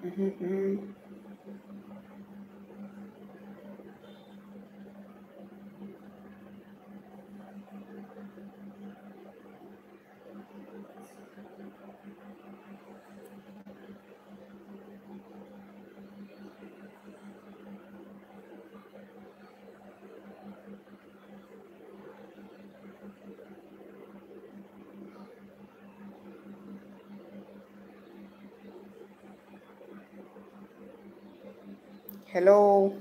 Hello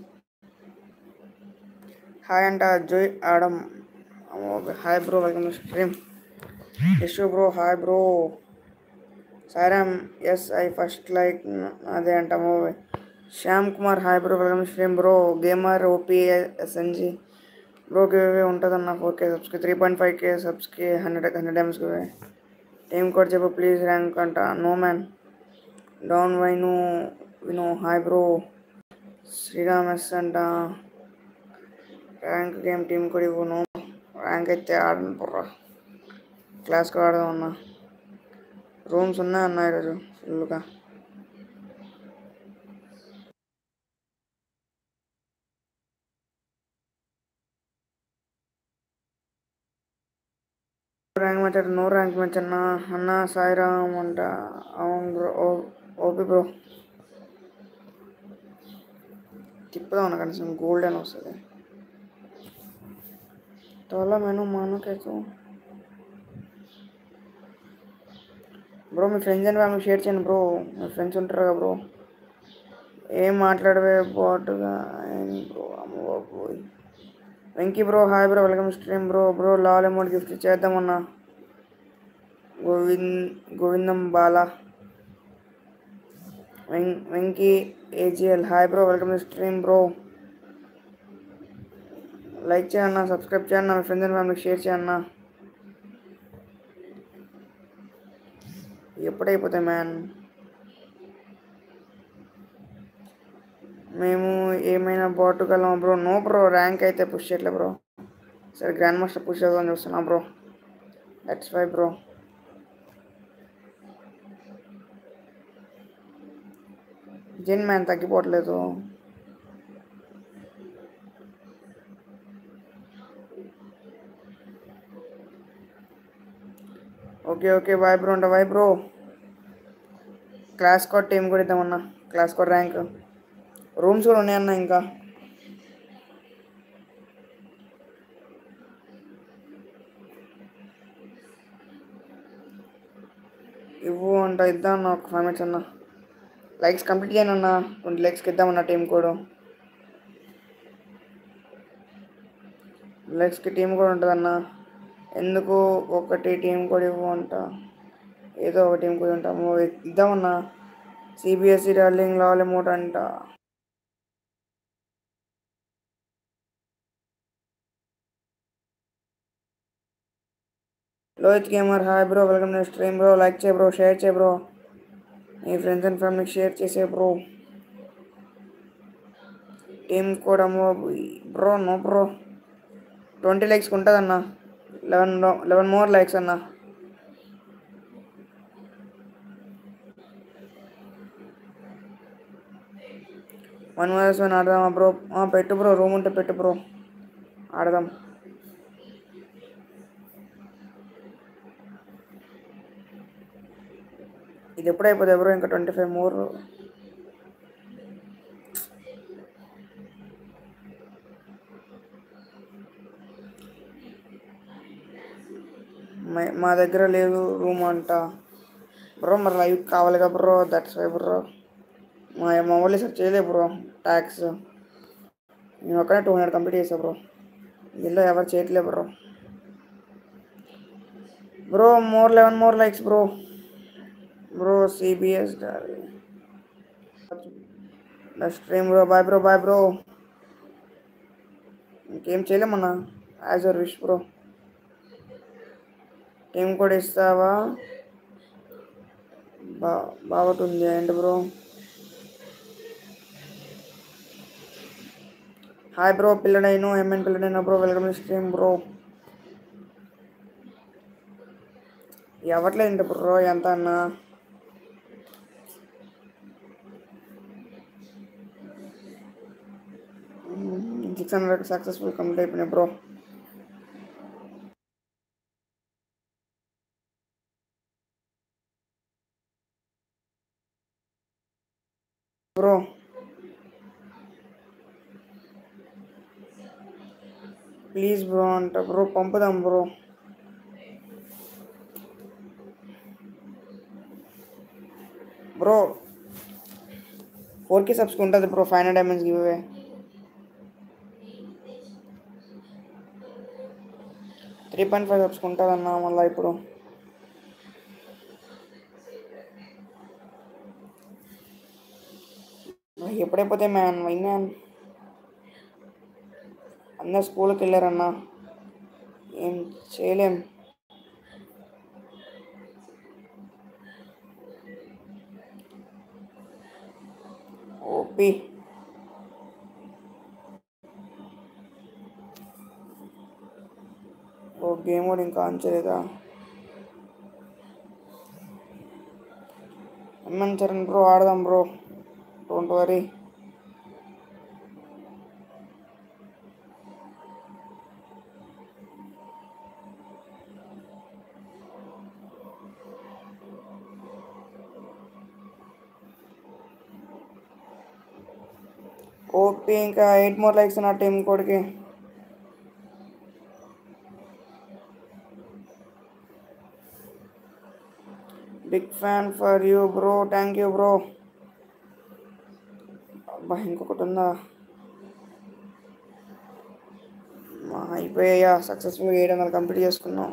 hi అంట Joy Adam hi bro welcome stream Yashu bro hi bro సారామ్ S I first like అదే అంట movie Shyam Kumar hi bro welcome stream bro gamer OP SNG bro give ఉంటుందన్న four K సబ్స్కి three point five K సబ్స్కి hundred hundred ఎమ్స్ team code చెప్పు please rank అంట no man down వైను విను హాయ్ బ్రో శ్రీరామ్ ఎస్ అంట ర్యాంక్ గేమ్ టీం కూడా ఇవ్వను ర్యాంక్ అయితే ఆడను పుర్రా క్లాస్కి ఆడదాం అన్న రూమ్స్ ఉన్నాయి అన్న ఈరోజు ఫుల్గా ర్యాంక్ మ్యాచ్ అంటే నో ర్యాంక్ మ్యాచ్ అన్న అన్న సాయిరామ్ అంట అవును బ్రో ఓ ఓపి బ్రో తిప్పుదాం అన్న కనీసం గోల్డ్ అని వస్తుంది తోలా మెను మానుకేసు బ్రో మీ ఫ్రెండ్స్ అండ్ ఫ్యామిలీ షేర్ చేయండి బ్రో మీ ఫ్రెండ్స్ ఉంటారు కదా బ్రో ఏం మాట్లాడవే బాటుగా బ్రో అమ్మో పోయి Venky bro hi bro welcome stream bro bro Lal amount gift చేద్దామన్నా గోవింద్ గోవిందం బాలా వెం Venky AGL hi bro welcome stream bro like చేయన్న సబ్స్క్రైబ్ చేయన్న మీ ఫ్రెండ్స్ అండ్ ఫ్యామిలీకి షేర్ చేయన్న ఎప్పుడైపోతాయి మ్యాన్ మేము ఏమైనా బాటుగలం బ్రో నో బ్రో ర్యాంక్ అయితే పుష్ చేయట్లే బ్రో సరే గ్రాండ్ మాస్టర్ పుష్ చేద్దామని చూస్తున్నా బ్రో దట్స్ వై బ్రో జిన్ మ్యాన్ తగ్గిపోవట్లేదు ఓకే ఓకే బాయ్ బ్రో అంట bye bro class code team కూడా ఇద్దామన్నా క్లాస్ కోడ్ ర్యాంక్ రూమ్స్ కూడా ఉన్నాయన్న ఇంకా ఇవ్వు అంట ఇద్దాం అన్న ఒక ఫైవ్ మినిట్స్ అన్న లైక్స్ కంప్లీట్ చేయను అన్న ట్వంటీ లైక్స్కి ఇద్దామన్న టీం కోడ్ లైక్స్కి టీం కూడా ఉంటుందన్న ఎందుకు ఒకటి టీం కూడా ఇవ్వు అంట ఏదో ఒక టీం కూడా ఉంటాము ఇద్దామన్నా సిబిఎస్ఈ డార్లింగ్ లాల్ అమౌంట్ అంట Lohith gamer hi bro welcome to stream bro like చేయ బ్రో షేర్ చేయ బ్రో మీ ఫ్రెండ్స్ అండ్ ఫ్యామిలీకి షేర్ చేసే బ్రో టీం కూడా bro no bro twenty likes ఉంటుందన్న లెవెన్ లెవెన్ మోర్ లైక్స్ అన్న వన్ వర్స్ వన్ ఆడదామా బ్రో పెట్టు బ్రో రూమ్ ఉంటే పెట్టు బ్రో ఆడదాం ఇది ఎప్పుడు అయిపోతుంది బ్రో ఇంకా ట్వంటీ ఫైవ్ మోర్ మా దగ్గర లేదు రూమ్ అంట బ్రో మరి లైవ్ కావాలిగా బ్రో దట్స్ వై బ్రో మా మా వాళ్ళు సార్ చేయలేదు బ్రో ట్యాక్స్ నేను ఒక్కనే టూ హండ్రెడ్ కంప్లీట్ చేసా బ్రో దీనిలో ఎవరు చేయట్లేదు bro bro more eleven more likes bro bro CBS stream bro bye bro bye bro ఇంకేం చేయలేమన్నా as your wish bro team కూడా ఇస్తావా బా బాగుంటుంది ఏంటి బ్రో హాయ్ బ్రో పిల్లడైను ఎంఎన్ పిల్లడైనా బ్రో వెల్కమ్ స్ట్రీమ్ బ్రో ఇవ్వట్లేదు బ్రో ఎంత అన్నా హండ్రెడ్ సక్సెస్ఫుల్ కంప్లీట్ అయిపోయినాయి బ్రో బ్రో ప్లీజ్ బ్రో అంట బ్రో పంపుదాం బ్రో బ్రో ఫోర్ కే సబ్స్కి ఉంటుంది bro five hundred diamonds give away three point five సబ్స్కి ఉంటుంది అన్న మళ్ళీ ఇప్పుడు ఎప్పుడైపోతే మ్యాన్ వై మ్యాన్ అందరు స్కూల్కి వెళ్ళారన్నా ఏం చేయలేం ఓపి ఓ గేమ్ కూడా ఇంకా ఆన్ చేయలేదా ఎంఎన్ చరణ్ బ్రో ఆడదాం బ్రో డోంట్ వరీ ఓపీ ఇంకా ఎయిట్ మోర్ లైక్స్ నా టీం కోడ్కి big fan for you bro thank you bro అబ్బా ఇంకొకటి ఉందా మా అయిపోయా సక్సెస్ఫుల్ ఏడు వందలు కంప్లీట్ చేసుకున్నాం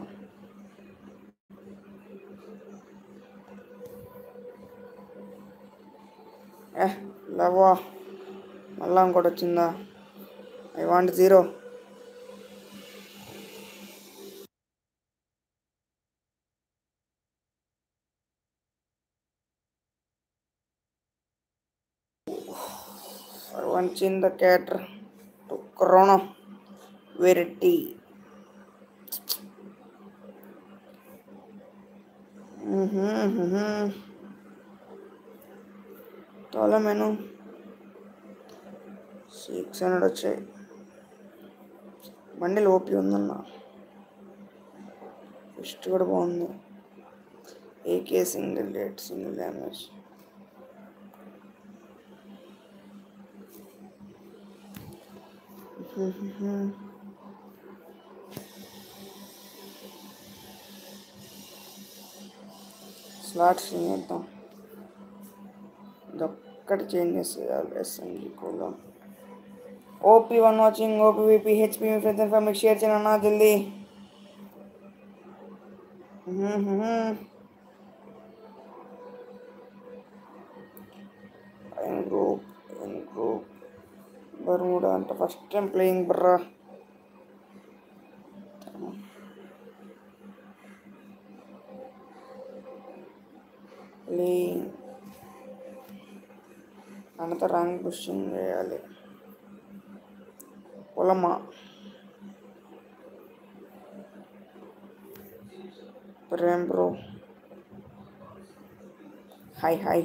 ఏ లవ్వా మళ్ళా ఇంకోటి వచ్చిందా I want zero I want in the cat to Corona Verity. చాలా మెను సిక్స్ హండ్రెడ్ వచ్చాయి బండిలో ఓపి ఉందన్న ఫస్ట్ కూడా బాగుంది AK single date single damage slots చేద్దాం ఇదొక్కటి చేంజ్ చేసేయాలి ఎస్ఎంజీ కూడా OP one watching OP VP HP మీ ఫ్రెండ్స్ అండ్ ఫ్యామిలీకి షేర్ చేయండి అన్న జల్దీ in group in group Bermuda అంటే first time playing bro playing అంత ర్యాంక్ పుషింగ్ చేయాలి పొలమా Prem bro hi hi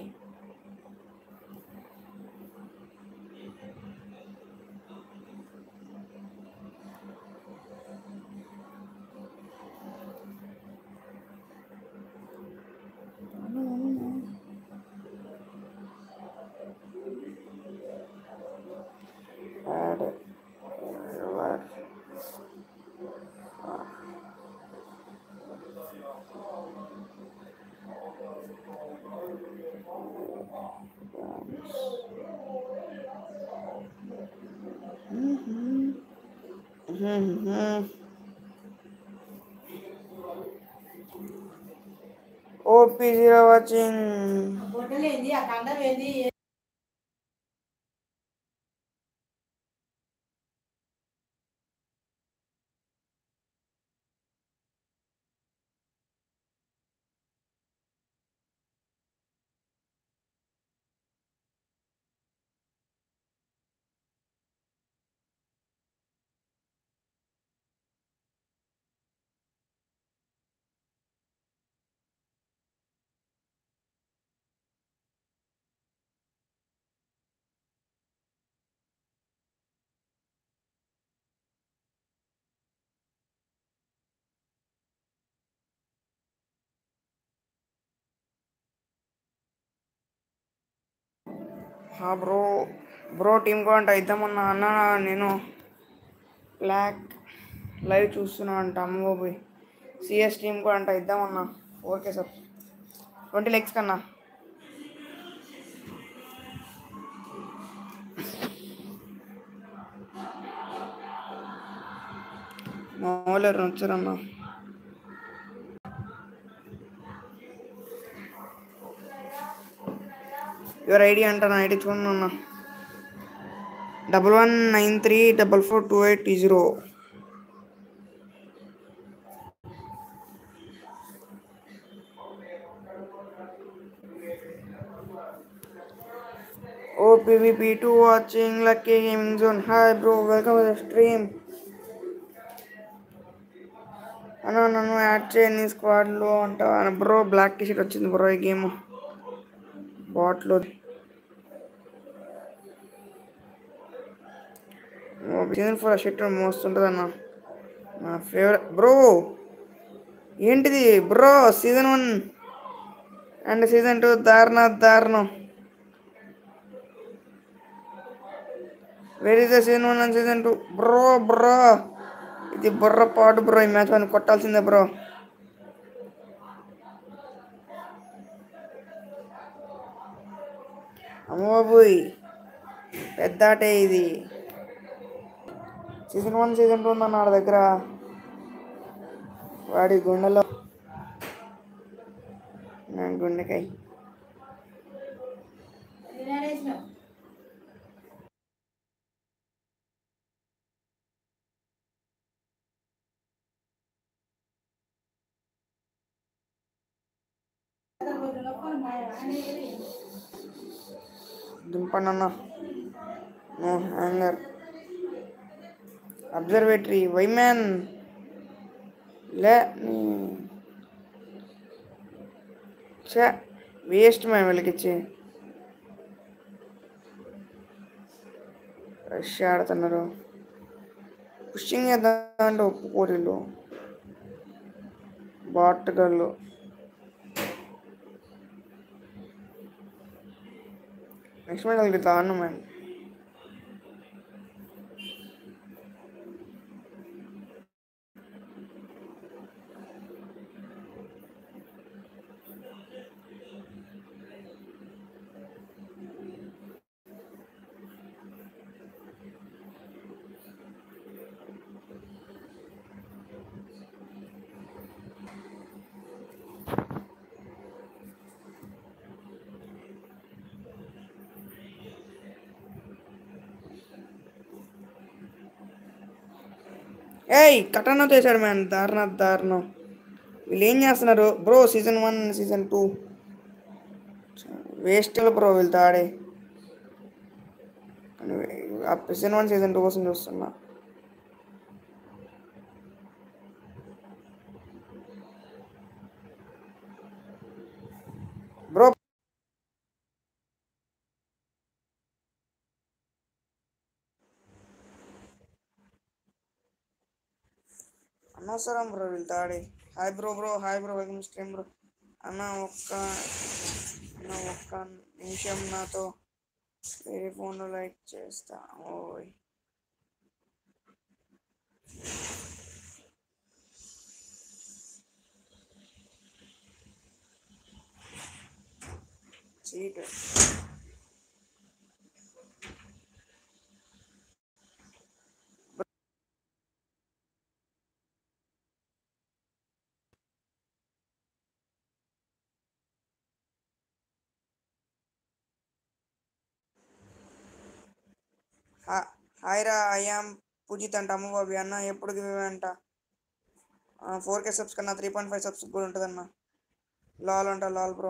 add your OP zero watching గుడ్డలేంది ఆ కండం ఏంది హా బ్రో బ్రో టీమ్ కూడా అంట ఇద్దామన్నా అన్న నేను బ్లాక్ లైవ్ చూస్తున్నా అంట అమ్మ పోయి సిఎస్ టీమ్ కూడా అంట ఇద్దామన్నా ఓకే సార్ ట్వంటీ లెగ్స్ కన్నా మా వాళ్ళు ఎవరైనా వచ్చారన్నా యువర్ ఐడి అంట నా ఐడి చూడండి అన్న double one nine three double four two eight zero O PVP two watching Lucky Gaming Zone hi bro welcome to stream అన్న నన్ను యాడ్ చేయని స్క్వాడ్లో అంట బ్రో బ్లాక్ టీ షర్ట్ వచ్చింది బ్రో ఈ గేమ్ బాట్లో సీజన్ ఫోర్ షర్ట్ మోస్తుంటుంది అన్న నా ఫేవరెట్ బ్రో ఏంటిది bro season one and season two దారుణ దారుణం where is the season one and season two bro bro ఇది బుర్ర పాటు బ్రో ఈ మ్యాచ్ అని కొట్టాల్సిందే బ్రో అమ్మబాబోయ్ పెద్ద ఆటే ఇది సీజన్ వన్ సీజన్ టూ ఉందన్న వాడి దగ్గర వాడి గుండెలో నా గుండెకాయ తినేసినాం దింపండి అన్న నో హ్యాంగర్ అబ్జర్వేటరీ వైమ్యాన్ లే చే వేస్ట్ మేము వీళ్ళకిచ్చి రష్ ఆడుతున్నారు పుషింగ్ చేద్దామంటే ఒప్పుకోరిల్లు బాట్గళ్ళు నెక్స్ట్ మ్యాచ్ వాళ్ళకి దారుణం మ్యాన్ ఏయ్ కటన చేశాడు మ్యాన్ దారుణ దారుణం వీళ్ళు ఏం చేస్తున్నారు bro season one season two waste bro వీళ్ళతో ఆడే ఆ సీజన్ వన్ సీజన్ టూ కోసం చూస్తున్నా బ్రో అనవసరం బ్రో వీళ్ళతో ఆడి hi bro bro hi bro welcome stream bro అన్న ఒక్క అన్న ఒక్క నిమిషం నాతో వేరే ఫోన్లో లైక్ చేస్తా ఓయ్ చీట్ హా- హాయ్ రా ఐఆమ్ పూజిత్ అంట అమ్మ బాబీ అన్న ఎప్పుడు గివ్ అంట ఫోర్ కే సబ్స్ కన్నా త్రీ పాయింట్ ఫైవ్ సబ్స్ కూడా ఉంటుందన్న లాల్ అంట లాల్ బ్రో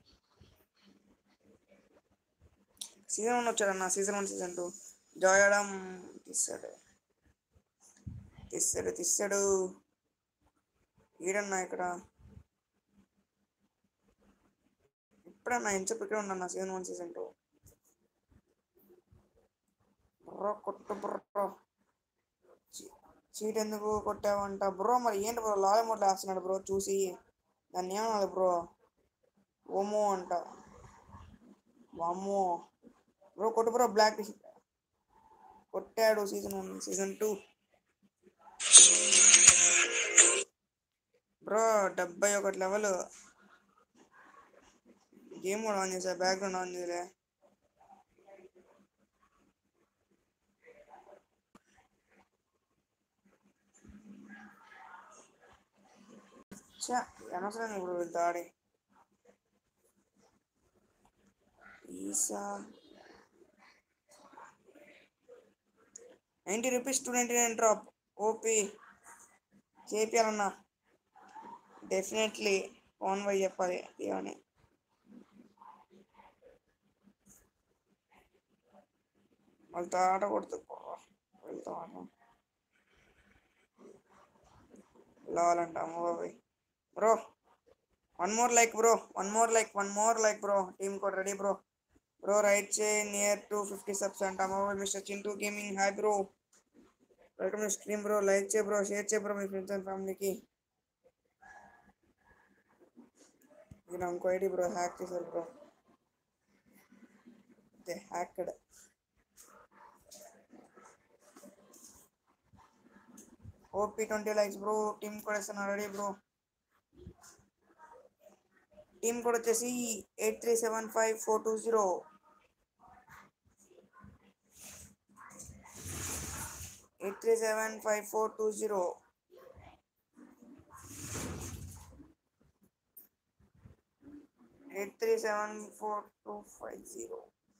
సీజన్ వన్ వచ్చాడన్న season one season two Joy Adam తీస్తాడు తీస్తాడు తీస్తాడు ఈడన్నా ఇక్కడ ఇప్పుడన్నా ఎంచపు ఇక్కడ ఉండన్నా season one season two bro కొట్టు బ్రో చీ- చీట్ ఎందుకు కొట్టావంట బ్రో మరి ఏంటి బ్రో లాల్ మోడ్లో వేస్తున్నాడు బ్రో చూసి దాన్ని ఏమనాలి బ్రో ఓమో అంట వామ్మో బ్రో కొట్టు బ్రో బ్లాక్ కొట్టాడు season one season two bro డెబ్బై ఒకటి లెవెల్ గేమ్ కూడా ఆన్ చేసా బ్యాక్గ్రౌండ్ ఆన్ చేయలే ఛా అనవసరం ఇప్పుడు వీళ్ళతో ఆడి ఈసా ninety rupees two ninety nine drop OP చేపియాలన్నా డెఫినెట్లీ ఫోన్ వై చెప్పాలి ఏమని వాళ్ళతో ఆట కొడుతూ వెళ్తా ఆట లావాలంటాము బాబాయ్ bro one more like bro one more like one more like bro team code ready bro bro right చే నియర్ టు ఫిఫ్టీ సబ్స్ అంటాము mister Chintu gaming hi bro welcome stream bro like చే బ్రో షేర్ చే bro మీ friends and ఫ్యామిలీకి ఇది నా ఇంకో ID bro hack చేశారు బ్రో అదే hacked OP twenty likes bro team కూడా ఇస్తున్నా రెడీ బ్రో టీమ్ కూడా వచ్చేసి eight three seven five four two zero eight three seven five four two zero eight three seven four two five zero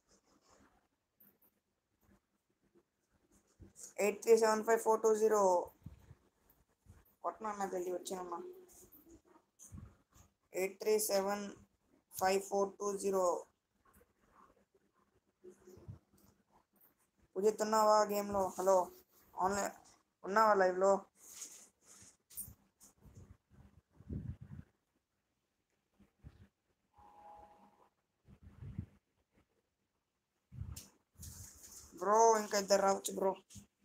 eight three seven five four two zero కొట్టనన్నా జల్దీ వచ్చానమ్మా eight three seven five four two zero Pujith ఉన్నావా గేమ్లో hello online ఉన్నావా లైవ్లో bro ఇంకా ఇద్దరు రావచ్చు bro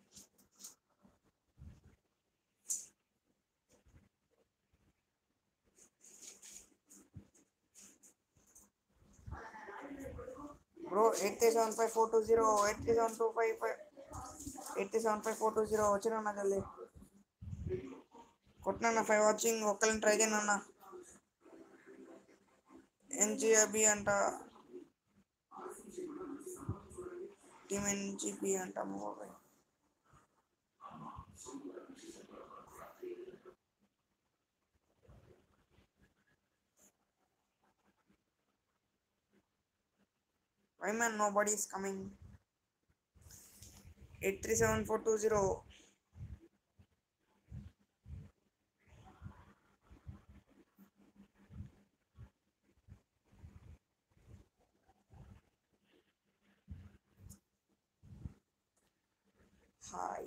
bro eight three seven five four two zero eight three seven two five five eight three seven five four two zero వచ్చినా జల్దీ కొట్టినా ఫైవ్ వాచింగ్ ఒక్కరిని ట్రై చేయను అన్న ఎన్జిబి అంట టీమ్ ఎన్జిబి అంట బాబాయ్ Why man nobody is coming? Eight three seven four two zero. Hi.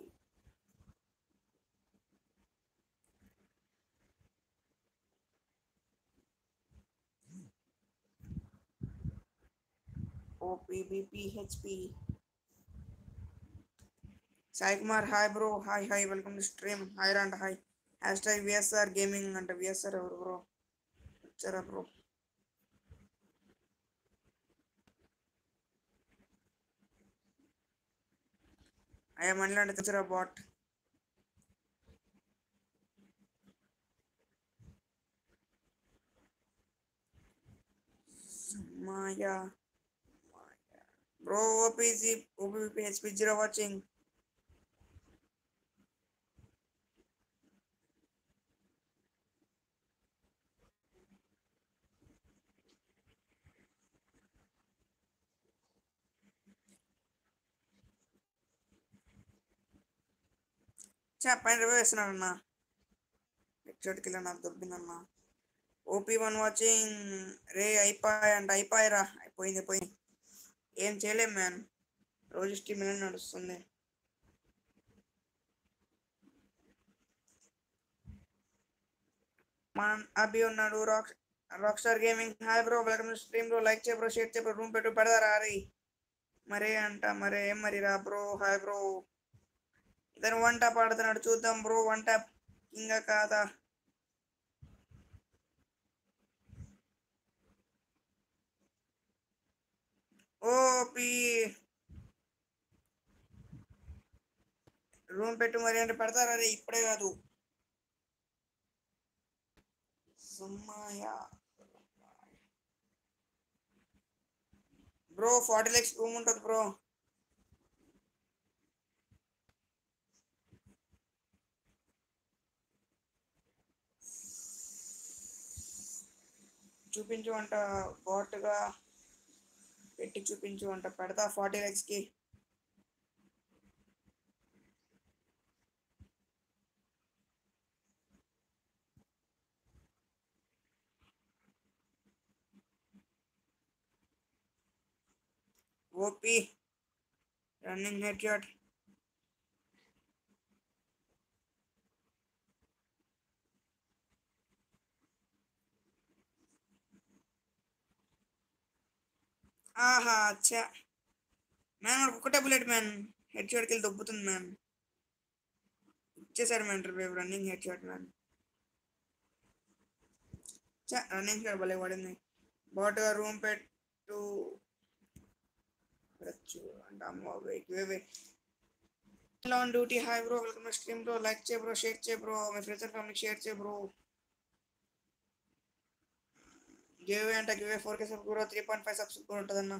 OPBPHP. Sai Kumar hi bro hi hi welcome to stream hi రా అంట hi hashtag VSR gaming అంట విఎస్ఆర్ ఎవరు బ్రో వచ్చారా బ్రో అయ్యా మళ్ళీ అంటే తెచ్చరా బాట్ మాయా Bro, OPC, OPP, HP zero watching. చా పైన రివ్యూ వేస్తున్నాడన్నా హెడ్షాట్కి వెళ్ళి నాకు దొబ్బిందన్నా ఓపీ వన్ వాచింగ్ రే అయిపోయా అంట అయిపోయారా అయిపోయింది పోయింది ఏం చేయలేం మ్యాన్ రోజు స్టీమ్ ఎలా నడుస్తుంది మన అభి ఉన్నాడు rock rock star gaming hi bro welcome stream bro like చేయ బ్రో షేర్ చేయ బ్రో రూమ్ పెట్టు పెడదారా రీ మరే అంట మరే ఏం మరి రా బ్రో హాయ్ బ్రో ఇతను వన్ టాప్ ఆడుతున్నాడు చూద్దాం బ్రో వన్ టాప్ ఇంకా కాదా ఓపి పెట్టు మరి అంటే పెడతారా రే ఇప్పుడే కాదు సుమ్మాయా బ్రో ఫార్టీ లెక్స్ రూమ్ ఉంటుంది బ్రో చూపించు అంట బాట్గా పెట్టి చూపించు అంట పెడతా ఫార్టీ కి ఓపి రన్నింగ్ హెడ్ షాట్ ఆహా అచ్చా మ్యాన్ మనకు ఒక్కటే బుల్లెట్ మ్యాన్ హెడ్ షాట్కి వెళ్ళి దొబ్బుతుంది మ్యాన్ ఇచ్చేసాడు మ్యాన్ రేపు రన్నింగ్ హెడ్ షాట్ మ్యాన్ చా రన్నింగ్ షాట్ భలే పడింది బాట్గా రూమ్ పెట్టు పెట్టచ్చు అంటే అమ్మ wait wait hello on duty hi bro welcome to stream bro like చేయ బ్రో షేర్ చేయ బ్రో మీ ఫ్రెండ్స్ అండ్ ఫ్యామిలీ షేర్ చేయ బ్రో గివ్ అవే అంటే give away four K sub కూడా త్రీ పాయింట్ ఫైవ్ సబ్స్ కూడా ఉంటుందన్న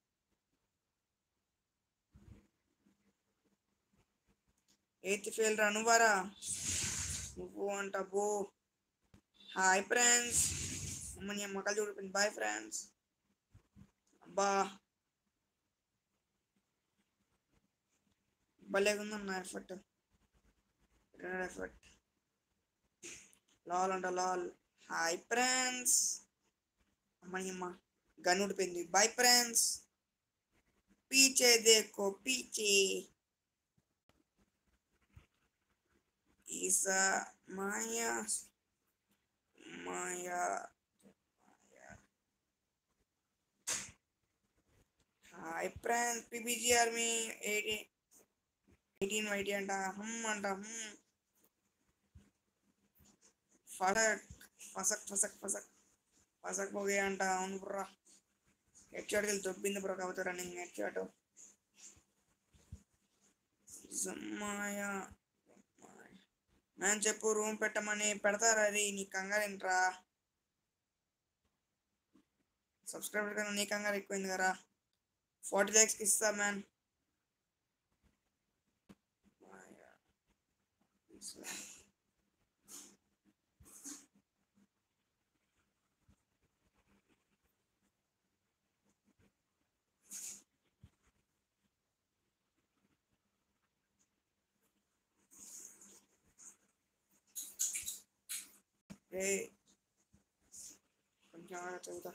eighth fail రా నువ్వారా నువ్వు అంట బో హాయ్ ఫ్రెండ్స్ అమ్మని అమ్మకాలు చూడిపోయింది బాయ్ ఫ్రెండ్స్ అబ్బా భలేగుందన్న ఎఫర్ట్ ఎఫర్ట్ లాల్ అంట లాల్ హాయ్ ఫ్రెండ్స్ అమ్మని అమ్మ గన్ ఉడిపోయింది బాయ్ ఫ్రెండ్స్ పీచే దేకో పీచే ఈసా మాయా మాయా hi friends PUBG army eighty eighteen YT అంట హమ్ అంట హమ్ ఫసక్ ఫసక్ ఫసక్ ఫసక్ ఫసక్ పోగే అంట అవును బ్రా హెడ్ షాట్కి వెళ్ళి దొబ్బింది బ్రో కాకపోతే రన్నింగ్ హెడ్ షాట్ జమ్మాయా నేను చెప్పు రూమ్ పెట్టమని పెడతారా అది నీ కంగారేంట్రా సబ్స్క్రైబర్ కన్నా నీ కంగారు ఎక్కువైంది కదా ఫార్టీ ల్యాక్స్కి ఇస్తా మ్యాన్ ఏ కొంచెం ఆగా చదువుతా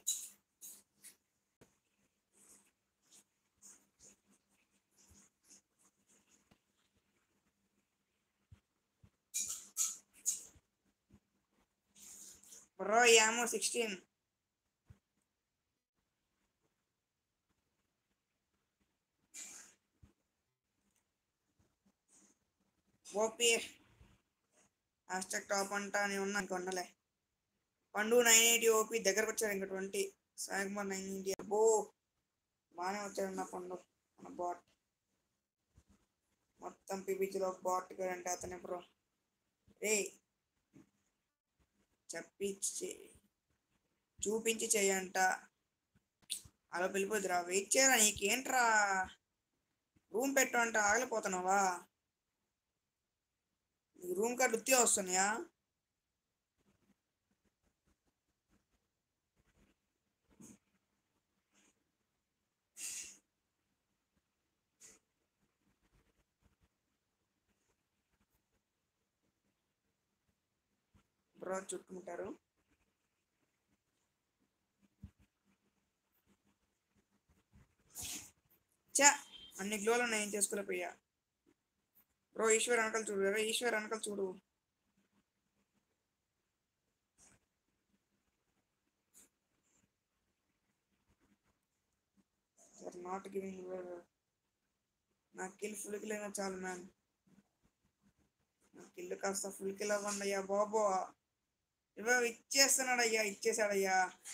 బ్రో ఏమో సిక్స్టీన్ ఓపీ హ్యాష్టాగ్ టాప్ అంటా నేను ఉన్నా ఇంక ఉండలే పండు నైన్ ఎయిటీ ఓపీ దగ్గరకు వచ్చాడు ఇంకా twenty Sai Kumar nine eighty అబ్బో బాగానే వచ్చాడు నా పండు మన బాట్ మొత్తం పీపీజీలో బాట్ అంటే అతనే బ్రో రే చెప్పించి చూపించి చెయ్యంట అలా వెళ్ళిపోద్దిరా వెయిట్ చేయరా నీకేంట్రా రూమ్ పెట్టు అంట ఆగలిపోతున్నావా నీకు రూమ్ కార్డు ఉత్తి వస్తున్నాయా బ్రో చుట్టుముట్టారు చా అన్ని గ్లోలు ఉన్నాయి ఏం చేసుకోలేకపోయా బ్రో ఈశ్వర్ అనకలు చూడు రే ఈశ్వర్ అనకలు చూడు నాట్ గివింగ్ నా కిల్ ఫుల్ కిల్ అయినా చాలు మ్యాన్ నా కిల్ కాస్త ఫుల్ కిల్ అవ్వండి అయ్యా బాబో ఇవో ఇచ్చేస్తున్నాడు అయ్యా ఇచ్చేసాడయ్యా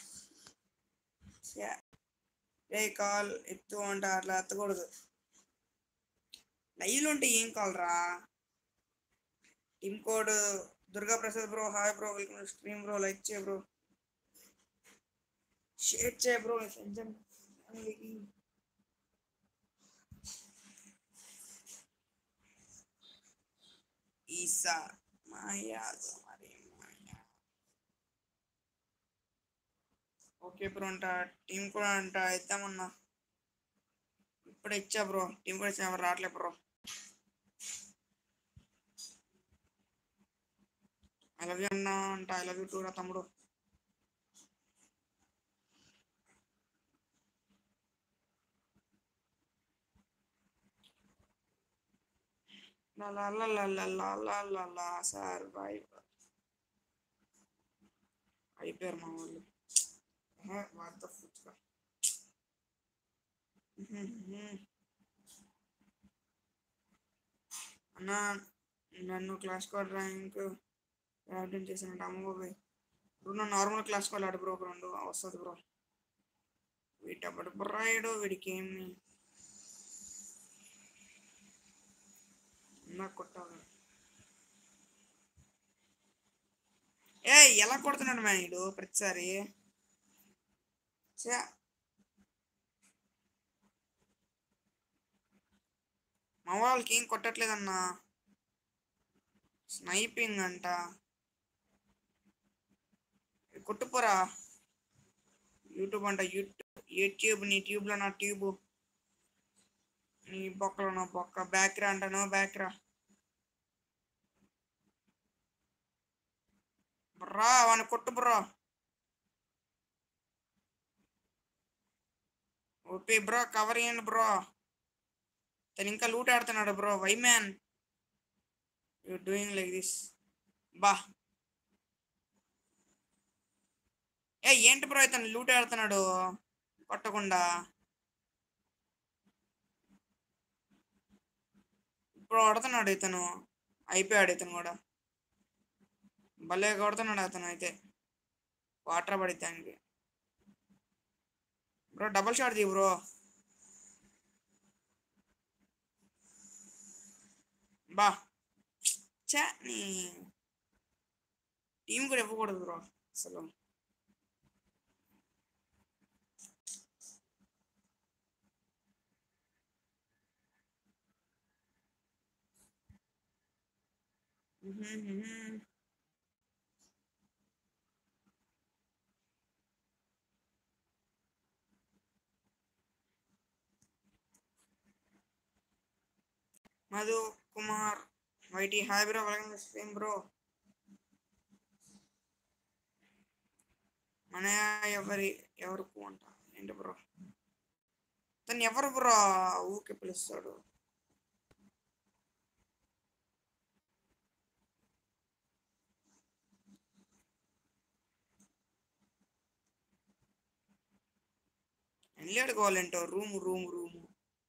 ఛే. ఏ కాల్ ఎత్తు అంట అట్లా ఎత్తకూడదు లైవ్లో ఉంటే ఏం కాల్ రా team code Durga Prasad bro hi bro welcome stream bro like చేయ బ్రో షేర్ చేయ బ్రో ఈసా మాయా మరి మాయా ఓకే బ్రో అంట టీం కూడా అంట ఇద్దామన్నా ఇప్పుడు ఇచ్చా బ్రో టీం కూడా ఇచ్చా ఎవరు రావట్లే బ్రో ఐ లవ్ యూ అన్న అంట ఐ లవ్ యూ టూ రా తమ్ముడు లా లా లా లా లా లా లా లా లా సర్వైవర్ అయిపోయారు మా వాళ్ళు వాట్ ద ఫుడ్ అన్న నన్ను క్లాస్ కోడ్ ర్యాంక్ ర్యాంక్ చేసినట్టు అమ్మ బాబాయ్ ఇప్పుడు నా నార్మల్ క్లాస్ కోడ్ ఆడు బ్రో ఒక రెండు వస్తుంది బ్రో వీటప్పుడు బ్రాయిడు వీడికి ఏమి నాకు కొట్టాలి ఏ ఎలా కొడుతున్నాడు మ్యాన్ వీడు ప్రతిసారి ఛే. మా వాళ్ళకి ఏం కొట్టట్లేదన్నా స్నైపింగ్ అంట కొట్టుపోరా యూట్యూబ్ అంట యూట్యూబ్ యూట్యూబ్ నీ ట్యూబ్లో నా ట్యూబ్ నీ బొక్కలో నా బొక్క బ్యాక్ రా అంటాను బ్యాక్ రా బ్రా వాని కొట్టు బ్రో ఓపీ బ్రో కవర్ చేయండి బ్రో తను ఇంకా లూట్ ఆడుతున్నాడు bro why man you doing like this బా ఏ ఏంటి బ్రో ఇతను లూట్ ఆడుతున్నాడు కొట్టకుండా ఇప్పుడు కొడుతున్నాడు ఇతను అయిపోయాడు ఇతను కూడా భలే కొడుతున్నాడు అతను అయితే వాటర్ పడితే ఆయనకి బ్రో డబల్ షాట్ తీ బ్రో బా చా నీ టీం కూడా ఇవ్వకూడదు బ్రో అసలు Madhu Kumar YT hi bro welcome stream bro మన ఎవరి ఎవరికి అంట ఏంటి బ్రో తను ఎవరు బ్రో ఊకే పిలుస్తాడు వెళ్ళి అడుకోవాలంటో room room room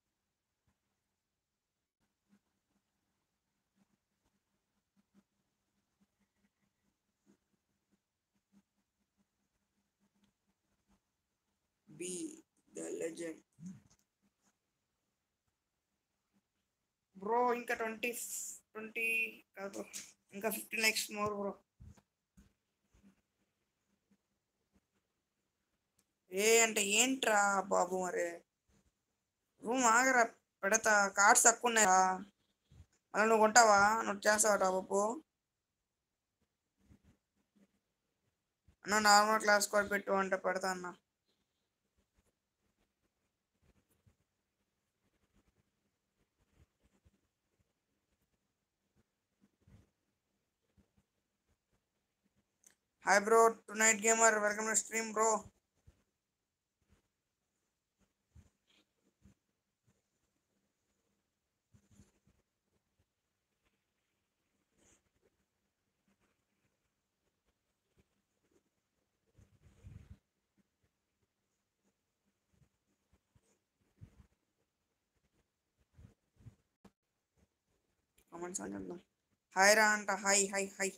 be the legend bro ఇంకా ట్వంటీ ట్వంటీ కాదు ఇంకా ఫిఫ్టీన్ లైక్స్ మోర్ బ్రో ఏ అంటే ఏంట్రా బాబు మరి రూమ్ ఆగరా పెడతా కార్డ్స్ తక్కువ ఉన్నాయా మళ్ళీ నువ్వు కొంటావా నువ్వు చేస్తావా బాబు అన్న నార్మల్ క్లాస్ కూడా పెట్టు అంటే పెడతా అన్న hi bro tonight gamer welcome to stream bro comments అని చెప్దాం హాయ్ రా అంట hi hi hi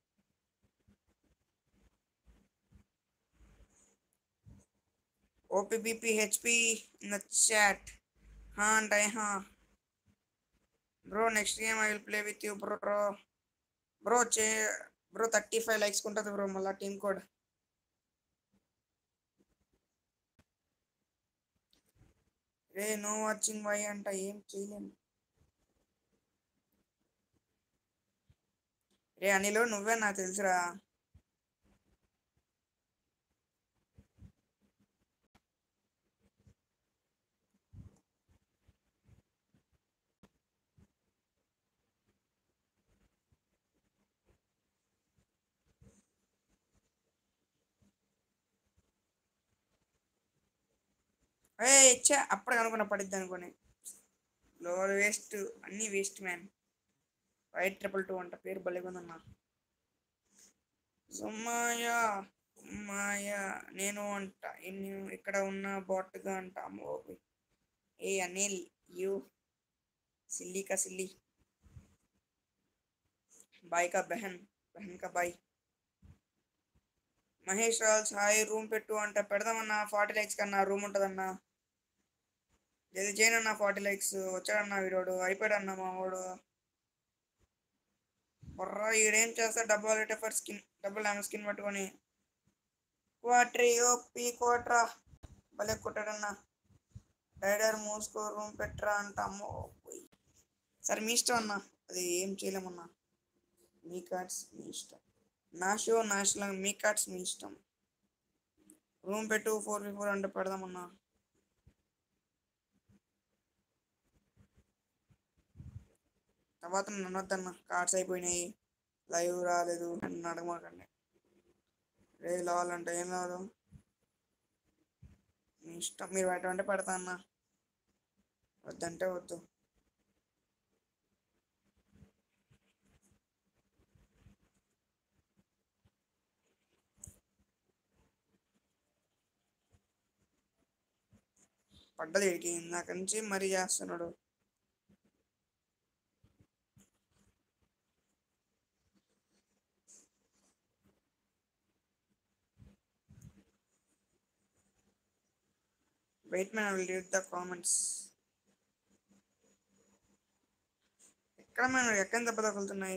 OPBP HP in the chat. हाँ अंटाई हाँ Bro, next game I will play with you, bro. Bro చే బ్రో థర్టీ ఫైవ్ లైక్స్ ఉంటుంది bro మళ్ళీ team code రే నో వాచింగ్ వై అంట ఏం చేయలేము రే అనిలో నువ్వే నాకు తెలుసురా ఏ ఇచ్చా అప్పుడు అనుకున్నా పడిద్ది అనుకుని లోవర్ వేస్ట్ అన్నీ waste man white triple two అంట పేరు భలేగుందన్న సుమ్మాయా సుమ్మాయా నేను అంట ఇన్ని ఇక్కడ ఉన్న బాట్గా అంట అమ్మో ఏ అనిల్ యూ సిల్లీ కా సిల్లీ బాయ్ కా బెహన్ బెహన్ కా బాయ్ మహేష్ రాల్స్ హాయ్ రూమ్ పెట్టు అంటే పెడదామన్నా ఫార్టీ లైక్స్ కన్నా రూమ్ ఉంటుందన్నా జల్దీ చేయనన్నా ఫార్టీ లైక్స్ వచ్చాడన్నా వీరోడు అయిపోయాడన్నా మా వాడు బొర్రా ఈడేం చేస్తా డబ్బులు రేటే ఫర్ స్కిన్ డబ్బులు ఆమె స్కిన్ పట్టుకొని క్వాట్రీ ఓ పీ కోట్రా భలే కొట్టాడన్నా రైడర్ మూసుకో రూమ్ పెట్టరా అంట అమ్మో పోయ్. సరే మీ ఇష్టం అన్న అది ఏం చేయలేమన్నా మీ కార్డ్స్ మీ ఇష్టం నా షో నేషనల్ మీ కార్డ్స్ మీ ఇష్టం రూమ్ పెట్టు ఫోర్ బి ఫోర్ అంటే పెడదామన్నా తర్వాత నన్ను వద్దన్న కార్డ్స్ అయిపోయినాయి లైవ్ రాలేదు నన్ను అడగమాకండి రే లావాలంటే ఏం రాదు మీ ఇష్టం మీరు పెట్టమంటే పెడతా అన్న వద్దంటే వద్దు పడ్డది వీడికి ఇందాక నుంచి మరీ చేస్తున్నాడు wait man will read the comments ఎక్కడ మనం ఎక్కడ దెబ్బ తగులుతున్నాయి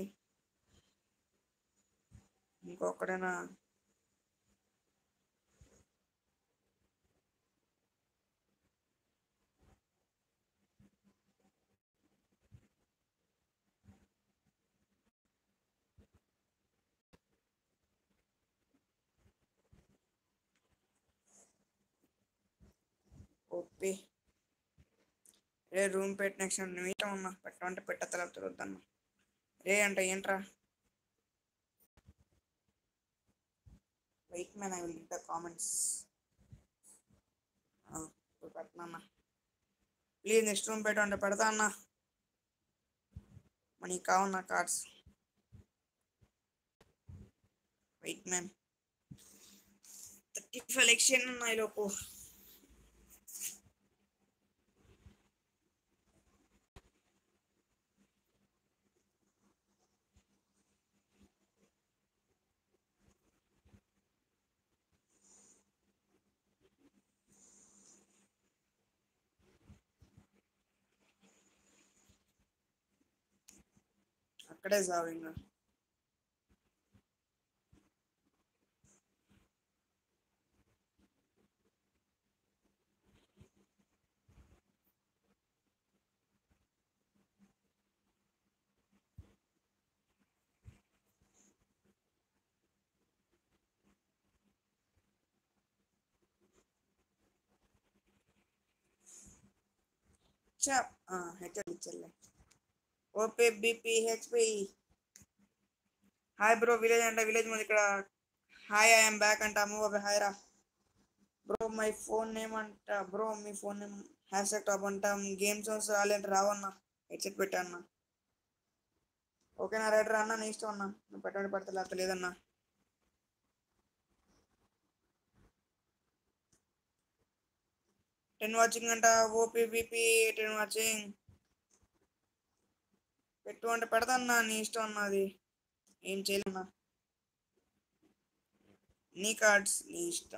ఇంకొకడైనా ఓపి రే రూమ్ పెట్టి నెక్స్ట్ మీటం అమ్మా పెట్టమంటే పెట్టతల వద్దన్న రే అంట ఏంట్రా wait man I will the comments ఇప్పుడు పెట్టనన్నా ప్లీజ్ నెక్స్ట్ రూమ్ పెట్టమంటే పెడతా అన్నా మనకి కావన్నా cards wait man thirty five election ఉన్నాయి లోపు అక్కడే సావు ఇంకా చాప్ హెచ్ఎల్ ఇచ్చర్లే OP BP HP hi bro village అంట విలేజ్ ముందు ఇక్కడ హాయ్ ఐఎమ్ బ్యాక్ అంట అమ్మ బాబా హాయ్ రా బ్రో మై ఫోన్ నేమ్ అంట బ్రో మీ phone name hashtag top అంట గేమ్స్ రాలేంట రావన్నా హెడ్సెట్ పెట్టా అన్న ఓకేనా రైడర్ అన్న నీ ఇష్టం అన్న నువ్వు పెట్టండి పడతా లేకపోతే లేదన్నా టెన్ వాచింగ్ అంట ఓపీ బీపీ టెన్ వాచింగ్ పెట్టు అంటే పెడతాన్నా నీ ఇష్టం అన్నది ఏం చేయలేమన్నా నీ కార్డ్స్ నీ ఇష్టం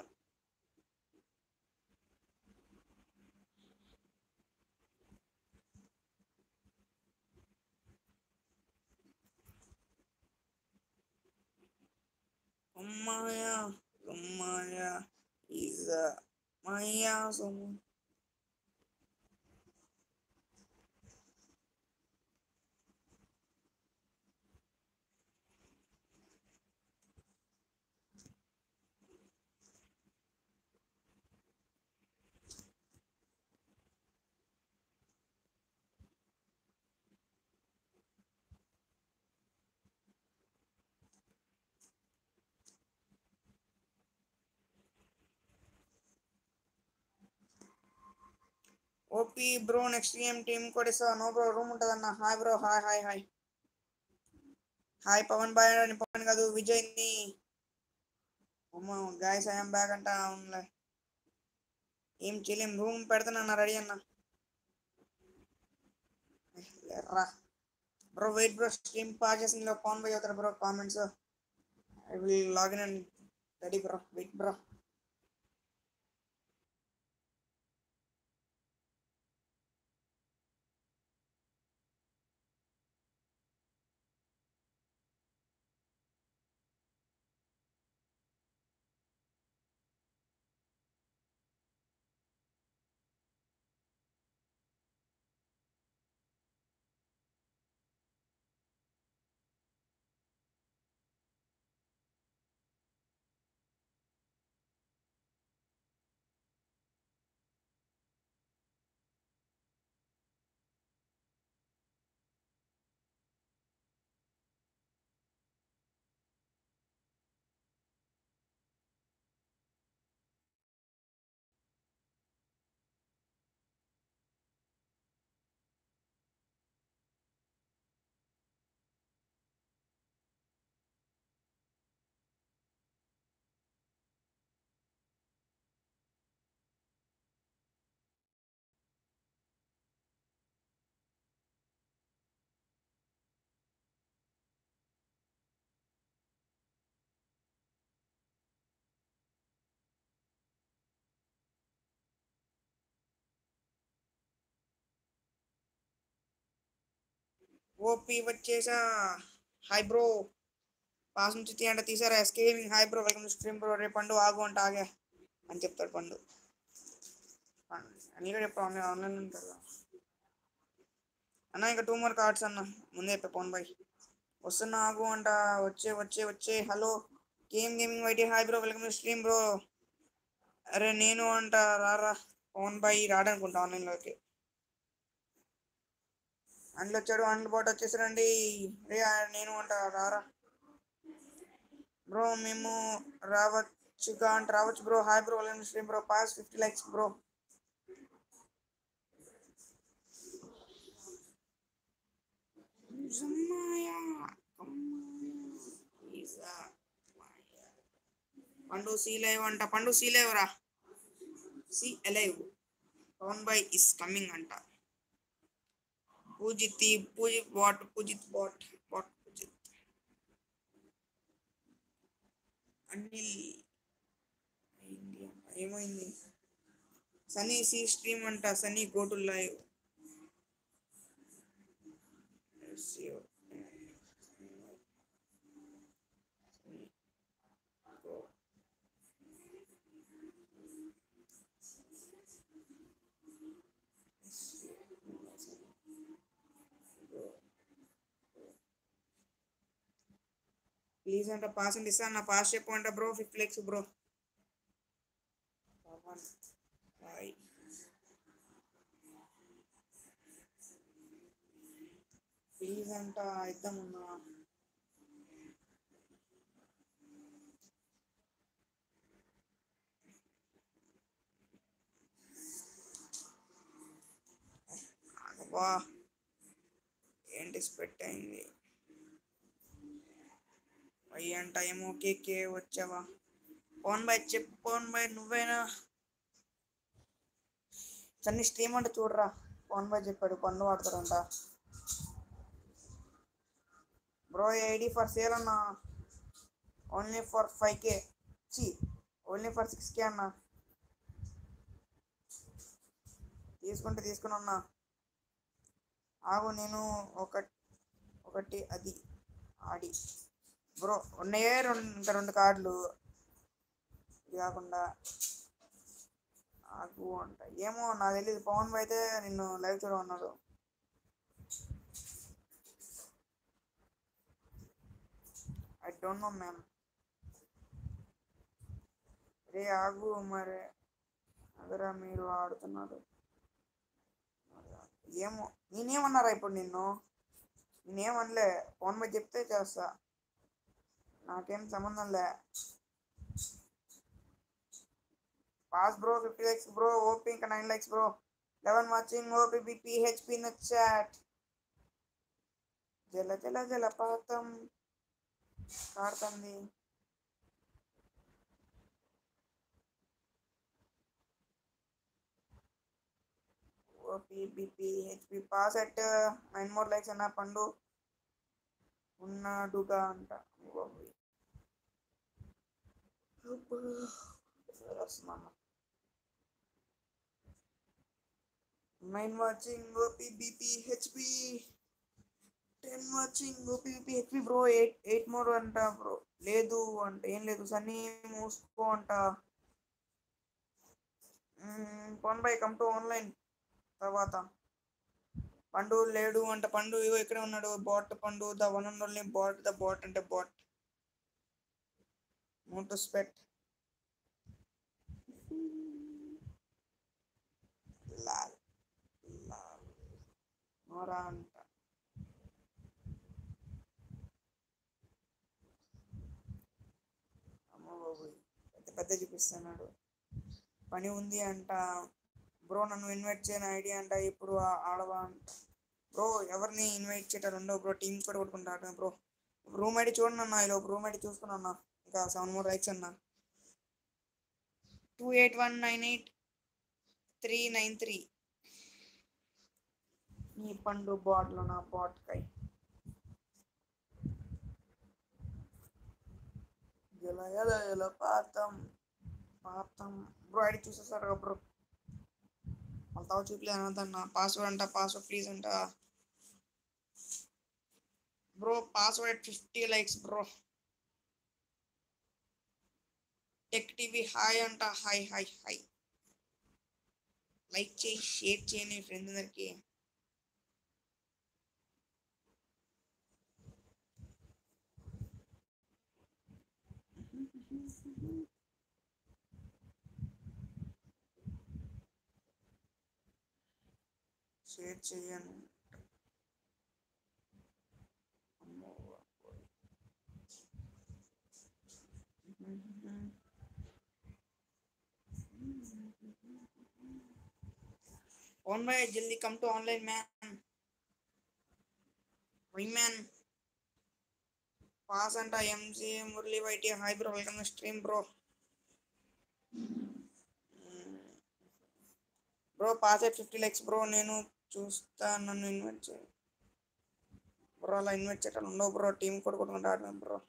అమ్మాయ అమ్మాయ ఈజ్ మాయా సొమ్ము OP bro next game team కూడా ఇస్తా నో బ్రో రూమ్ ఉంటుందన్న hi bro hi hi hi hi Pawan బాయ్ అని పవన్ కాదు విజయ్ని గాయస్ ఐఎమ్ బ్యాక్ అంట అవునులే ఏం చేయలేం రూమ్ పెడతానన్న రెడీ అన్న రా bro wait bro stream pass చేసింది పవన్ బాయ్ అవుతారు bro comments I will login and ready bro wait bro OP వచ్చేసా హాయ్ బ్రో పాస్ నుంచి తీ అంటే తీసారా ఎస్కేమింగ్ hi bro welcome stream bro రేపు పండు ఆగు అంటే ఆగే అని చెప్తాడు పండు అన్నీ రేపు ఆన్లైన్ ఆన్లైన్ ఉంటాడు అన్న ఇంకా టూ మోర్ కార్డ్స్ అన్న ముందే చెప్పే పవన్ బాయ్ వస్తున్నా ఆగు అంట వచ్చే వచ్చే వచ్చే hello game gaming YT hi bro welcome stream bro అరే నేను అంట రారా పవన్ బాయ్ రాడనుకుంటా ఆన్లైన్లోకి అందులో వచ్చాడు అందులో పాటు వచ్చేసారండి రే ఆ నేను అంట రారా బ్రో మేము రావచ్చుగా అంటే రావచ్చు bro hi bro welcome stream bro pass fifty likes bro Pandu see live అంట పండు సీ లైవ్ రా సి అలైవ్ పవన్ బాయ్ ఇస్ కమింగ్ అంట పూజితి Poojith bot Poojith bot bot Poojith Anil అయింది అంట. ఏమైంది సనీ సి స్ట్రీమ్ అంట Sunny go to live please అంట పాస్ అండి ఇస్తా నా పాస్ చెప్పు అంట bro fifty likes bro Pawan hi please అంట ఇద్దామన్నా అబ్బా ఏంటి స్పెట్ అయింది అయ్యి అంట ఏమో కేకే వచ్చావా పవన్ బాయ్ చెప్పు పవన్ బాయ్ నువ్వేనా సన్ని స్ట్రీమ్ అంటే చూడరా పవన్ బాయ్ చెప్పాడు పన్ను వాడతాడంట బ్రో ఐడి ఫర్ సేల్ అన్న ఓన్లీ ఫర్ ఫైవ్ కే చి ఓన్లీ ఫర్ సిక్స్ కే అన్న తీసుకుంటే తీసుకుని అన్నా ఆగు నేను ఒక ఒకటి అది ఆడి బ్రో ఉన్నాయే రెండు ఇంకా రెండు కార్డులు ఇది కాకుండా నాకు అంట ఏమో నాకు తెలియదు పవన్ బాయ్ అయితే నిన్ను లైవ్ చూడమన్నాడు ఐ డోంట్ నో మ్యామ్ రే ఆగు మరి అదరా మీరు ఆడుతున్నారు ఏమో నేనేమన్నారా ఇప్పుడు నిన్ను నేనేమనలే ఫోన్ మీద చెప్తే చేస్తా నాకేం సంబంధం లే pass bro fifty likes bro OP ఇంకా nine likes bro eleven watching OP BP HP in chat జల జల జలపాతం కాడుతుంది OP BP HP pass at nine more likes అన్న పండు ఉన్నాడుగా అంట ఓపీ. అబ్బా. వస్తున్నాను nine watching OP BP HP ten watching OP BP HP bro eight eight more అంట బ్రో లేదు అంట ఏం లేదు సన్నీ మూసుకో అంట ఫోన్ బై కమ్ టు ఆన్లైన్ తర్వాత పండు లేడు అంట పండు ఇగో ఇక్కడే ఉన్నాడు bot Pandu the one and only bot the bot అంటే బాట్ మోట్ స్పెట్ లాల్ లాల్ నోరా అంట అమ్మ బాబోయ్ పెద్ద పెద్ద చూపిస్తున్నాడు పని ఉంది అంట బ్రో నన్ను ఇన్వైట్ చేయని ఐడియా అంట ఇప్పుడు ఆ- ఆడవా అంట బ్రో ఎవరిని ఇన్వైట్ చేయటం ఉండవు బ్రో టీమ్ కూడా కొట్టుకుంటా బ్రో రూమ్ ఐడి చూడండి అన్న ఇలా రూమ్ ఐడి చూసుకున్నా అన్న ఇంకా సెవెన్ మోర్ రైక్స్ అన్న two eight one nine eight three nine three నీ పండు బాట్లో నా బాట్కాయ్ జల జల జల పాతం పాతం బ్రో ఐడి చూసేసారు బ్రో వాళ్ళ తావ చూపలేదు అనొద్దన్న పాస్వర్డ్ అంట పాస్వర్డ్ ప్లీజ్ అంట bro password fifty likes bro tech TV hi అంట హాయ్ హాయ్ హాయ్ లైక్ చేయి షేర్ చేయండి ఫ్రెండ్ అందరికి షేర్ చేయను అమ్మో బాబోయ్. फोन भाई जल्दी कम टू ऑनलाइन मैन वही मैन పాస్ అంట MC Murali YT hi bro welcome stream bro bro pass at fifty likes bro నేను చూస్తా నన్ను ఇన్వైట్ చేయ బ్రో అలా ఇన్వైట్ చేయటం ఉండవు బ్రో టీం కూడా కొట్టుకుంటా ఆడదాం బ్రో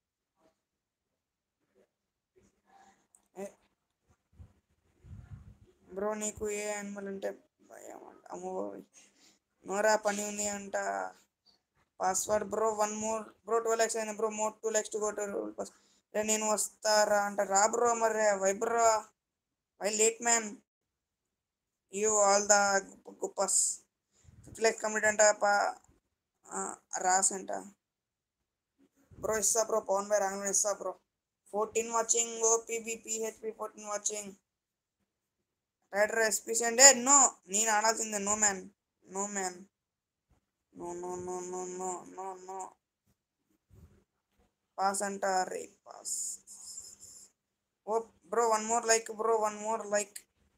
బ్రో నీకు ఏ యానిమల్ అంటే భయం అంట అమ్మో బాబోయ్. నోరా పని ఉంది అంట password bro one more bro two likes అయినా bro more two likes to go to రే నేను వస్తారా అంట రా బ్రో మరి why bro why late man you all the గుప్పస్ ఫిఫ్టీ ల్యాక్స్ కంప్లీట్ అంట పా రాస్ అంట బ్రో ఇస్తా బ్రో పవన్ బై రాంగ్ ఇస్తా బ్రో ఫోర్టీన్ వాచింగ్ ఓపీబీ పిహెచ్పి ఫోర్టీన్ వాచింగ్ రైడర్ ఎస్పీసీ అంటే నో నేను ఆడాల్సిందే no man no man no no no no no no no pass అంటారే pass oh bro one more like bro one more like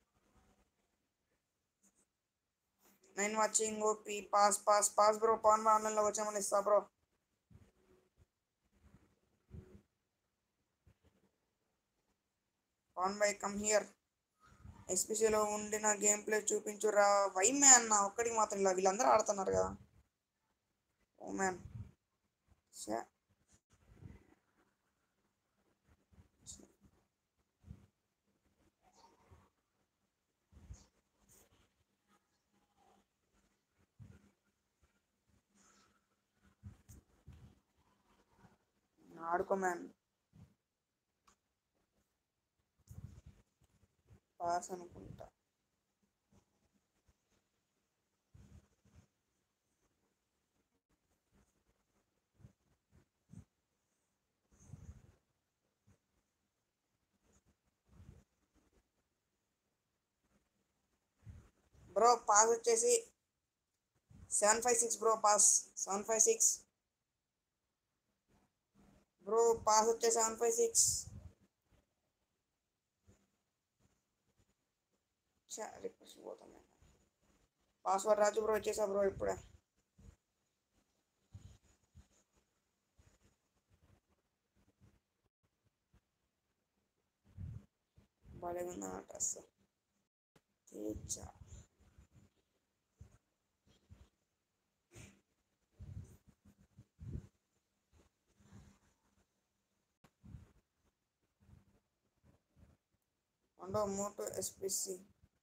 nine watching OP pass pass pass bro Pavan ఆన్లైన్లో వచ్చామని ఇస్తా bro Pawan bye come here ఎస్పీసీలో ఉండిన game play చూపించురా why man నా ఒక్కడికి మాత్రం ఇలా వీళ్ళందరూ ఆడుతున్నారు కదా ఓ మ్యాన్ ఆడుకో మ్యాన్ పాస్ అనుకుంటా బ్రో పాస్ వచ్చేసి seven five six bro pass seven five six bro pass వచ్చే సెవెన్ ఫైవ్ సిక్స్ రిక్వెస్ట్ పోతాను పాస్వర్డ్ రాజు బ్రో వచ్చేసా బ్రో ఇప్పుడే బాగా dress Teja Honda Moto SPC.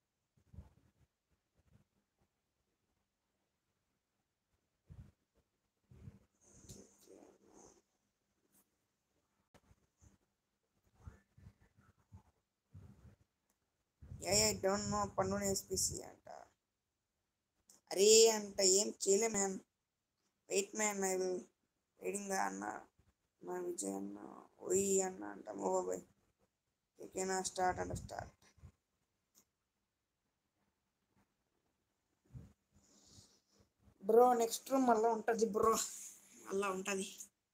ఏ ఐ డోంట్ నో పండుని ఎస్పీసీ అంట అరే అంట ఏం చేయలే man wait man I will waiting అన్న మా విజయ్ అన్న ఓయి అన్న అంట మో బాబాయ్ ఓకేనా స్టార్ట్ అంట స్టార్ట్ బ్రో నెక్స్ట్ రూమ్ మళ్ళీ ఉంటుంది బ్రో మళ్ళీ ఉంటుంది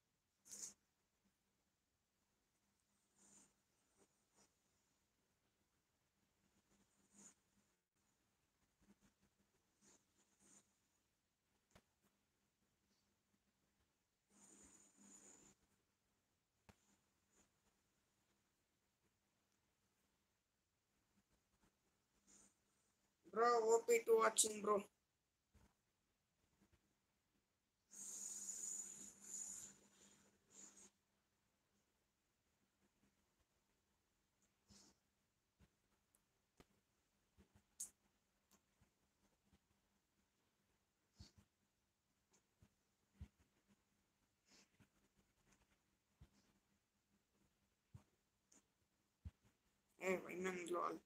bro OP two watching bro ఏ వైమన్ లోల్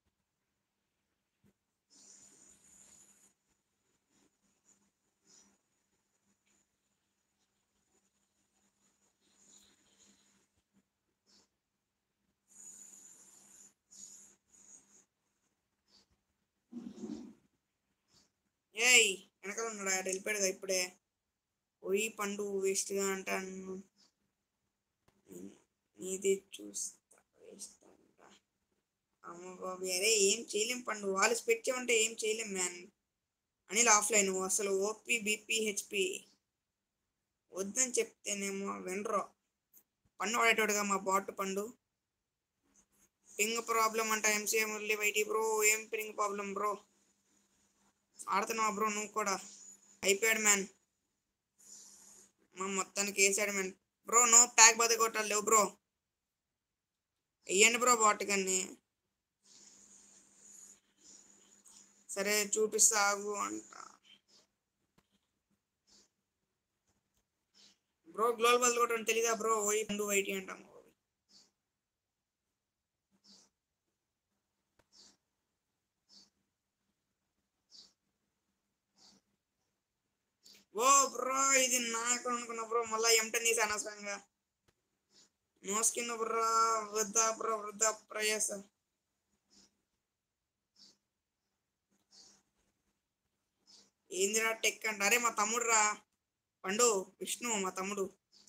ఏయ్ వెనకాల ఉన్నాడా ఆడు వెళ్ళిపోయాడు కదా ఇప్పుడే పోయి పండు వేస్ట్గా అంటాను నీది చూస్తా వేస్ట్ అంట అమ్మ బాబు అరే ఏం చేయలేం పండు వాళ్ళు స్పెట్ చేయమంటే ఏం చేయలేం మ్యాన్ అనిల్ ఆఫ్లైన్ అసలు ఓపీ బీపీ హెచ్పి వద్దని చెప్తేనేమో వినరు పన్ను వాడేటోడుగా మా బాట్ పండు పింగ్ ప్రాబ్లం అంట ఎంసీఏ మురళి వైటీ బ్రో ఏం పింగ్ ప్రాబ్లం బ్రో ఆడుతున్నావా బ్రో నువ్వు కూడా అయిపోయాడు మ్యాన్ మా మొత్తానికి వేసాడు మ్యాన్ బ్రో నో ప్యాక్ బద కొట్టాలి లేవు బ్రో వెయ్యండి బ్రో బాట్ కన్ని సరే చూపిస్తా ఆగు అంట బ్రో గ్లోబల్ బదులు కొట్టడం తెలీదా బ్రో ఓయి పండు వైటీ అంటాము ఓ బ్రో ఇది నాకు అనుకున్నా బ్రో మళ్ళా ఎంటని తీసి అనవసరంగా నో స్కిన్ బ్రో వృద్ధ బ్రో వృద్ధ ప్రయాస ఏందిరా టెక్ అంట అరే మా తమ్ముడు రా పండు విష్ణు మా తమ్ముడు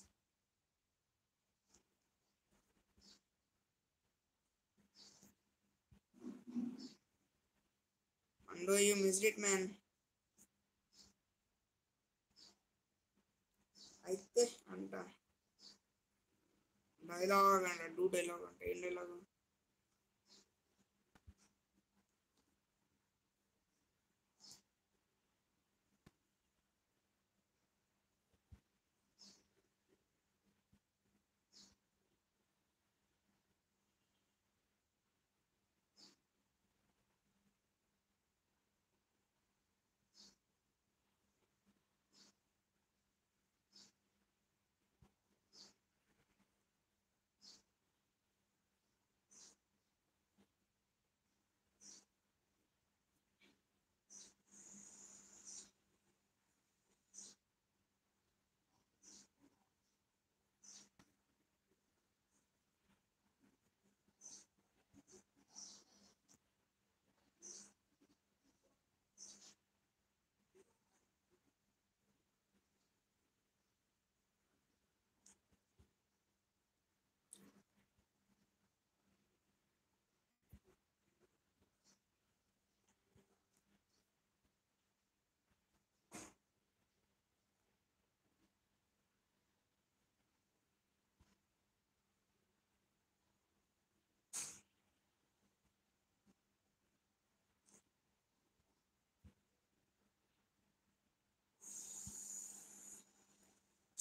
పండు యూ మిస్డ్ ఇట్ మ్యాన్ అయితే అంట డైలాగ్ అంట డూ డైలాగ్ అంట ఏం డైలాగ్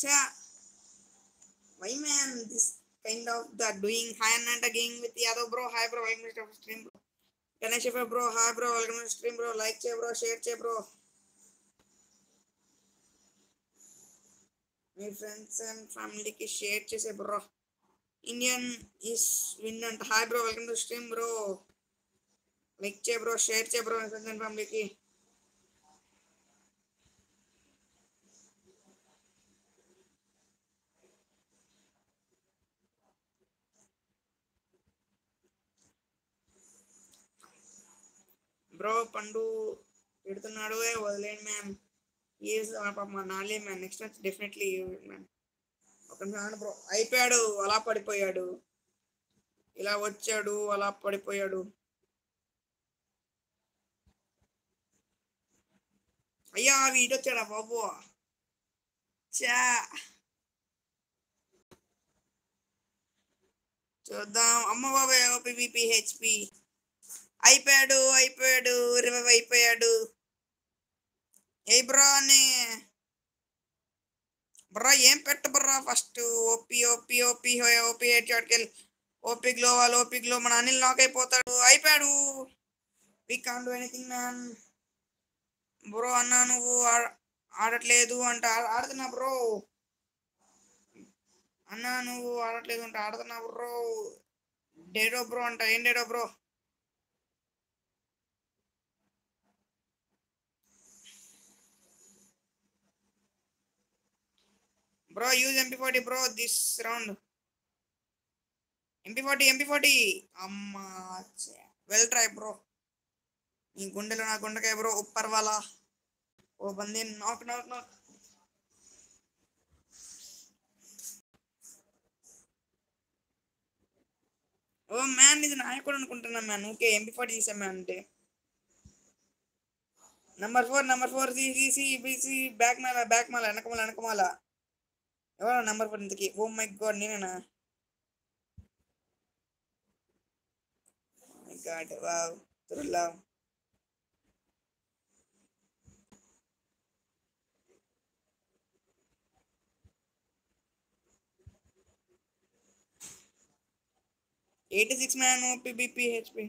చా why man this kind of the doing hi అన్న gaming with Yadav bro hi bro welcome to stream bro Ganesh bro hi bro welcome to stream bro like చేయ bro share చేయ bro మీ friends and ఫ్యామిలీకి share చేసే bro Indian is win అంట hi bro welcome to stream bro like చేయ bro share చేయ bro మీ friends and ఫ్యామిలీకి బ్రో పండు పెడుతున్నాడు ఏ వదిలేండి మ్యామ్ ఈజ్ మా నాలే ma'am next match definitely ma'am ఒక నిమిషం బ్రో అయిపోయాడు అలా పడిపోయాడు ఇలా వచ్చాడు అలా పడిపోయాడు అయ్యా వీడు వచ్చాడా బాబు చా చూద్దాం అమ్మ బాబాయ్ ఓపీబీపీ హెచ్పి అయిపోయాడు అయిపోయాడు రివైవ్ అయిపోయాడు ఏ బ్రో అని బ్రో ఏం పెట్ట bro first OP OP OP OP head షాట్కి వెళ్ళి ఓపి గ్లో వాళ్ళు ఓపి గ్లో మన అనిల్ లాక్ అయిపోతాడు అయిపోయాడు we can do anything man bro అన్న నువ్వు ఆడ- ఆడట్లేదు అంట ఆ- ఆడుతున్నా బ్రో అన్న నువ్వు ఆడట్లేదు అంట ఆడుతున్నా బ్రో డేడో బ్రో అంట ఏం డేడో bro bro use MP forty bro this round MP forty MP forty అమ్మా వెల్ ట్రై బ్రో నీ గుండెలో నా గుండెకాయ బ్రో ఉప్పర్ వాలా ఓ బంది నాక్ నాక్ నాక్ ఓ మ్యాన్ ఇది నాయకుడు అనుకుంటున్నా మ్యాన్ ఓకే ఎంపీ ఫార్టీ తీసా మ్యాన్ అంటే number four number four CC BC back మాల బ్యాక్ మాల వెనకమాల వెనకమాల ఎవరో నంబర్ ఫోర్ ఇంతకి ఓ మై గాడ్ నేనేనా మై గాడ్ వావ్ త్రిల్లా eighty six man OP BP HP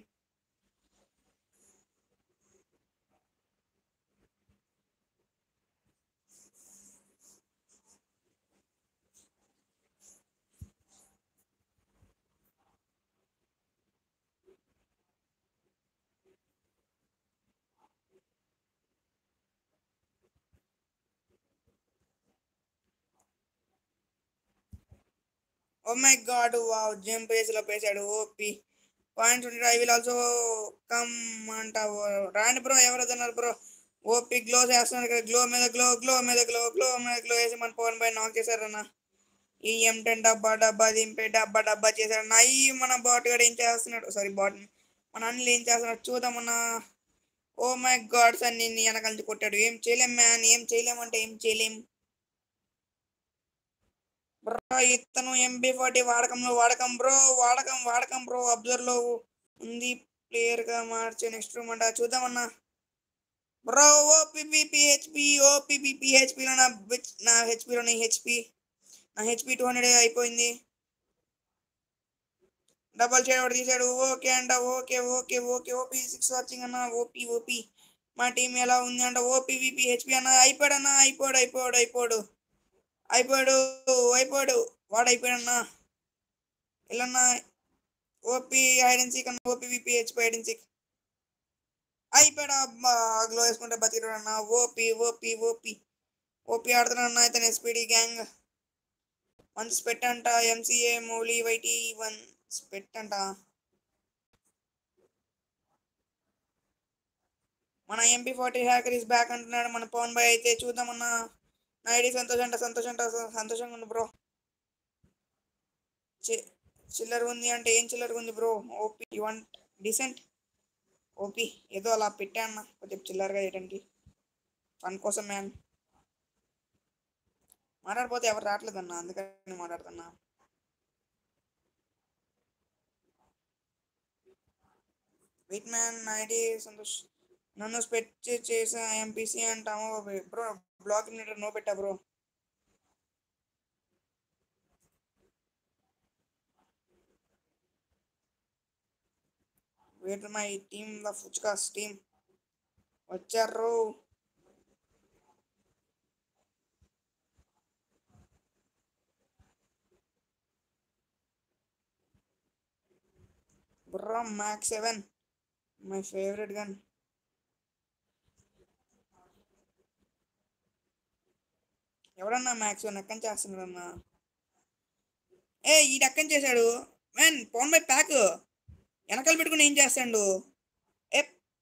oh my god wow jump వేసిలో పేసాడు ఓపి పాయింట్స్ ఉంటే ఐ విల్ ఆల్సో కమ్ అంటావు రాండి బ్రో ఎవరు వద్దన్నారు బ్రో ఓపి గ్లో చేస్తున్నారు కదా గ్లో మీద గ్లో గ్లో మీద గ్లో గ్లో మీద గ్లో వేసి మన పవన్ పై నాక్ చేశారన్న ఈ ఎం టెన్ డబ్బా డబ్బా దింపే డబ్బా డబ్బా చేశారన్న ఈ మన బాట్ గడు ఏం చేస్తున్నాడు సారీ బాట్ మన అనిల్ ఏం చేస్తున్నాడు చూద్దామన్నా ఓ మై గాడ్ సార్ నిన్ను వెనకాల కొట్టాడు ఏం చేయలేం మ్యాన్ ఏం చేయలేమంటే ఏం చేయలేం బ్రో ఇతను ఎంబీ ఫార్టీ వాడకంలో వాడకం బ్రో వాడకం వాడకం బ్రో అబ్జర్వ్ లో ఉంది ప్లేయర్ గా మార్చే నెక్స్ట్ రూమ్ అంట చూద్దామన్నా బ్రో ఓపీపీ హెచ్పి ఓపీపీ హెచ్పిలో నా బిచ్- నా హెచ్పిలో నా హెచ్పి నా హెచ్పి టూ హండ్రెడ్ అయిపోయింది డబల్ షేడ్ ఒకటి తీసాడు ఓకే అంట okay okay okay OP six watching అన్న ఓపీ ఓపీ మా టీం ఎలా ఉంది అంట ఓపీ విపి హెచ్పి అన్న అయిపోయాడు అన్న అయిపోయాడు అయిపోయాడు అయిపోయాడు అయిపోయాడు అయిపోయాడు వాడు అయిపోయాడన్నా వెళ్ళన్నా ఓపీ హైడ్ అండ్ సీక్ అన్న OP VP HP hide and seek అయిపోయాడు అబ్బా గ్లో వేసుకుంటే బతికాడు అన్న ఓపీ ఓపీ ఓపీ ఓపీ ఆడుతున్నాడు అన్న ఇతను ఎస్పీడి గ్యాంగ్ వన్ స్పెట్ అంట ఎంసీఏ మౌలి వైటీ వన్ స్పెట్ అంట మన MP forty hacker is back అంటున్నాడు మన పవన్ బాయ్ అయితే చూద్దామన్నా నా ఐడి సంతోషం అంట సంతోషం అంట సంతోషంగా ఉంది బ్రో చిల్లర ఉంది అంటే ఏం చిల్లర ఉంది bro OP you want decent OP ఏదో అలా పెట్టా అన్న కొంచెం చిల్లరగా చేయడానికి ఫన్ కోసం మ్యాన్ మాట్లాడిపోతే ఎవరు రావట్లేదన్న అందుకని మాట్లాడుతున్నా వెయిట్ మ్యాన్ ఐడి సంతోష్ నన్ను స్పెట్ చేసా ఎంపీసీ అంటాము బ్రో బ్లాక్ నో పెట్టా bro wait my team the ఫుచ్కాస్ టీమ్ వచ్చారు bro Mac seven my favourite gun ఎవడన్నా మ్యాక్స్ వన్ ఎక్కని చేస్తున్నాడన్నా ఏ ఈ ఎక్కని చేశాడు మ్యాన్ పవన్ బై ప్యాక్ వెనకాల పెట్టుకుని ఏం చేస్తాడు ఏ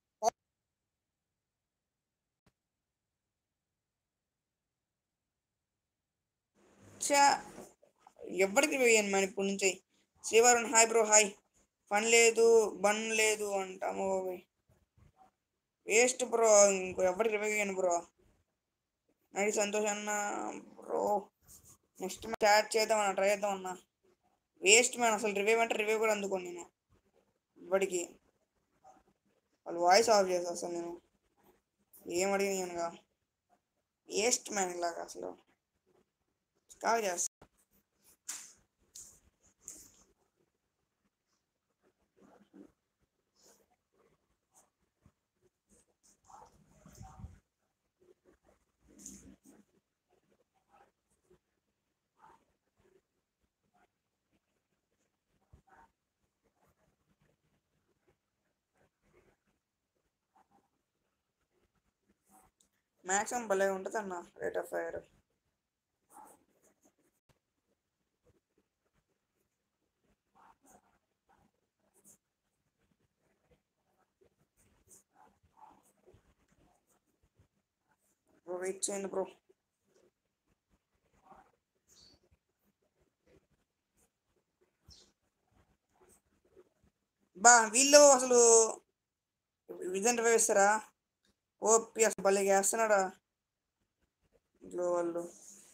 చా ఎవరికి వేయను మన ఇప్పటి నుంచి శ్రీవారం హాయ్ బ్రో హాయ్ పని లేదు బన్ లేదు అంటాము వేస్ట్ బ్రో ఇంకో ఎవరికి వేయను బ్రో నడి సంతోష్ అన్న బ్రో నెక్స్ట్ స్టార్ట్ చేద్దాం అన్న ట్రై చేద్దాం అన్న వేస్ట్ మ్యాన్ అసలు రివ్యూ అంటే రివ్యూ కూడా అందుకోను నేను ఇప్పటికి వాళ్ళు వాయిస్ ఆఫ్ చేస్తా అసలు నేను ఏం అడిగినానుగా వేస్ట్ మ్యాన్ ఇలాగా అసలు కాల్ చేస్తా మ్యాక్సిమం భలే ఉంటుంది అన్న rate of fire bro wait చేయండి బ్రో బా వీళ్ళు అసలు విజన్ వేస్తారా ఓపి అసలు భలే వేస్తున్నాడా ఇంట్లో వాళ్ళు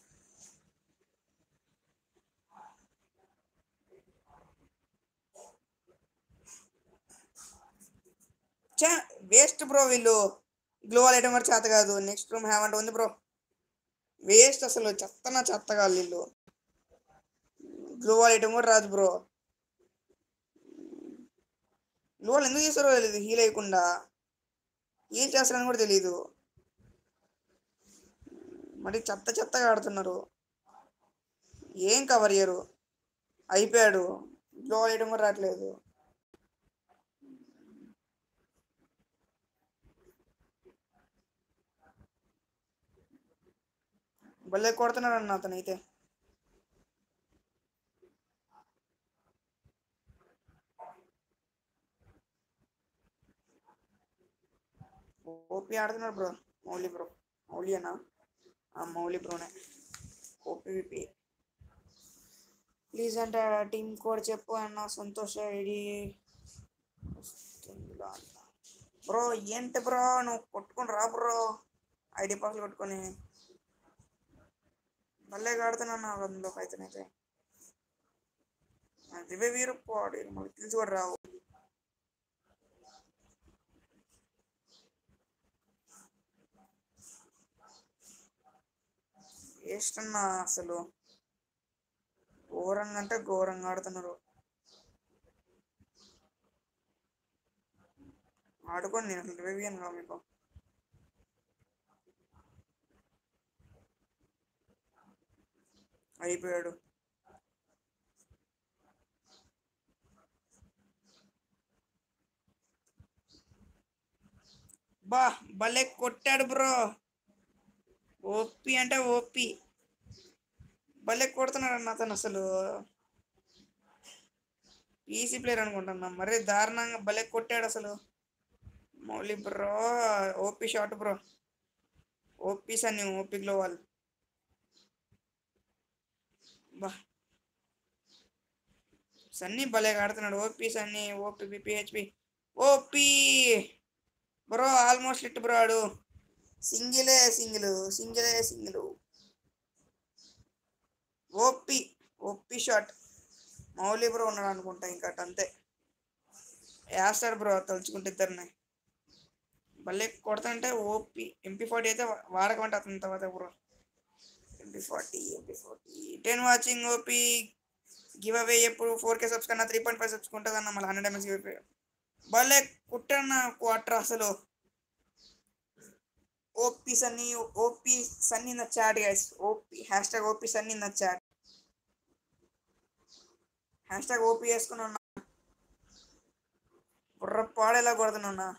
చా వేస్ట్ బ్రో వీళ్ళు గ్లోవల్ ఐటమ్ కూడా చేత కాదు నెక్స్ట్ రూమ్ హ్యామంట్ ఉంది బ్రో వేస్ట్ అసలు చెత్తనా చెత్తగా వీళ్ళు గ్లోవల్ ఐటమ్ కూడా రాదు బ్రో గ్లోవల్ ఎందుకు చేస్తారో తెలియదు హీల్ అయ్యకుండా ఏం చేస్తారని కూడా తెలియదు మరి చెత్త చెత్తగా ఆడుతున్నారు ఏం కవర్ చేయరు అయిపోయాడు గ్లో వేయడం కూడా రావట్లేదు భలే కొడుతున్నాడు అన్న అతను అయితే ఓపీ ఆడుతున్నాడు బ్రో మౌలి బ్రో మౌలి అన్న ఆ మౌలి బ్రోనే ఓపీపీ ప్లీజ్ అంటే టీమ్ కోడ్ చెప్పు అన్న సంతోష్ ఐడి బ్రో ఏంటి బ్రో నువ్వు కొట్టుకొని రా బ్రో ఐడి పాస్లు కొట్టుకొని మళ్ళీ ఆడుతున్నా అందులోకి అయితేనైతే రివే వీరు పోడు మళ్ళీ తెలిసి కూడా రావు వేస్ట్ అన్న అసలు ఘోరంగా అంటే ఘోరంగా ఆడుతున్నారు ఆడుకోండి నేను అసలు రివ్యూ కా మీకు అయిపోయాడు బా భలే కొట్టాడు బ్రో ఓపి అంటే ఓపి భలే కొడుతున్నాడు అన్న అతను అసలు ఈసీ ప్లేయర్ అనుకుంటున్నా మరీ దారుణంగా భలే కొట్టాడు అసలు Mouli bro OP shot bro OP Sunny OP గ్లోవాల్ బా సన్నీ భలే ఆడుతున్నాడు OP Sunny OP PHP OP bro almost it bro ఆడు సింగిలే సింగిల్ సింగిలే single OP OP shot Mouli bro ఉన్నాడు అనుకుంటా ఇంకా అటు అంతే వేస్తాడు బ్రో తలుచుకుంటే ఇద్దరిని భలే కొడతాంటే ఓపి ఎంపీ ఫార్టీ అయితే వాడకమంటే అతని తర్వాత bro MP forty MP forty ten watching OP give away ఎప్పుడు ఫోర్ కే సబ్స్ కన్నా త్రీ పాయింట్ ఫైవ్ సబ్స్ ఉంటుంది అన్న మళ్ళీ హండ్రెడ్ ఎంఎస్ గివ్ భలే కుట్టన్న క్వార్టర్ అసలు OP Sunny OP Sunny in the chat guys OP hashtag OP Sunny in the chat hashtag OP వేసుకుని ఉన్నా బుర్ర పాడేలా కొడుతున్నా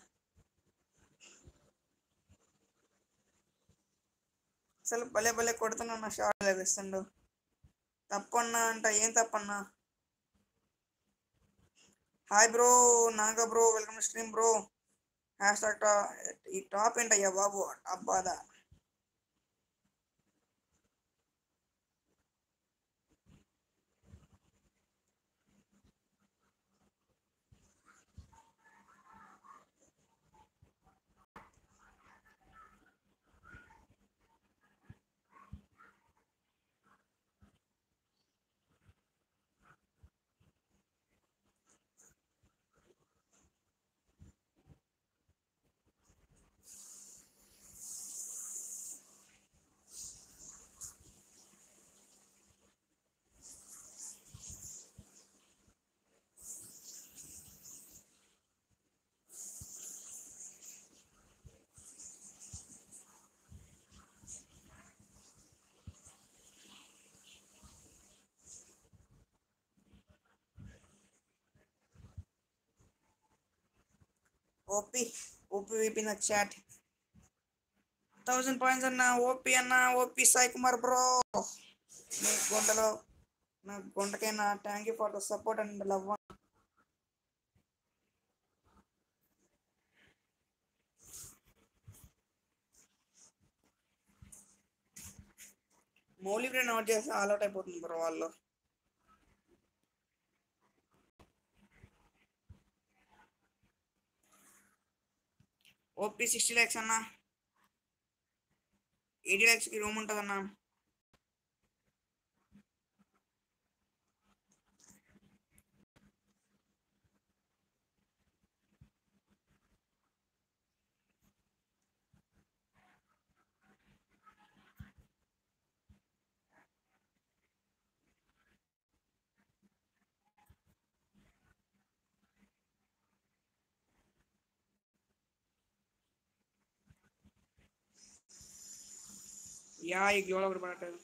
అసలు భలే భలే కొడుతున్నా షార్ట్ లభిస్తుండు తప్పన్నా అంట ఏం తప్పన్నా hi bro Naga bro welcome stream bro hashtag ఈ టాప్ ఏంటయ్యా బాబు టాప్ బాధ ఓపీ ఓపీ వీపీ నా చాట్ థౌజండ్ పాయింట్స్ అన్న ఓపీ అన్న ఓపీ సాయి కుమార్ బ్రో మీ గుంటలో నా గుంటకైనా thank you for the support and love Mouli friend out చేస్తే ఆల్ అవుట్ అయిపోతుంది బ్రో వాళ్ళు ఓపీ సిక్స్టీ ల్యాక్స్ అన్న ఎయిటీ ల్యాక్స్కి రూమ్ ఉంటుంది అన్న యా ఈ గ్లోలో ఒకటి పడట్లేదు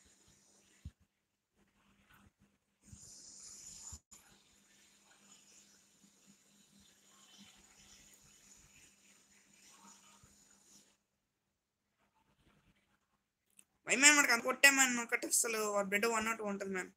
వై మ్యాన్ మనకు అంత కొట్టే మ్యాన్ ఒకటి అసలు బెడ్ వన్ నాట్ ఉంటుంది man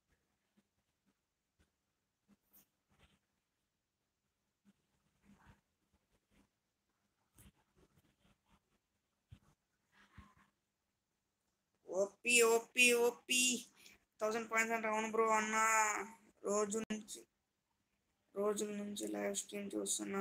OP OP OP thousand points అంటే అవును బ్రో అన్న రోజు నుంచి రోజుల నుంచి లైవ్ స్ట్రీమ్ చూస్తున్నా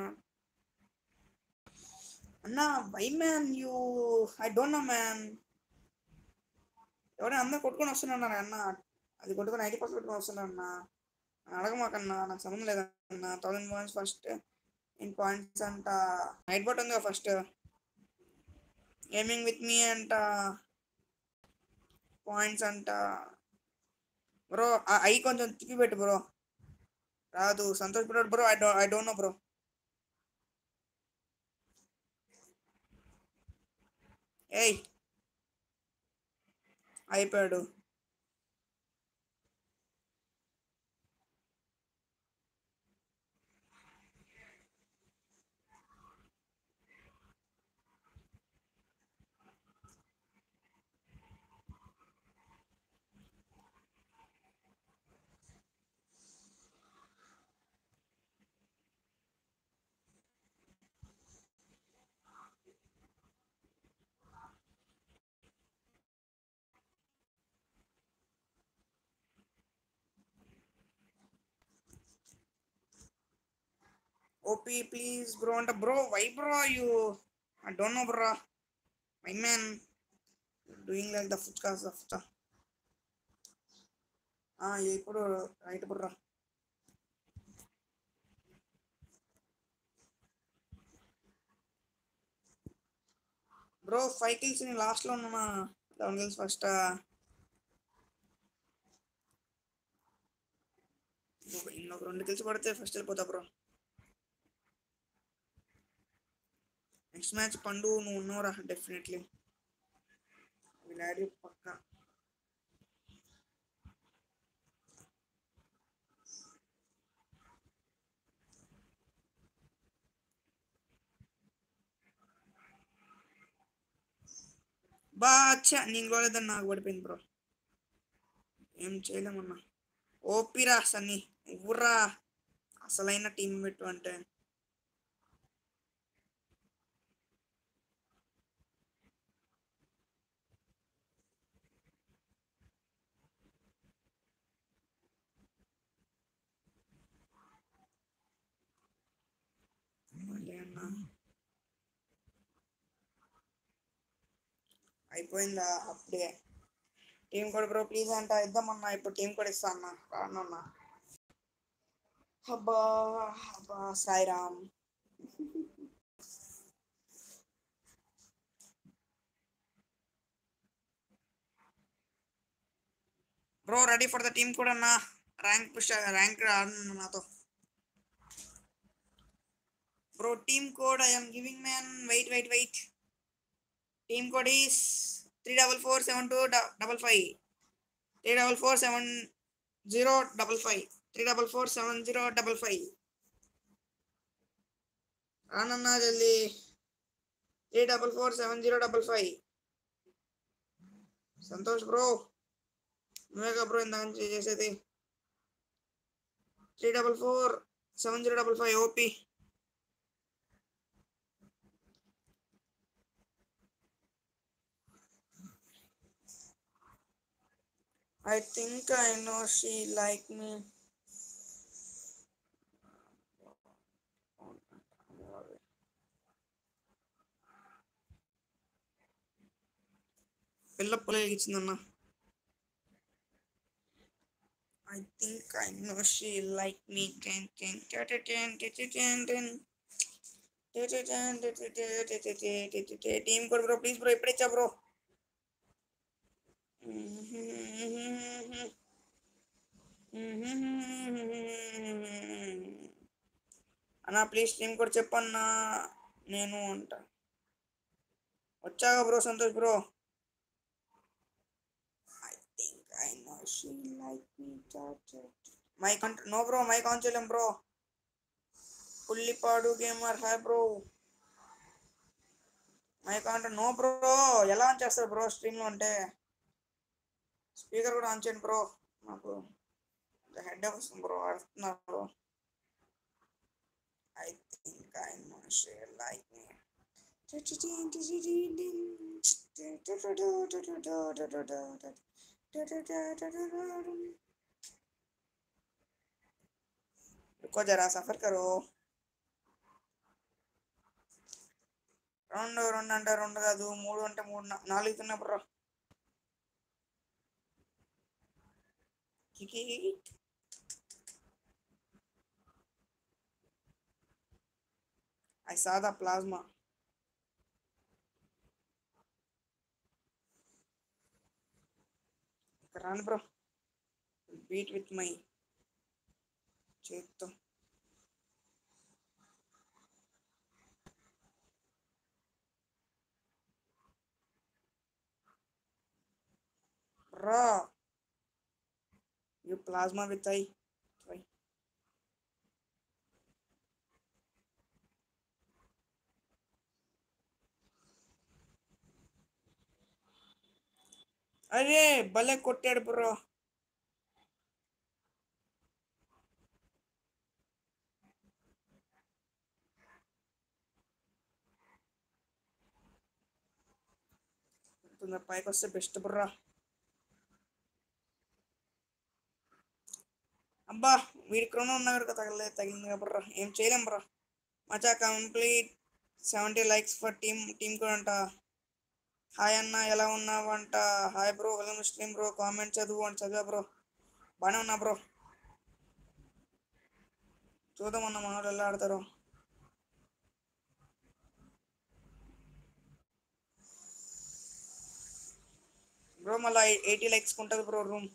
అన్న why man you I don't know man ఎవరైనా అందరు కొట్టుకొని వస్తున్నారు అన్న అది కొట్టుకొని ఐటీ పాస్ కొట్టుకొని వస్తున్నారు అన్న అడగమాకన్నా నాకు సంబంధం లేదన్న thousand points first in points అంట నైట్ బోట్ ఉందిగా ఫస్ట్ గేమింగ్ విత్ మీ అంట పాయింట్స్ అంట బ్రో ఐ కొంచెం తిప్పి పెట్టు బ్రో రాదు Santosh bro bro I do I don't know bro ఏయ్ అయిపోయాడు ఓపీ ప్లీజ్ బ్రో అంట bro why bro you I don't know bro my man doing like the food cause of ఇప్పుడు right bro bro five kills last లో ఉన్నా eleven kills first ఇంకొక రెండు kills పడితే first వెళ్ళిపోతా బ్రో నెక్స్ట్ మ్యాచ్ పండు నువ్వు ఉన్నావురా డెఫినెట్లీ విలాడి పక్క బా అచ్చా నేను గోలేదని నాకు పడిపోయింది బ్రో ఏం చేయలేమన్నా ఓపిరా సన్నీ ఊర్రా అసలైన టీం పెట్టు అంటే మళ్ళీ అన్నా అయిపోయిందా అప్పుడే టీం కోడ్ బ్రో ప్లీజ్ అంట ఇద్దామన్నా ఇప్పుడు టీం కోడ్ ఇస్తా అన్న రానన్నా అబ్బా అబ్బా Sairam bro ready for the team కూడా అన్న ర్యాంక్ పుష్ ర్యాంక్ ఆడుతున్నా నాతో bro team code I'm giving man wait wait wait team code is three double four seven two double five three double four seven zero double five three double four seven zero double five రానన్నా జల్దీ three double four seven zero double five Santosh bro నువ్వేగా bro ఇంత నుంచి చేసేది three double four seven zero double five OP I think I know she like me. పిల్ల పొలకి ఇచ్చిందన్న I think I know she like me ten ten ten ten ten team కూడా bro please bro ఎప్పుడు ఇచ్చా bro అన్నా please team కూడా చెప్పన్నా నేను అంట వచ్చాక bro Santosh bro I think I know she like me mike అంట నో బ్రో మైక్ ఆన్ చేయలేం bro Pullipadu gamer hi bro mike అంటే నో బ్రో ఎలా ఆన్ చేస్తారు బ్రో స్ట్రీమ్లో అంటే స్పీకర్ కూడా ఆన్ చేయండి బ్రో నాకు హెడ్ వస్తుంది బ్రో అడుగుతున్నా bro I think I know she like me रुको जरा सफर करो రెండు రెండు అంటే రెండు కాదు మూడు అంటే మూడు నా- నాలుగు తిన్నా బ్రో కికి ఐ సా ద ప్లాజ్మా ఇక్కడ రాను బ్రో బీట్ విత్ మై చేత్తో రా you plasma with I. Try. అరే భలే కొట్టాడు బ్రో పైకి వస్తే బెస్ట్ బ్రో అబ్బా వీడి క్రోనో ఉన్నా కూడా తగలలేదు తగిలింది బ్రో ఏం చేయలేం బ్రో మచా complete seventy likes for team team కూడా అంట హాయ్ అన్న ఎలా ఉన్నావు అంట hi bro welcome stream bro comment చదువు అని చదివా బ్రో బాగానే ఉన్నా బ్రో చూద్దాం అన్న మన వాళ్ళు ఎలా ఆడతారు బ్రో మళ్ళీ ఎయిటీ లైక్స్ ఉంటుంది bro room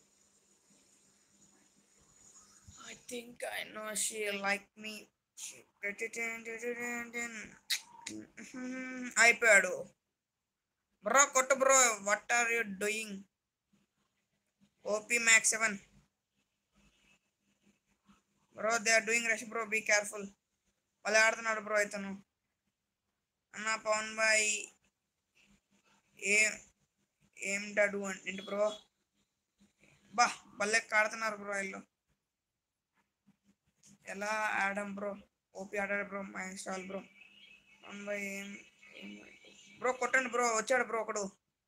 I think I know she like me. She అయిపోయాడు బ్రో కొట్టు bro what are you doing OP max seven bro they are doing rush bro be careful వాళ్ళు ఆడుతున్నాడు బ్రో ఇతను అన్న Pawan boy ఏం ఏం డడు ఏంటి బ్రో బా భలే కాడుతున్నారు బ్రో వీళ్ళు ఎలా ఆడడం బ్రో ఓపీ ఆడాడు బ్రో మా ఇన్స్టాల్ బ్రో పవన్ బాయ్ ఏం బ్రో కొట్టండి బ్రో వచ్చాడు బ్రో ఒకడు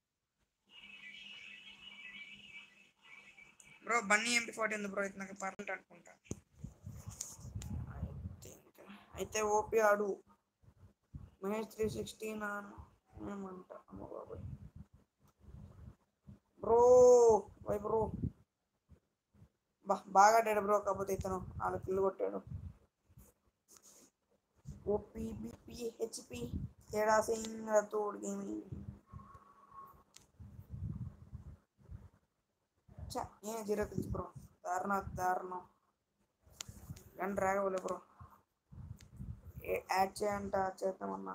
బ్రో బన్నీ ఎంపీ ఫార్టీ ఉంది బ్రో ఇది నాకు పర్లేదు అనుకుంటా I think. అయితే ఓపీ ఆడు మహేష్ త్రీ సిక్స్టీన్ ఏమంట అమ్మ బాబాయ్ బ్రో వై బ్రో బా బాగా ఆడాడు బ్రో కాకపోతే ఇతను నాలుగు కిల్లు కొట్టాడు ఓపీ బీపీ హెచ్పి తేడా సింగ్ రతోడ్ గేమింగ్ చా ఏం జీరో కిల్స్ బ్రో దారుణ దారుణం గంట రాగవలే బ్రో ఏ యాడ్ చేయంట చేద్దామన్నా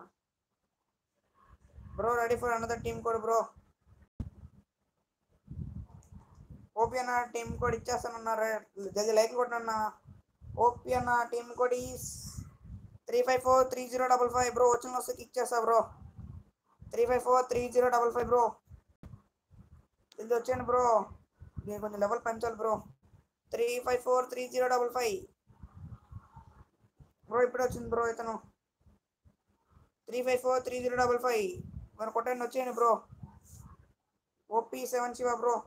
bro ready for another team code bro OP అన్న టీమ్ కోడ్ ఇచ్చేస్తానన్నారు జల్దీ లైక్ కొట్టన్నా ఓపీ అన్న team code is three five four three zero double five bro వచ్చిన వస్తే కిక్ చేస్తా bro three five four three zero double five bro ఇది వచ్చాను బ్రో నేను కొంచెం లెవెల్ పెంచాలి bro three five four three zero double five bro ఇప్పుడే వచ్చింది బ్రో ఇతను three five four three zero double five మరి కొట్టండి వచ్చేయండి bro OP seven Shiva bro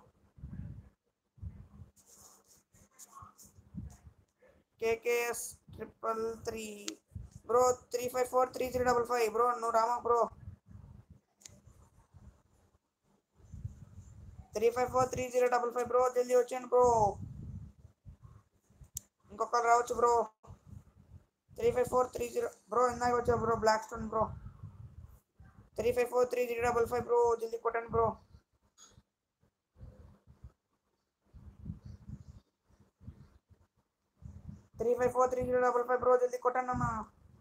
KKS triple three bro three five four three three double five bro నువ్వు Rama bro three five four three zero double five bro జల్దీ వచ్చాను bro ఇంకొకరు రావచ్చు bro three five four three zero bro ఇందాక వచ్చా bro black stone bro three five four three zero double five bro జల్దీ కొట్టండి bro three five four three zero double five bro జల్దీ కొట్టండి అన్న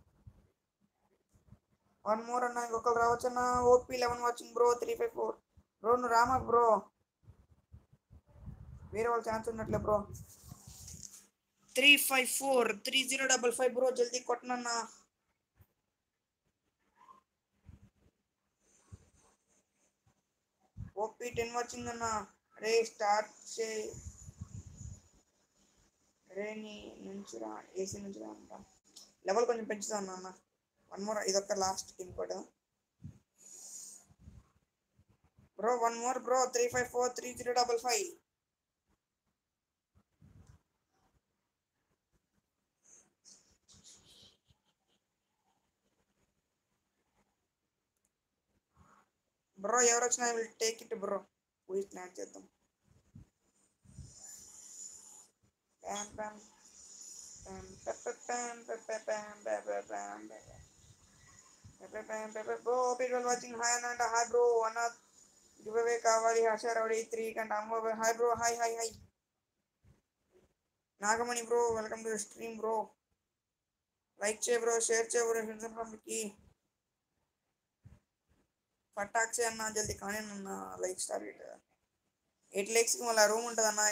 వన్ మోర్ అన్న ఇంకొకరు రావచ్చు అన్న OP eleven watching bro three five four bro నువ్వు రామా బ్రో వేరే వాళ్ళ ఛాన్స్ ఉన్నట్లే bro three five four three zero double five bro జల్దీ కొట్టనన్నా ఓపీ టెన్ వచ్చిందన్న రే స్టార్ట్ చే రే నీ నుంచి రా ఏసీ నుంచి రా అంట లెవెల్ కొంచెం పెంచుతా అన్న అన్న వన్ మోర్ ఇదొక్క లాస్ట్ టీమ్ కూడా bro one more bro three five four three zero double five bro ఎవరు వచ్చినా విల్ టేక్ ఇట్ బ్రో పోయి స్నాక్ చేద్దాం ప్యామ్ ప్యామ్ ప్యామ్ పెప్ప ప్యామ్ పెప్ప ప్యామ్ పెప్ప ప్యామ్ పెప్ప ప్యామ్ పెప్ప బ్రో పీపుల్ వాచింగ్ హాయ్ అన్న హాయ్ బ్రో అన్న గివ్ అవే కావాలి హర్షారౌడి త్రీ కంటే అమ్మో hi bro hi hi hi Nagamani bro welcome to stream bro like చేయ బ్రో షేర్ చేయ బ్రో ఫ్రెండ్స్ అండ్ ఫ్యామిలీకి పట్టాక్సే అన్న జల్దీ కానీ అన్న లైక్ స్టార్ ఎయిట్ లైక్స్కి మళ్ళీ రూమ్ ఉంటుంది అన్న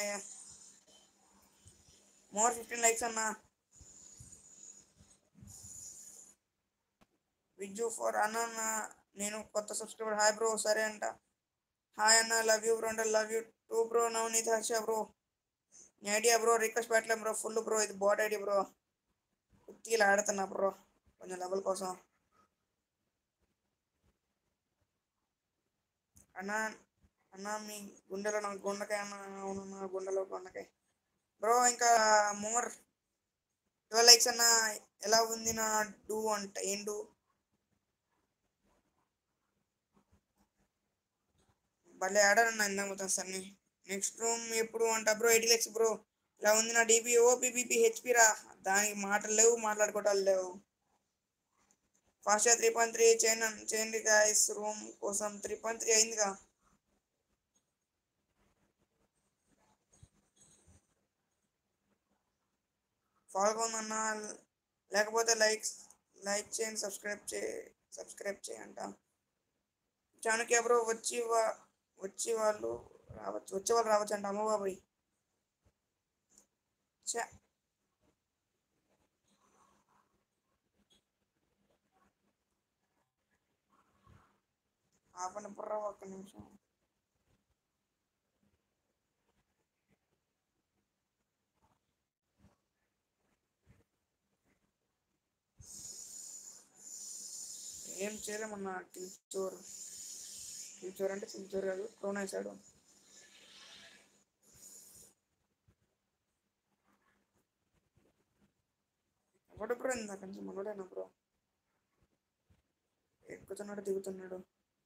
మోర్ ఫిఫ్టీన్ లైక్స్ అన్న విజ్జు ఫర్ అన్న అన్న నేను కొత్త సబ్స్క్రైబర్ హాయ్ బ్రో సరే అంట హాయ్ అన్న లవ్ యూ బ్రో అంటే love you too bro Navneet Harsha bro నీ ఐడియా బ్రో రిక్వెస్ట్ పెట్టలేం బ్రో ఫుల్ బ్రో ఇది బాట్ ఐడి బ్రో కుర్తీలు ఆడుతున్నా బ్రో కొంచెం లెవెల్ కోసం అన్న అన్న మీ గుండెలో నాకు గుండకాయ అన్న అవును నా గుండెలో గుండకాయ బ్రో ఇంకా మోర్ ట్వెల్వ్ లైక్స్ అన్న ఎలా ఉంది నా డూ అంట ఏం డూ భలే ఆడారన్న ఇందాక మొత్తం సన్ని నెక్స్ట్ రూమ్ ఎప్పుడు అంట బ్రో ఎయిటీ లెక్స్ బ్రో ఇలా ఉంది నా డీపీ ఓపీపీపీ హెచ్పి రా దానికి మాటలు లేవు మాట్లాడుకోవటాలు లేవు ఫాస్ట్ త్రీ పాయింట్ త్రీ చేయండి చేయండి గాయస్ రూమ్ కోసం త్రీ పాయింట్ త్రీ అయిందిగా ఫాలో అన్న లేకపోతే లైక్స్ లైక్ చేయండి సబ్స్క్రైబ్ చే సబ్స్క్రైబ్ చేయంట చాణక్య బ్రో వచ్చి వా వచ్చి వాళ్ళు రావచ్చు వచ్చే వాళ్ళు రావచ్చు అంట అమ్మ బాబాయ్ చా ఆపండి బుర్ర ఒక్క నిమిషం ఏం చేయలేమన్నా కిల్చోర్ కిల్చోర్ అంటే కిల్చోర్ కాదు క్రోన్ వేసాడు ఎవడు బ్రో ఇందాక నుంచి మనోడేనా బ్రో ఎక్కుతున్నాడు దిగుతున్నాడు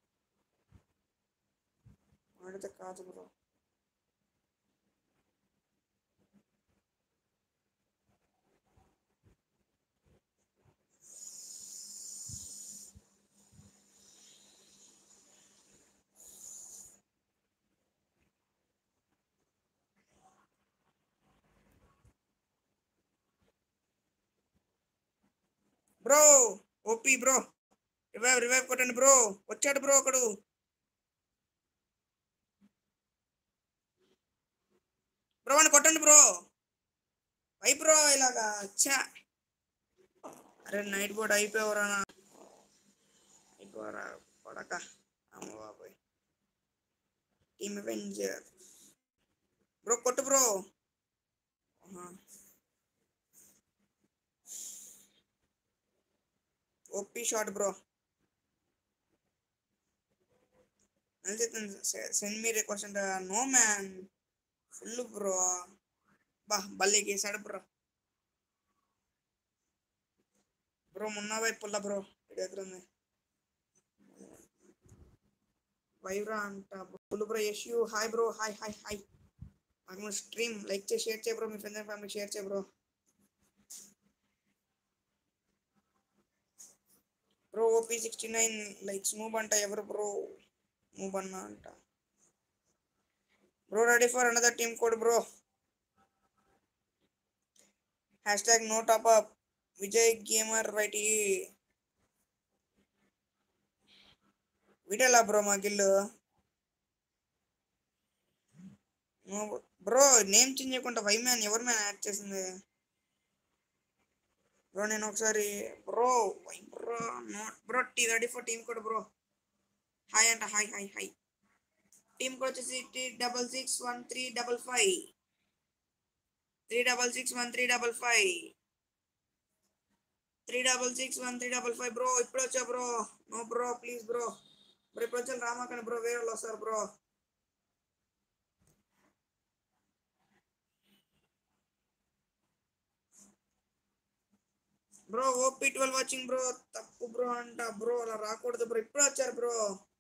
వాడితే కాదు bro bro OP bro revive revive కొట్టండి బ్రో వచ్చాడు బ్రో ఒకడు బ్రో అని కొట్టండి బ్రో వై బ్రో ఇలాగా ఛా అరే నైట్ బోర్డ్ అయిపోయావరా నా అయిపోరా కొడక అమ్మ బాబాయ్ టీమ్ అవెంజర్ బ్రో కొట్టు bro OP shot bro send me request అంటే నో మ్యాన్ ఫుల్ బ్రో బా బల్లికి వేసాడు బ్రో బ్రో మొన్న వైపు పుల్ల బ్రో ఇటు ఎదురు ఉంది వైవ్రా అంట full bro Yash you hi bro hi hi hi నాకు స్ట్రీమ్ లైక్ చేసి షేర్ చేయ బ్రో మీ ఫ్రెండ్స్ అండ్ ఫ్యామిలీ షేర్ చేయ bro bro OP sixty nine likes move అంట ఎవరు బ్రో మూవ్ అన్న అంట bro ready for another team code bro hashtag no top up Vijay gamer YT వీడెలా bro మా గిల్లు బ్రో నేమ్ చేంజ్ చేయకుండా why man ఎవరు మ్యాన్ యాడ్ చేసింది బ్రో నేను ఒకసారి bro why bro note bro T ready for team code bro hi అంట hi hi hi team code వచ్చేసి T double six one three double five three double six one three double five three double six one three double five bro ఇప్పుడు వచ్చా bro no bro please bro bro ఇప్పుడు వచ్చాను రామాకని bro వేరే వాళ్ళు వస్తారు bro bro OP twelve watching bro తప్పు bro అంట బ్రో అలా రాకూడదు బ్రో ఇప్పుడు వచ్చారు bro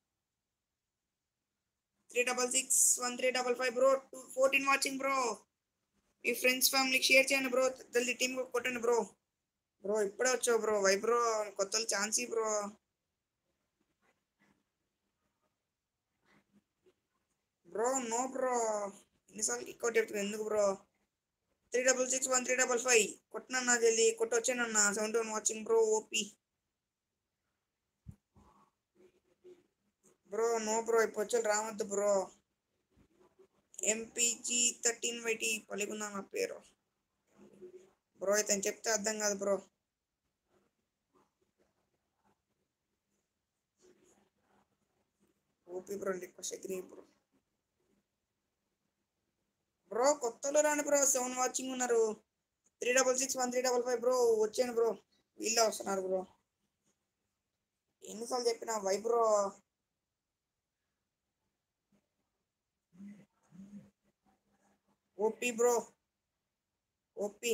three double six one three double five bro two fourteen watching bro మీ ఫ్రెండ్స్ ఫ్యామిలీకి షేర్ చేయండి బ్రో జల్దీ టీమ్ కొట్టండి బ్రో బ్రో ఇప్పుడే వచ్చావు బ్రో వై బ్రో కొత్త chance bro bro no bro ఎన్నిసార్లు కిక్ అవుట్ చెప్తుంది ఎందుకు bro three double six one three double five కొట్టనన్నా జల్దీ కొట్టొచ్చానన్నా seventy one watching bro OP bro no bro ఇప్పుడు వచ్చి రావద్దు బ్రో ఎంపీజీ థర్టీన్ వైటీ పలికుందా నా పేరు బ్రో ఇతను చెప్తే అర్థం కాదు bro OP bro request agree bro bro కొత్తలో రాని బ్రో సెవెన్ వాచింగ్ ఉన్నారు three double six one three double five bro వచ్చాను బ్రో వీళ్ళే వస్తున్నారు బ్రో ఎన్నిసార్లు చెప్పినా why bro OP bro OP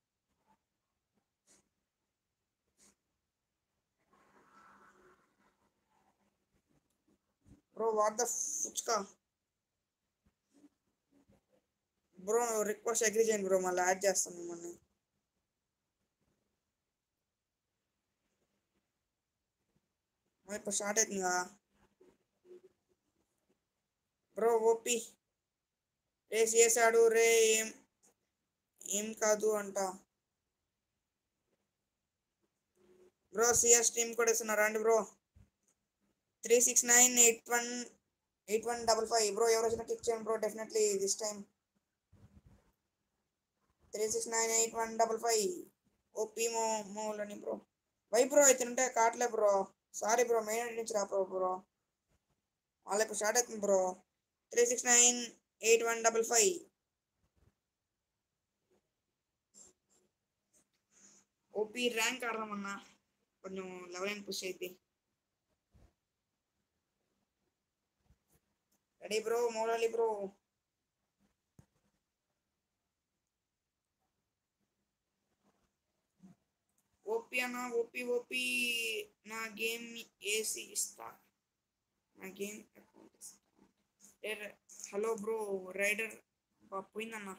bro what the fuchka bro request agree చేయండి bro మళ్ళీ యాడ్ చేస్తాను మిమ్మల్ని మరి ఇప్పుడు స్టార్ట్ అవుతుందా బ్రో ఓపీ రేస్ చేశాడు రే ఏం ఏం కాదు అంట బ్రో సిఎస్ టీమ్ కూడా ఇస్తున్నారు రండి bro three six nine eight one eight one double five bro ఎవరు వచ్చినా క్లిక్ చేయండి bro definitely this time three six nine eight one double five OP మో మోలని బ్రో వై బ్రో అయితే కావట్లే bro sorry bro main ID నుంచి రా bro bro వాళ్ళకి స్టార్ట్ అవుతుంది bro three six nine eight one double five OP rank ఆడదామన్నా కొంచెం లెవెల్ అయిన పుష్ అయితే ready bro Moulali bro OP అన్న ఓపీ ఓపీ నా గేమ్ ఏసీ ఇస్తా నా గేమ్ అకౌంట్ ఇస్తా ఏ ర- హలో బ్రో రైడర్ బా పోయిందన్న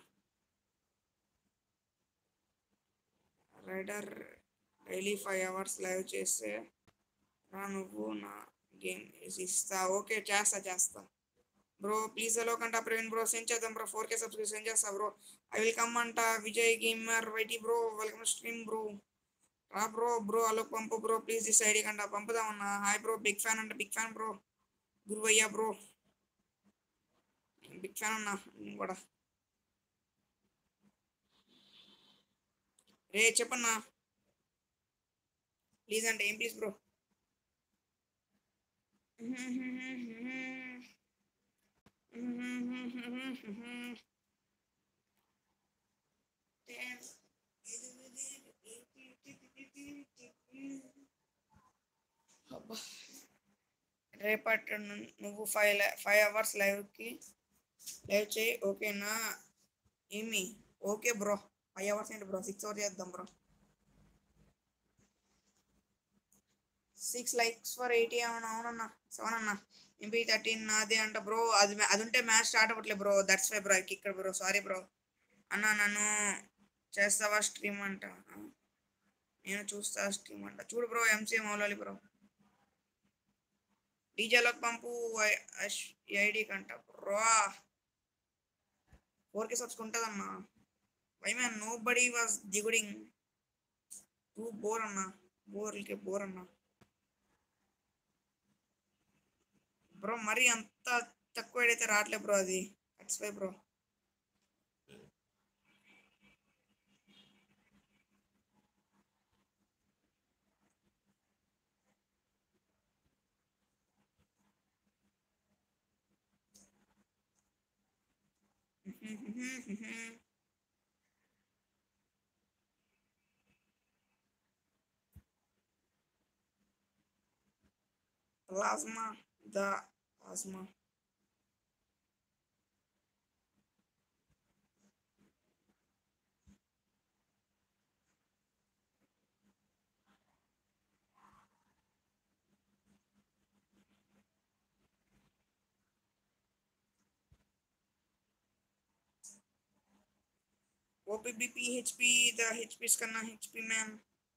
rider daily five hours live చేస్తే రా నువ్వు నా గేమ్ వేసి ఇస్తా ఓకే చేస్తా చేస్తా బ్రో ప్లీజ్ హలో కంట ప్రవీణ్ బ్రో సెండ్ చేద్దాం bro four K subscription send చేస్తా బ్రో ఐ విల్ కమ్ అంట Vijay gamer YT bro welcome stream bro రా బ్రో బ్రో అలో పంపు బ్రో ప్లీజ్ దిస్ ఐడి కంట పంపుదామన్నా హాయ్ బ్రో బిగ్ ఫ్యాన్ అంట big fan bro గురువయ్యా bro big fan అన్నా నేను కూడా రే చెప్పన్నా ప్లీజ్ అంటే ఏం ప్లీజ్ బ్రో అబ్బా. రేపటి ను- నువ్వు ఫైవ్ ఫైవ్ అవర్స్ లైవ్కి లైవ్ చేయి ఓకేనా ఏమి ఓకే బ్రో ఫైవ్ అవర్స్ ఏంటి బ్రో సిక్స్ అవర్స్ చేద్దాం bro six likes for eighty అవును అవునన్నా సెవెన్ అన్న ఎంపీ థర్టీన్ అదే అంట బ్రో అది అది ఉంటే మ్యాచ్ స్టార్ట్ అవ్వట్లేదు బ్రో దట్స్ వై బ్రో ఇక్కడ బ్రో సారీ బ్రో అన్న నన్ను చేస్తావా స్ట్రీమ్ అంట ఆ, నేను చూస్తా స్ట్రీమ్ అంట చూడు బ్రో ఎంసీ మౌలాలి బ్రో డీజేలోకి పంపు ఐడి కంట బ్రో ఫోర్కే సబ్స్కుంటుందన్నా why man nobody was దిగుడింగ్ టూ బోర్ అన్న బోర్లకి బోర్ అన్న బ్రో మరి అంత తక్కువ అయితే రావట్లేదు బ్రో అది that's why bro Plasma, the plasma. OPBP, HP, the HP scanner, HP man.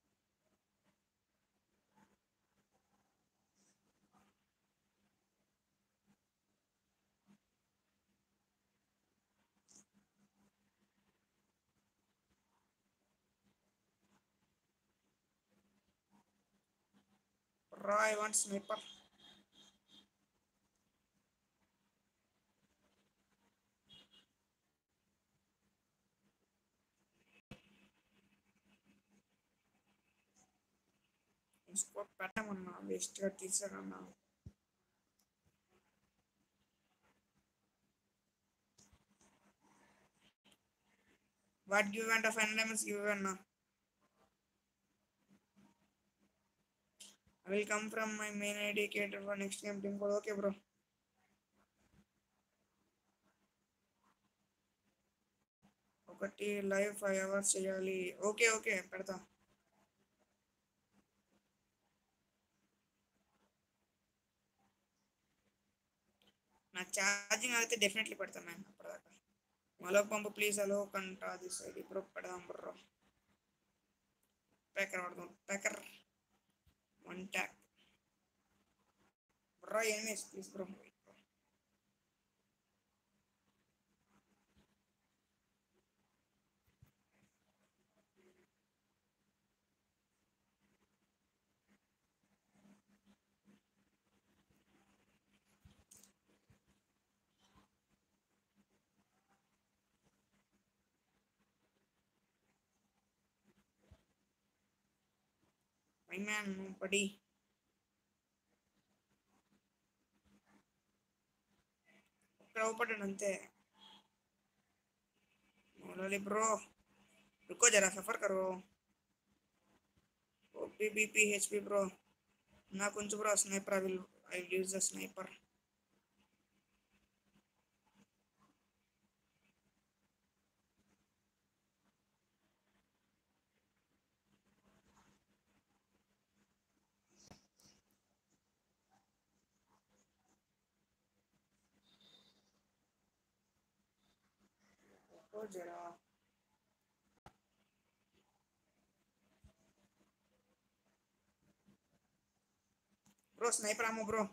Bro, I want sniper. ఇంకో పెట్టమన్నా వేస్ట్గా తీసాడన్నా వాట్ గివ్ అంట ఫైనల్ డైమండ్స్ గివ్ అన్నా I will come from my main ID cater for next game team code. Okay, bro. ఒకటి live five hours చేయాలి okay okay పెడతా నా ఛార్జింగ్ అయితే డెఫినెట్లీ పెడతాను మ్యామ్ అప్పటిదాకా మలో పంపు ప్లీజ్ అలో కంట అది సైడ్ ఇప్పుడు పెడదాం బ్రో ప్యాకర్ పడదాం ప్యాకర్ వన్ ట్యాక్ బ్రో ఏమి ప్లీజ్ బ్రో ఐ మ్యాన్ పడి ఇక్కడ ఊపడ్డాడు అంతే మౌలాలి బ్రో रुको जरा सफर करो ओपी बीपी एचपी ब्रो ना कुछ bro sniper I will I will use the sniper रुको जरा Bro, sniper ammo, bro.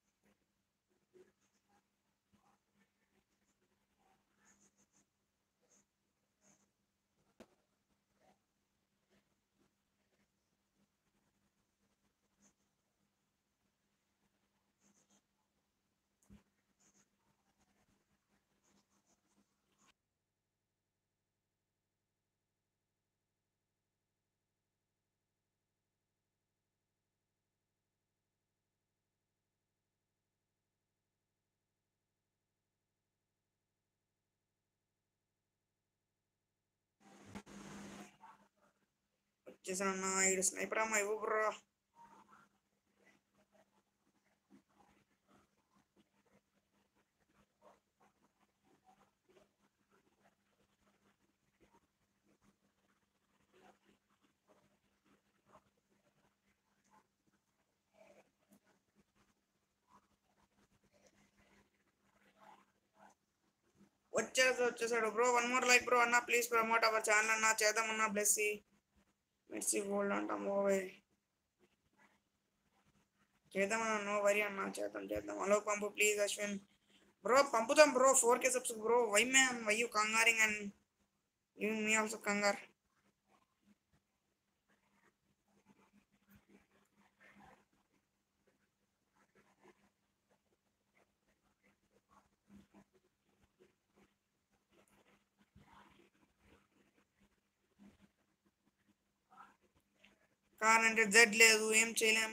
వచ్చేసానన్నా ఈడు స్నైపర్ అమ్మ ఇవ్వు బ్రో వచ్చేసాడు వచ్చేసాడు bro one more like bro అన్న ప్లీజ్ ప్రమోట్ అవర్ ఛానల్ అన్న చేద్దామన్నా బ్లెస్సీ మెర్సీ గోల్డ్ అంటాం ఓవే చేద్దామన్నా నో వరి అన్న చేద్దాం చేద్దాం హలో పంపు ప్లీజ్ అశ్విన్ బ్రో పంపుతాం bro four K subs bro why man why you కంగారింగ్ అండ్ గివింగ్ మీ ఆల్సో కంగార్ కార్ అంటే జడ్ లేదు ఏం చేయలేం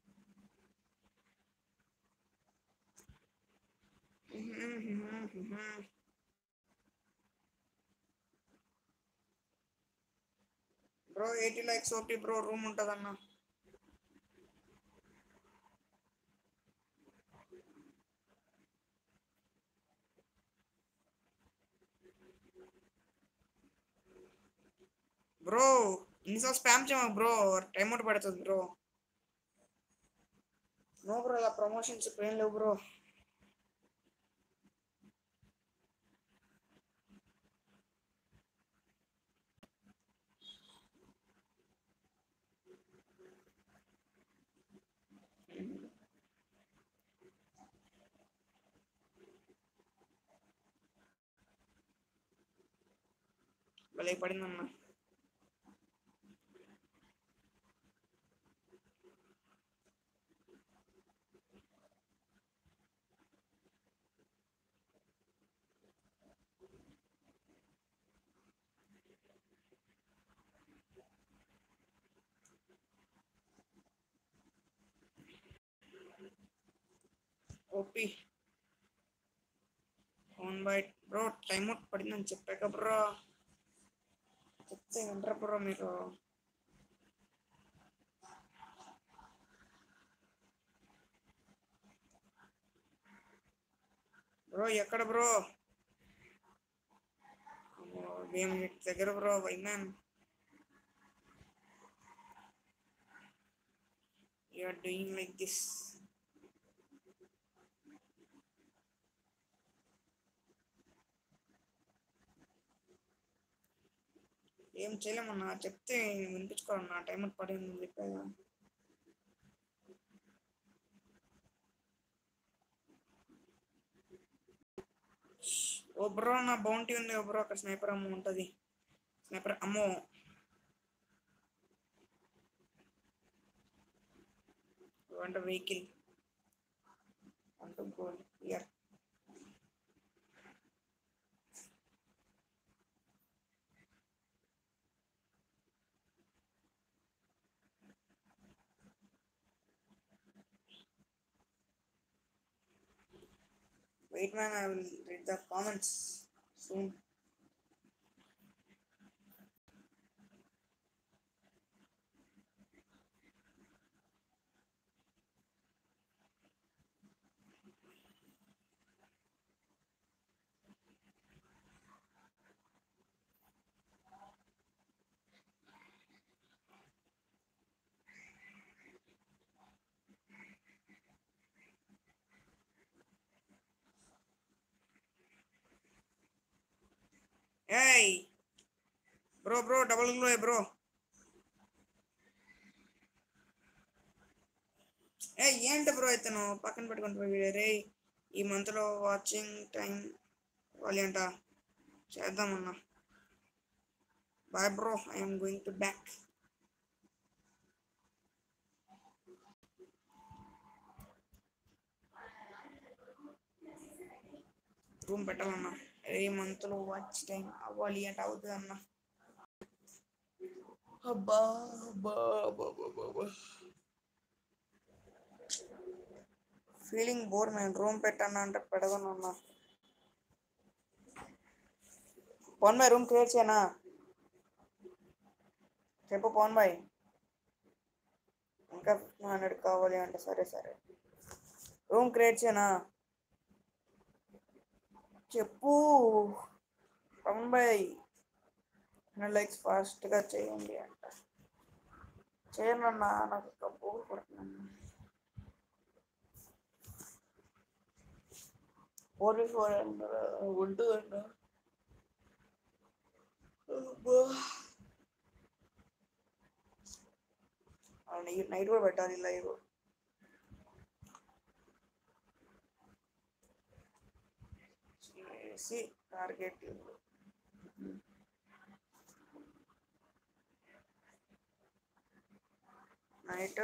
bro eighty likes OP bro room ఉంటుందన్న బ్రో ఇన్నిసార్లు స్పామ్ చేయమా బ్రో టైం అవుట్ పడుతుంది బ్రో నో బ్రో ఇలా ప్రమోషన్స్ ఇప్పుడు ఏం లేవు బ్రో భలే పడిందన్న ఓపి ఫోన్ బైట్ బ్రో టైం అవుట్ పడిందని చెప్పాక బ్రో చెప్తే వింటారా బ్రో మీరు బ్రో ఎక్కడ బ్రో గేమ్ దగ్గర bro why man you are doing like this ఏం చేయలేమన్నా చెప్తే వినిపించుకోవాలన్నా టైం అవుట్ పడింది చెప్పాగా ఓ బ్రో నా బౌంటీ ఉంది ఓ బ్రో అక్కడ స్నైపర్ అమ్మ ఉంటుంది స్నైపర్ అమ్మో వంట వెహికల్ అంటూ goal year wait man I will read the comments soon ఏయ్ bro bro double glow bro ఏ ఏంటి బ్రో ఇతను పక్కన పెట్టుకుంటా రే ఈ మంత్లో వాచింగ్ టైం ఇవ్వాలి అంట చేద్దామన్నా bye bro I'm going to back room పెట్టాలన్నా ఏ మంత్లో వాచ్ టైం అవ్వాలి అంటే అవుతుంది అన్న అబ్బా అబ్బా అబ్బా అబ్బా, అబ్బా ఫీలింగ్ బోర్ నేను రూమ్ పెట్టాను అంటే పెడదాను అన్న పవన్ బాయ్ రూమ్ క్రియేట్ చేయనా చెప్పు పవన్ బాయ్ ఇంకా ఫిఫ్టీన్ హండ్రెడ్ కావాలి అంటే సరే సరే రూమ్ క్రియేట్ చేయనా చెప్పు పవన్ బాయ్ హండ్రెడ్ లైక్స్ ఫాస్ట్గా చేయండి అంట చేయను అన్న నాకు ఒక బోర్ కొడుతున్నాను ఫోర్ బై ఫోర్ అండ్ ఉంటూ అండి నైట్ కూడా పెట్టాలి లైవ్ చేసి టార్గెట్ నైట్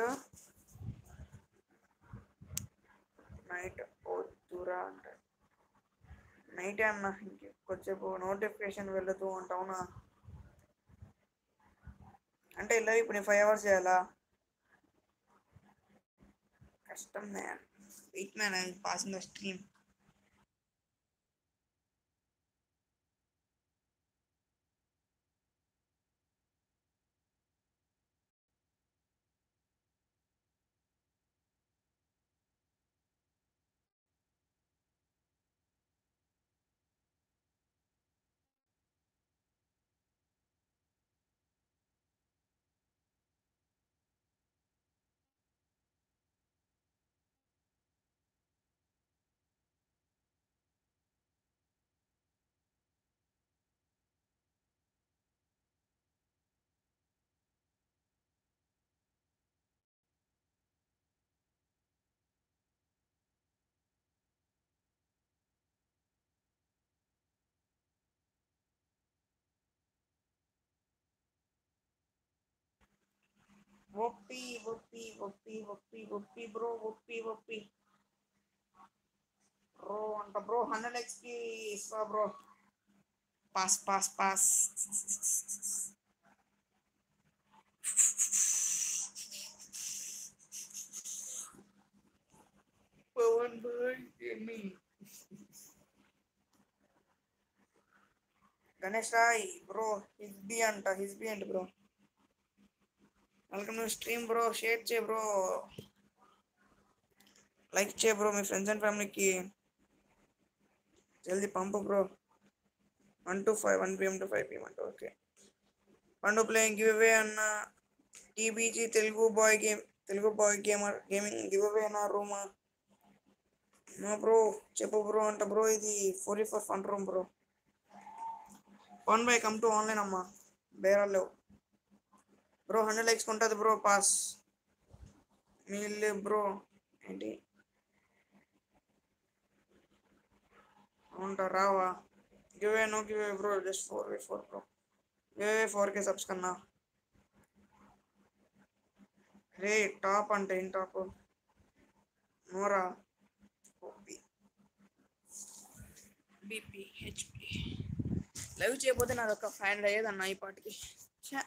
నైట్ వద్దురా అంట నైట్ అన్న ఇంకొచ్చేపు నోటిఫికేషన్ వెళ్ళదు అంటావునా అంటే ఇలా ఇప్పుడు నేను ఫైవ్ అవర్స్ చేయాలా కష్టం man wait man I passing the stream ఒప్పి ఒప్పి ఒప్పి ఒప్పి ఒప్పి బ్రో ఒప్పి ఒప్పి బ్రో అంట బ్రో హండ్రెడ్ ఎక్స్ కి ఇస్తా bro pass pass pass Pavan bhai ఏమి గణేష్ రాయ్ బ్రో హిస్బీ అంట హిస్బీ అంట bro welcome to stream bro share చేయ బ్రో లైక్ చేయ బ్రో మీ ఫ్రెండ్స్ అండ్ ఫ్యామిలీకి జల్దీ పంపు bro one two five one PM two five PM అంటే okay Pandu playing give giveaway అన్న TBG Telugu boy game Telugu boy gamer gaming giveaway నా రూమా నో బ్రో చెప్పు బ్రో అంట బ్రో ఇది forty four fun room bro one by come to online అమ్మా బేరాలు లేవు బ్రో హండ్రెడ్ లైక్స్ ఉంటుంది బ్రో పాస్ మీ బ్రో ఏంటి అవుంటా రావా give no give bro just four way four bro give four K subs కన్నా రే టాప్ అంటే ఏం టాప్ నోరా ఓపి బీపీ హెచ్పి లైవ్ చేయకపోతే నాది ఒక ఫైవ్ హండ్రెడ్ అయ్యేదన్న ఈ పాటికి ఛా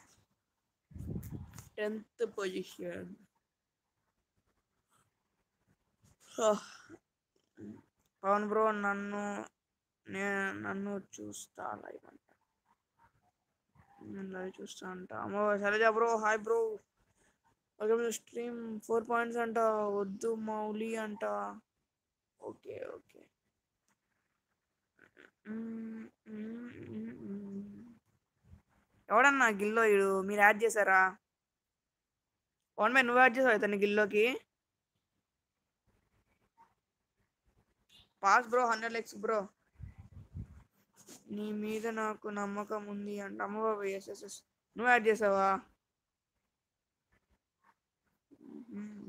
టెన్త్ పొజిషన్ పవన్ బ్రో నన్ను నేను నన్ను చూస్తా లైవ్ అంట నేను లైవ్ చూస్తా అంట అమ్మో Shailaja bro hi bro welcome to stream four points అంట వద్దు మౌలి అంట ఓకే ఓకే మ్మ్, మ్మ్, మ్మ్, మ్మ్. ఎవడన్నా గిల్లో ఇడు మీరు యాడ్ చేశారా వన్ మే నువ్వు యాడ్ చేసావు ఇతని గిల్లోకి pass bro hundred likes bro నీ మీద నాకు నమ్మకం ఉంది అంట అమ్మ బాబు ఎస్ ఎస్ ఎస్ నువ్వు యాడ్ చేసావా మ్మ్.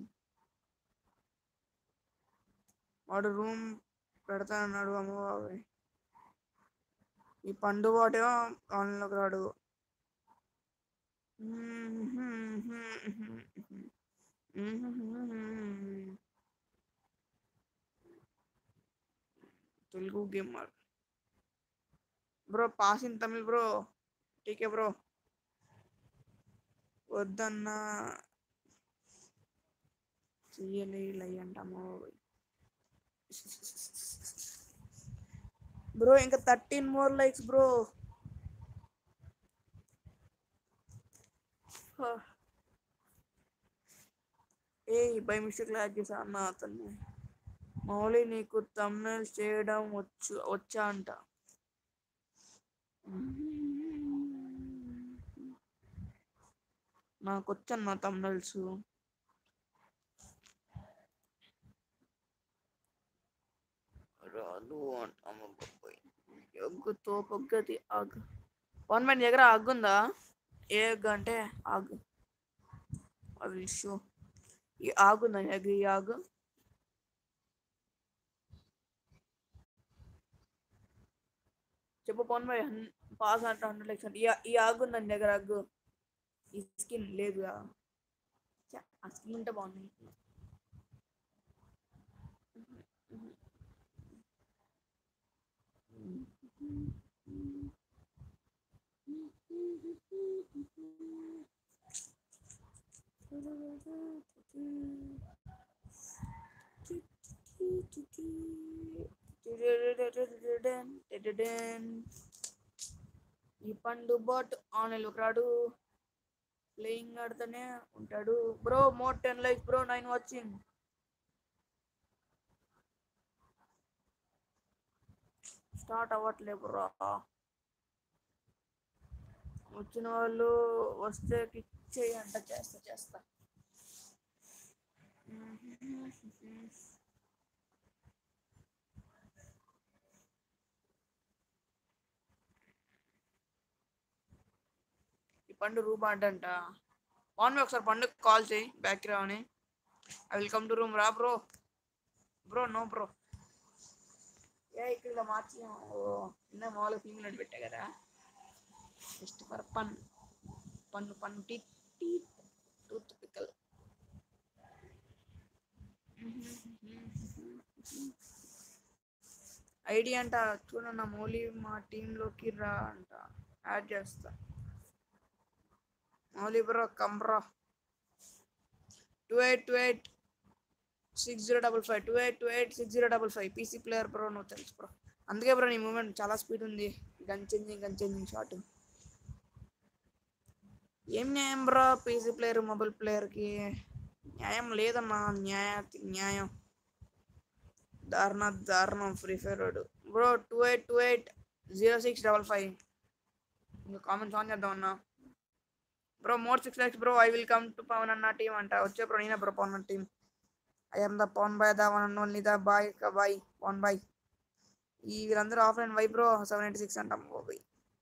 వాడు రూమ్ పెడతానన్నాడు అమ్మ బాబాయ్ ఈ పండు వాటేమో ఆన్లైన్లోకి రాడు Telugu gamer bro pass in Tamil bro TK bro వద్దన్నా చెయ్యలే లై అంటామో బ్రో ఇంకా థర్టీన్ మోర్ లైక్స్ బ్రో ఏ బై మిస్టేక్ యాడ్ చేసా అన్న అతన్ని మౌలి నీకు తమ్నైల్స్ చేయడం వచ్చు వచ్చా అంట నాకు వచ్చన్న తమ్నైల్స్ రాదు అంటాము బాబాయ్ ఎగ్గుతో పొగ్గది ఆగ్ వన్ మైన్ దగ్గర అగ్గుందా ఏ ఎగ్ అంటే ఆగు అది ఇష్యూ ఈ ఆగుందా ఎగ్ ఈ ఆగు చెప్పు పవన్ భాయ్ పాస్ అంటే హండ్రెడ్ లెక్స్ అంటే ఈ- ఈ ఆగుందా నీ దగ్గర అగ్గు ఈ స్కిన్ లేదు ఆ స్కిన్ ఉంటే బాగుంది ఈ పండు బాట్ ఆన్లైన్ రాడు ప్లేయింగ్ ఆడుతూనే ఉంటాడు bro more ten like bro nine watching start అవ్వట్లే బ్రో వచ్చిన వాళ్ళు వస్తే కిక్ అంట చేస్తా చేస్తా ఈ పండు రూమ్ అంటంట వన్ ఒకసారి పండుగ కాల్ చేయి బ్యాక్ రావని I will come to room రా బ్రో బ్రో నో బ్రో ఏ ఇక్కడ ఇలా మార్చి నిన్న మామూలుగా ఫీమేల్ అని పెట్టా కదా జస్ట్ ఫర్ పన్ పన్ను పన్ను T T tooth pickle ID అంట చూడన్న మౌలి మా టీంలోకి రా అంట యాడ్ చేస్తా Mouli bro come bro two eight two eight six zero double five two eight two eight six zero double five PC player bro నువ్వు తెలుసు బ్రో అందుకే బ్రో నీ మూమెంట్ చాలా స్పీడ్ ఉంది gun changing gun changing shot ఏం న్యాయం bro PC player mobile ప్లేయర్కి న్యాయం లేదమ్మా న్యాయ న్యాయం దారుణ దారుణం free fire road bro two eight two eight zero six double five ఇంకా కామెంట్స్ ఆన్ చేద్దాం అన్నా bro more six likes bro I will come to Pavan అన్న టీం అంట వచ్చే బ్రో నేనే బ్రో పవన్ అన్న team I am the Pavan bhai the one and only the bye bye Pavan bhai ఈ వీళ్ళందరూ offline why bro seven eighty six అంటాం బాయ్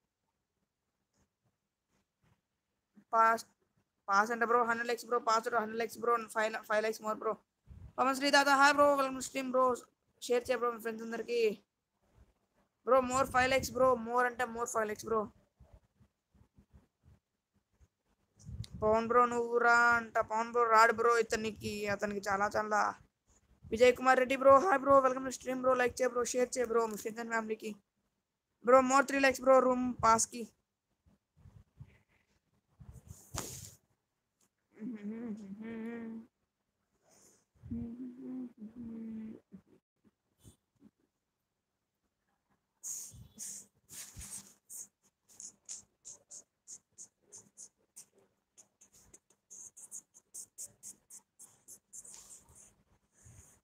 పాస్ పాస్ అంటే bro hundred likes bro pass hundred likes bro five five likes more bro Pavan Sri Dada hi bro welcome stream bro share చేయ bro మీ friends అందరికి bro more five likes bro more అంటే more five likes bro Pavan bro నువ్వు రా అంట Pawan bro రాడు bro ఇతనికి అతనికి చాలా చాలా Vijay Kumar Reddy bro hi bro welcome to stream bro like చేయ బ్రో షేర్ చేయ బ్రో మీ ఫ్రెండ్స్ అండ్ ఫ్యామిలీకి bro more three likes bro room పాస్కి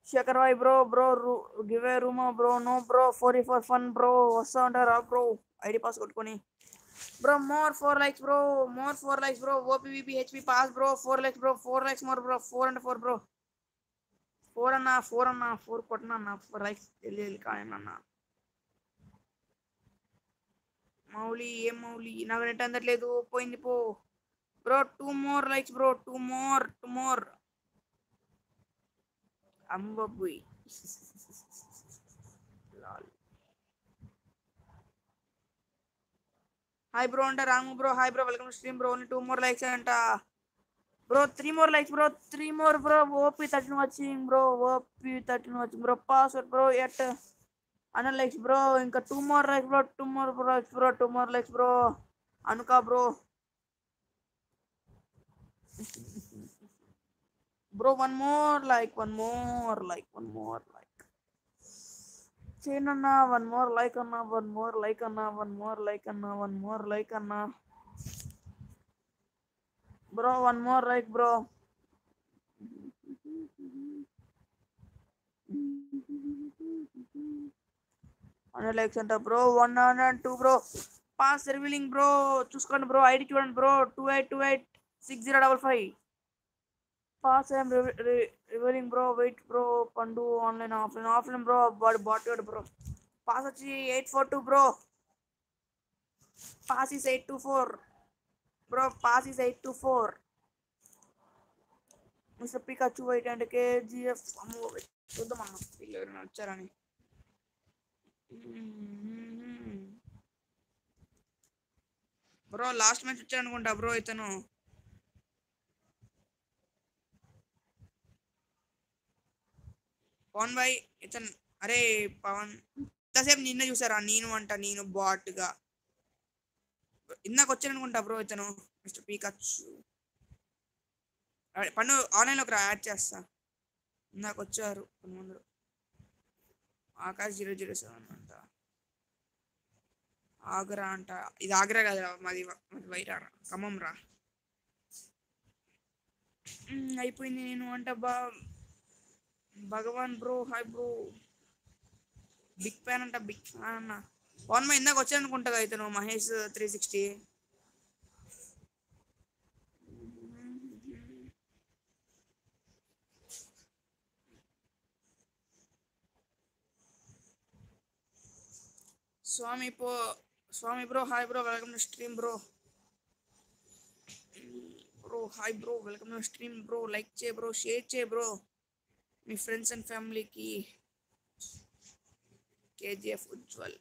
Shekhar bhai bro bro give a room bro no bro four ఈ ఫోర్ ఫన్ బ్రో వస్తా ఉంటారా bro ID pass కొట్టుకొని bro more four likes bro more four likes bro OP VP HP pass bro four likes bro four likes more bro four and four bro four అన్న four అన్న four కొట్టనా అన్న four likes వెళ్ళి కానీ అన్న మౌలి ఏం మౌలి నాకు నెట్ అందట్లేదు పోయింది పో bro two more likes bro two more two more అంబబుయ్ హాయ్ బ్రో అంట Ramu bro hi bro welcome stream bro only two more likes అంట bro three more likes bro three more bro OP thirteen watching bro OP thirteen watching bro password bro at అన్న likes bro ఇంకా two more likes bro two more bro bro two more likes bro అనుక bro bro one more like one more like one more like చేయనన్నా one more like అన్నా one more like అన్నా one more like అన్నా one more like అన్నా bro one more like bro hundred likes అంట bro one hundred two bro pass revealing bro చూసుకోండి బ్రో ID చూడండి bro two eight two eight six zero double five pass I'm revealing bro wait bro Pandu online offline offline bro వాడు bot bro pass వచ్చి eight four two bro pass is eight two four bro pass is eight two four mister Pikachu eight and KGF అమ్మో చూద్దాం అన్న వీళ్ళు ఎవరైనా వచ్చారని bro last match వచ్చాడు అనుకుంటా బ్రో ఇతను పవన్ భాయ్ ఇతను అరే పవన్ ఇంతసేపు నిన్న చూసారా నేను అంట నేను బాట్గా ఇందాక వచ్చాను అనుకుంటా బ్రో ఇతను మిస్టర్ పీకచ్చు పన్ను ఆన్లైన్లోకి రా యాడ్ చేస్తా ఇందాక వచ్చారు కొంతమంది ఆకాశ్ జీరో జీరో సెవెన్ అంట ఆగ్రా అంట ఇది ఆగ్రా కదా మాది మాది వైరా ఖమ్మం రా ఉమ్, అయిపోయింది నేను అంట బా Bhagwan bro hi bro big fan అంట బిగ్ ఫ్యాన్ అన్న పవన్ మా ఇందాక వచ్చాను అనుకుంటా కదా ఇతను మహేష్ త్రీ సిక్స్టీ స్వామి పో స్వామి bro hi bro welcome to stream bro bro hi bro welcome to stream bro like చేయ బ్రో షేర్ చేయ బ్రో మీ ఫ్రెండ్స్ అండ్ ఫ్యామిలీకి KGF Ujjwal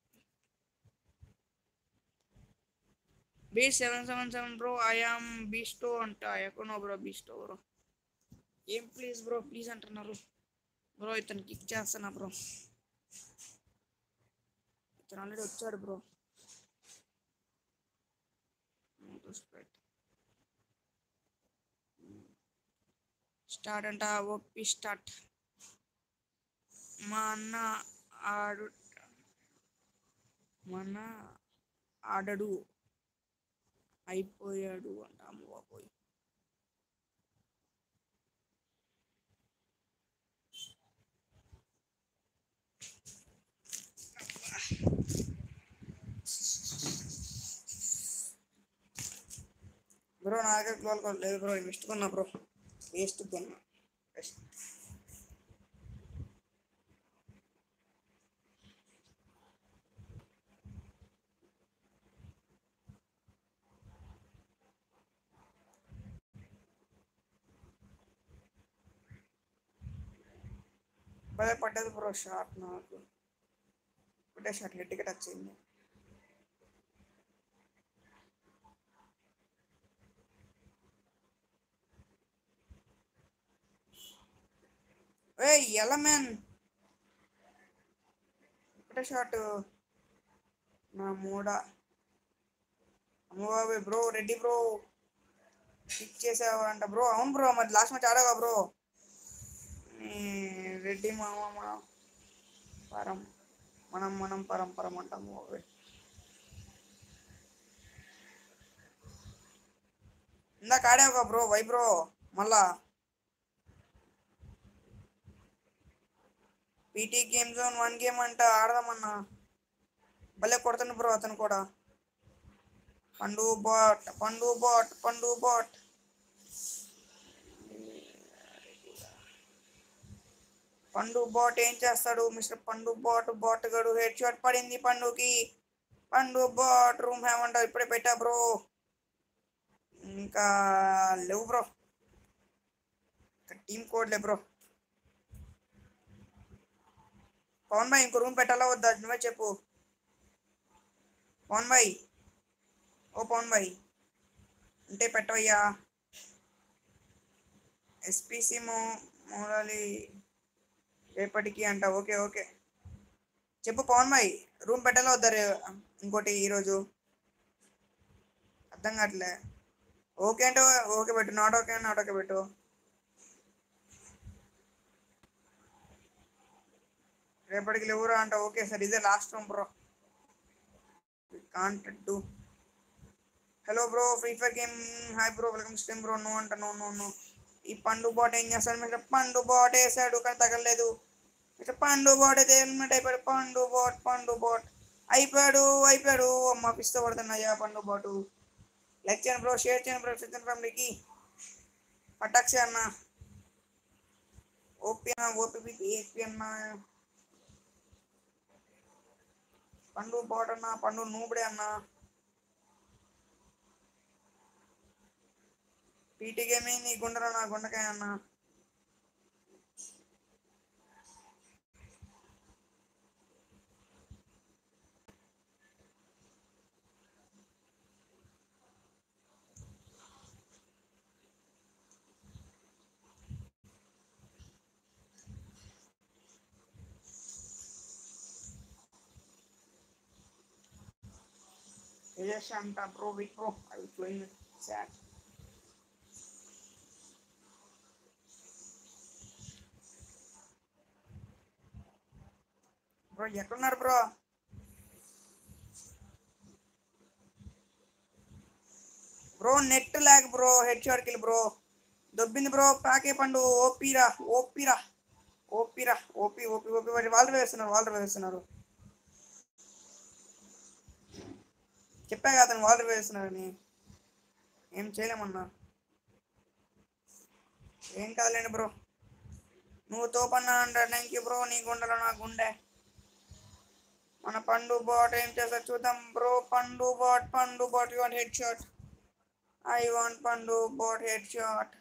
B seven seven seven bro I am బీస్టో అంట ఎక్కడో బ్రో బీస్టో బ్రో ఏం ప్లీజ్ బ్రో ప్లీజ్ అంటున్నారు బ్రో ఇతను కిక్ చేస్తున్నా బ్రో ఇతను ఆల్రెడీ వచ్చాడు బ్రో స్టార్ట్ అంట ఓపి స్టార్ట్ మా అన్న ఆడు మా అన్న ఆడడు అయిపోయాడు అంట అమ్మ బాబోయ్ బ్రో నా దగ్గర గ్లోల్ కోడ్ లేదు బ్రో మిస్ట్ కొన్నా బ్రో వేస్ట్ కొన్నా Best. భలే పడ్డది బ్రో షార్ట్ నాకు ఒకటే షార్ట్ గట్టిగా టచ్ అయింది ఏయ్ ఎలా మ్యాన్ ఒకటే షాట్ నా మూడ అమ్మబాబు బ్రో రెడ్డి బ్రో పిక్ చేసావా అంట బ్రో అవును బ్రో మరి లాస్ట్ మ్యాచ్ ఆడావా బ్రో రెడ్డి మామ మా పరం మనం మనం పరం పరం అంటాము బాబోయ్. ఇందాక ఆడావుగా బ్రో వై బ్రో మళ్ళా PT game zone one game అంట ఆడదామన్నా భలే కొడుతుంది బ్రో అతను కూడా పండు bot Pandu bot Pandu bot Pandu bat ఏం చేస్తాడు మిస్టర్ పండు బాట్ బాట్ గడు హెడ్ షాట్ పడింది పండుకి పండు బాట్ రూమ్ ఏమంటా ఇప్పుడే పెట్టా బ్రో ఇంకా లేవు బ్రో టీమ్ కోడ్లే బ్రో పవన్ భాయ్ ఇంకో రూమ్ పెట్టాలా వద్దా నువ్వే చెప్పు పవన్ భాయ్ ఓ పవన్ భాయ్ ఉంటే పెట్టవయ్యా ఎస్పీసీ మో మోడాలి రేపటికి అంట ఓకే ఓకే చెప్పు పవన్ భాయ్ రూమ్ పెట్టాలా వద్దా రే ఇంకోటి ఈరోజు అర్థం కావట్లే ఓకే అంటే ఓకే పెట్టు నాట్ ఓకే నాట్ ఓకే పెట్టు రేపటికి లేవురా అంట ఓకే సార్ ఇదే last room bro can't do hello bro free fire game hi bro welcome stream bro no అంట నో నో నో ఈ పండు బాట్ ఏం చేస్తాడు మీరు పండు బాట్ వేసాడు కానీ తగలలేదు ఇట్లా పండు బాట్ అయితే హెల్మెట్ అయిపోయాడు పండు బాట్ పండు బాట్ అయిపోయాడు అయిపోయాడు అమ్మ పిస్తో పడుతున్నాయా పండు బాటు లైక్ చేయండి బ్రో షేర్ చేయండి బ్రో చిత్రం ఫ్యామిలీకి పటాక్షి అన్న ఓపీ అన్న ఓపీపీ ఏపీ అన్న పండు బాట్ అన్న పండు నూబడే అన్న పీటీ గేమింగ్ నీ గుండెలో నా గుండకాయ అన్న Yes, Shanta, bro, big bro. I was playing sad. Bro ఎక్కడున్నారు bro bro net lag bro head shot kill bro దొబ్బింది బ్రో పాకే పండు ఓపీరా ఓపీరా ఓపీరా ఓపీ ఓపీ ఓపీ వాళ్ళు వేస్తున్నారు వాళ్ళు వేస్తున్నారు చెప్పా కదా అతను వాటర్ వేస్తున్నారని ఏం చేయలేమన్నా ఏం కాదులేండి బ్రో నువ్వు తోపన్నా అంట థ్యాంక్ యూ బ్రో నీ గుండెలో నా గుండె మన పండు బాట్ ఏం చేస్తారు చూద్దాం bro Pandu bot Pandu bot you want head shot I want Pandu bot head shot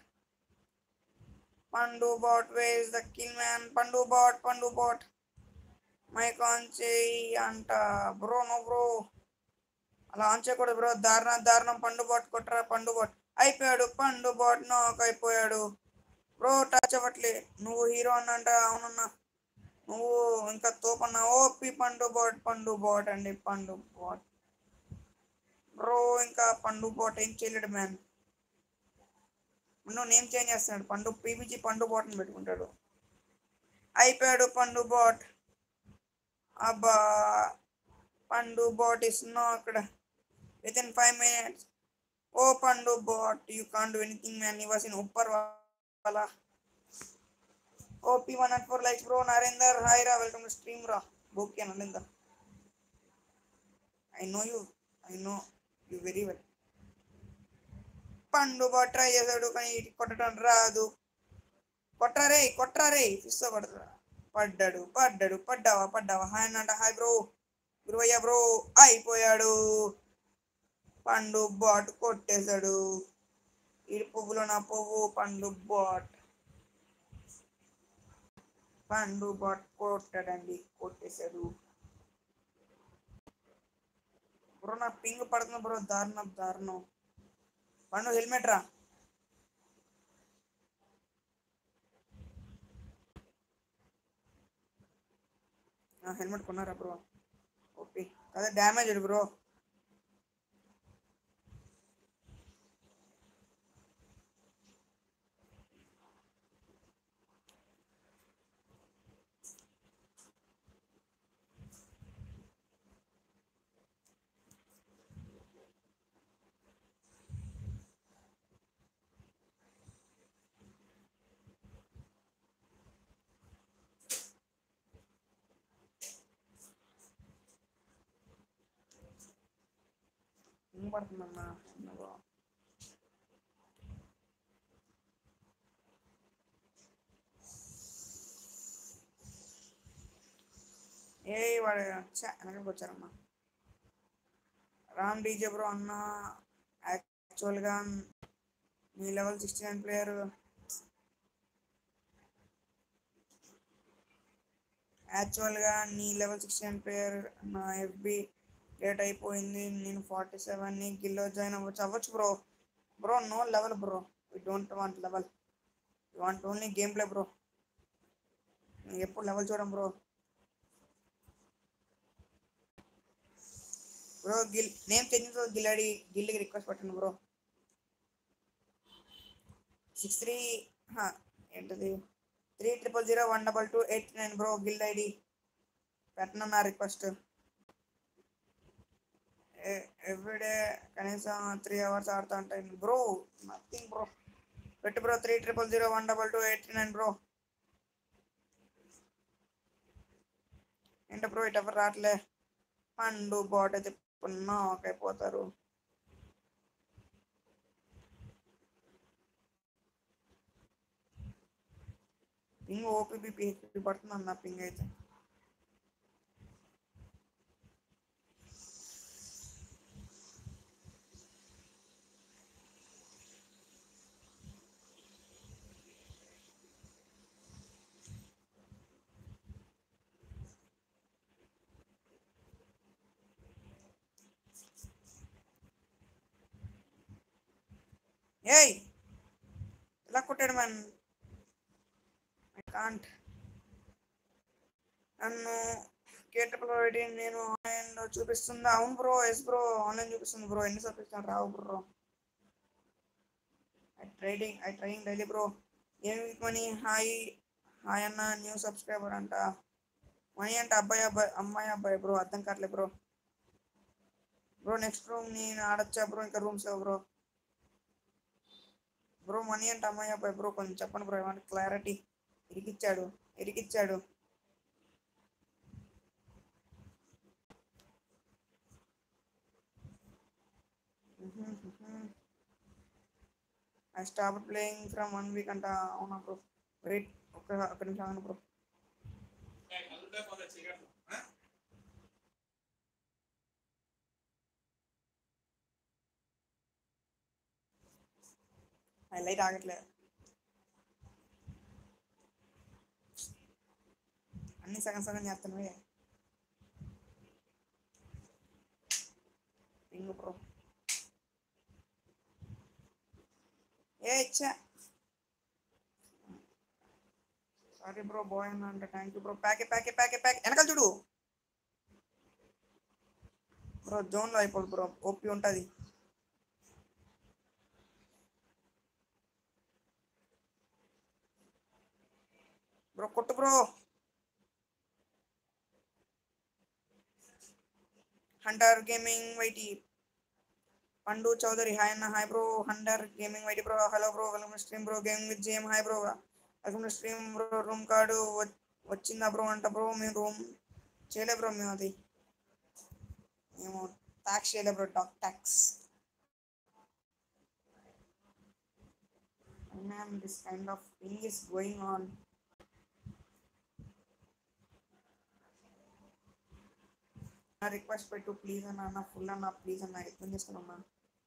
Pandu bot was the kill man Pandu bot Pandu bot my కాన్ చేయి అంట బ్రో నో బ్రో అలా ఆన్ చేయకూడదు బ్రో దారుణ దారుణం పండు బాట్ కొట్టరా పండు బాట్ అయిపోయాడు పండు బాట్ నాక్ అయిపోయాడు బ్రో టచ్ అవ్వట్లే నువ్వు హీరో అన్నంట అవునన్నా నువ్వు ఇంకా తోపన్నా OP Pandu bot Pandu bot అండి పండు బాట్ బ్రో ఇంకా పండు బాట్ ఏం చేయలేడు మ్యాన్ నువ్వు నేమ్ చేంజ్ చేస్తున్నాడు పండు పీపీజీ పండు బాట్ అని పెట్టుకుంటాడు అయిపోయాడు పండు బాట్ అబ్బా పండు బాట్ ఇస్ అక్కడ with in five minutes oh Pandu bot you can do anything man ఈ వాస్ ఇన్ ఉప్పర్ వాలా OP one not four likes bro Narender hi రా వెల్కమ్ టు స్ట్రీమ్ రా okay Narender I know you I know you very well Pandu bot try చేశాడు కానీ ఇటు కొట్టడం రాదు కొట్టారే కొట్టారే ఫిస్తో కొడతా పడ్డాడు పడ్డాడు పడ్డావా పడ్డావా హాయ్ అన్నట హాయ్ బ్రో గురువయ్య బ్రో అయిపోయాడు పండు బాట్ కొట్టేశాడు ఇడి పువ్వులో నా పువ్వు పండు బాట్ పండు బాట్ కొట్టాడండి కొట్టేశాడు బ్రో నా పింగ్ పడుతుంది బ్రో దారుణం దారుణం పండు హెల్మెట్ రా హెల్మెట్ కొన్నారా బ్రో ఓకే అదే డ్యామేజ్ బ్రో పడుతుందన్నా బ్రో ఏ వాడు ఛ, వెనకకి వచ్చారమ్మా రామ్ డీజే బ్రో అన్న యాక్చువల్గా మీ లెవెల్ సిక్స్టీ నైన్ ప్లేయర్ యాక్చువల్గా నీ లెవెల్ సిక్స్టీ నైన్ ప్లేయర్ నా ఎఫ్బి లేట్ అయిపోయింది నేను ఫార్టీ సెవెన్ని గిల్లో జాయిన్ అవ్వచ్చు అవ్వచ్చు bro bro no level bro we don't want level you want only game play bro ఎప్పుడు లెవెల్ చూడం bro bro guild name change గిల్లాడి గిల్కి రిక్వెస్ట్ పెట్టండి బ్రో సిక్స్ త్రీ ఏంటది three triple zero one double two eight nine bro guild ID పెట్టను నా request everyday కనీసం three hours ఆడుతూ ఉంటాయి బ్రో నథింగ్ బ్రో పెట్టు bro three triple zero one double two eight nine bro ఏంటి bro ఇటు ఎవరు రావట్లే పండు బాట్ అయితే పున్నా అయిపోతారు పింగ్ ఓపీపీ పిహెచ్పి పడుతుంది అన్న పింగ్ అయితే ఏయ్ ఇలా కొట్టాడు మ్యాన్ ఐ కాంట్ నన్ను కేటబుల్ రైడింగ్ నేను ఆన్లైన్లో చూపిస్తుందా అవును బ్రో ఎస్ బ్రో ఆన్లైన్ చూపిస్తుంది బ్రో ఎన్ని చూపిస్తాను రావు bro I trading I training daily bro ఏమి మనీ హాయ్ హాయ్ అన్న న్యూ సబ్స్క్రైబర్ అంట మనీ అంటే అబ్బాయి అబ్బాయి అమ్మాయి అబ్బాయి బ్రో అర్థం కావట్లే బ్రో బ్రో నెక్స్ట్ రూమ్ నేను ఆడొచ్చా బ్రో ఇంకా రూమ్స్ లేవు బ్రో బ్రో మనీ అంటే అమ్మాయి అబ్బాయి బ్రో కొంచెం చెప్పండి బ్రో ఏమంటే క్లారిటీ ఇరికిచ్చాడు ఇరికిచ్చాడు I stop playing from one week అంట అవునా బ్రో వెయిట్ ఒక్క ఒక్క నిమిషం ఆగండి బ్రో లైట్ ఆగట్లేదు అన్ని సగం సగం చేస్తున్నాయి పింగ్ బ్రో ఏ ఇచ్చా సారీ బ్రో బాయ్ అన్న అంటే థ్యాంక్ యూ బ్రో ప్యాకే ప్యాకే ప్యాకే ప్యాక్ వెనకాల చూడు బ్రో జోన్లో అయిపోదు బ్రో ఓపి ఉంటుంది బ్రో కొట్టు bro hunter gaming YT Pandu Chaudhary hi అన్న hi bro hunter gaming YT bro hello bro welcome stream bro gaming with జేమ్ hi bro welcome stream bro room card వచ్చిందా బ్రో అంట బ్రో మేము room చేయలే bro మేము అది మేము ట్యాక్స్ చేయలే బ్రో డాక్ tax ma'am this kind of thing is going on నా రిక్వెస్ట్ పెట్టు ప్లీజ్ అన్న అన్న ఫుల్ అన్న ప్లీజ్ అన్న ఎత్తం చేసుకున్నా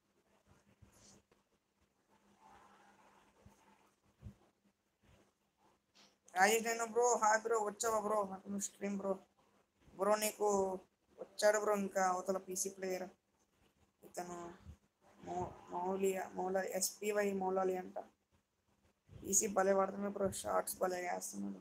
రాజేష్ నేను బ్రో హాయ్ బ్రో వచ్చావా బ్రో నాకు స్ట్రీమ్ బ్రో బ్రో నీకు వచ్చాడు బ్రో ఇంకా అవతల పీసీ ప్లేయర్ ఇతను మౌ మౌలి మౌల ఎస్పీవై మౌలాలి అంట పీసీ భలే పడుతున్నాడు బ్రో షార్ట్స్ భలే వేస్తున్నాడు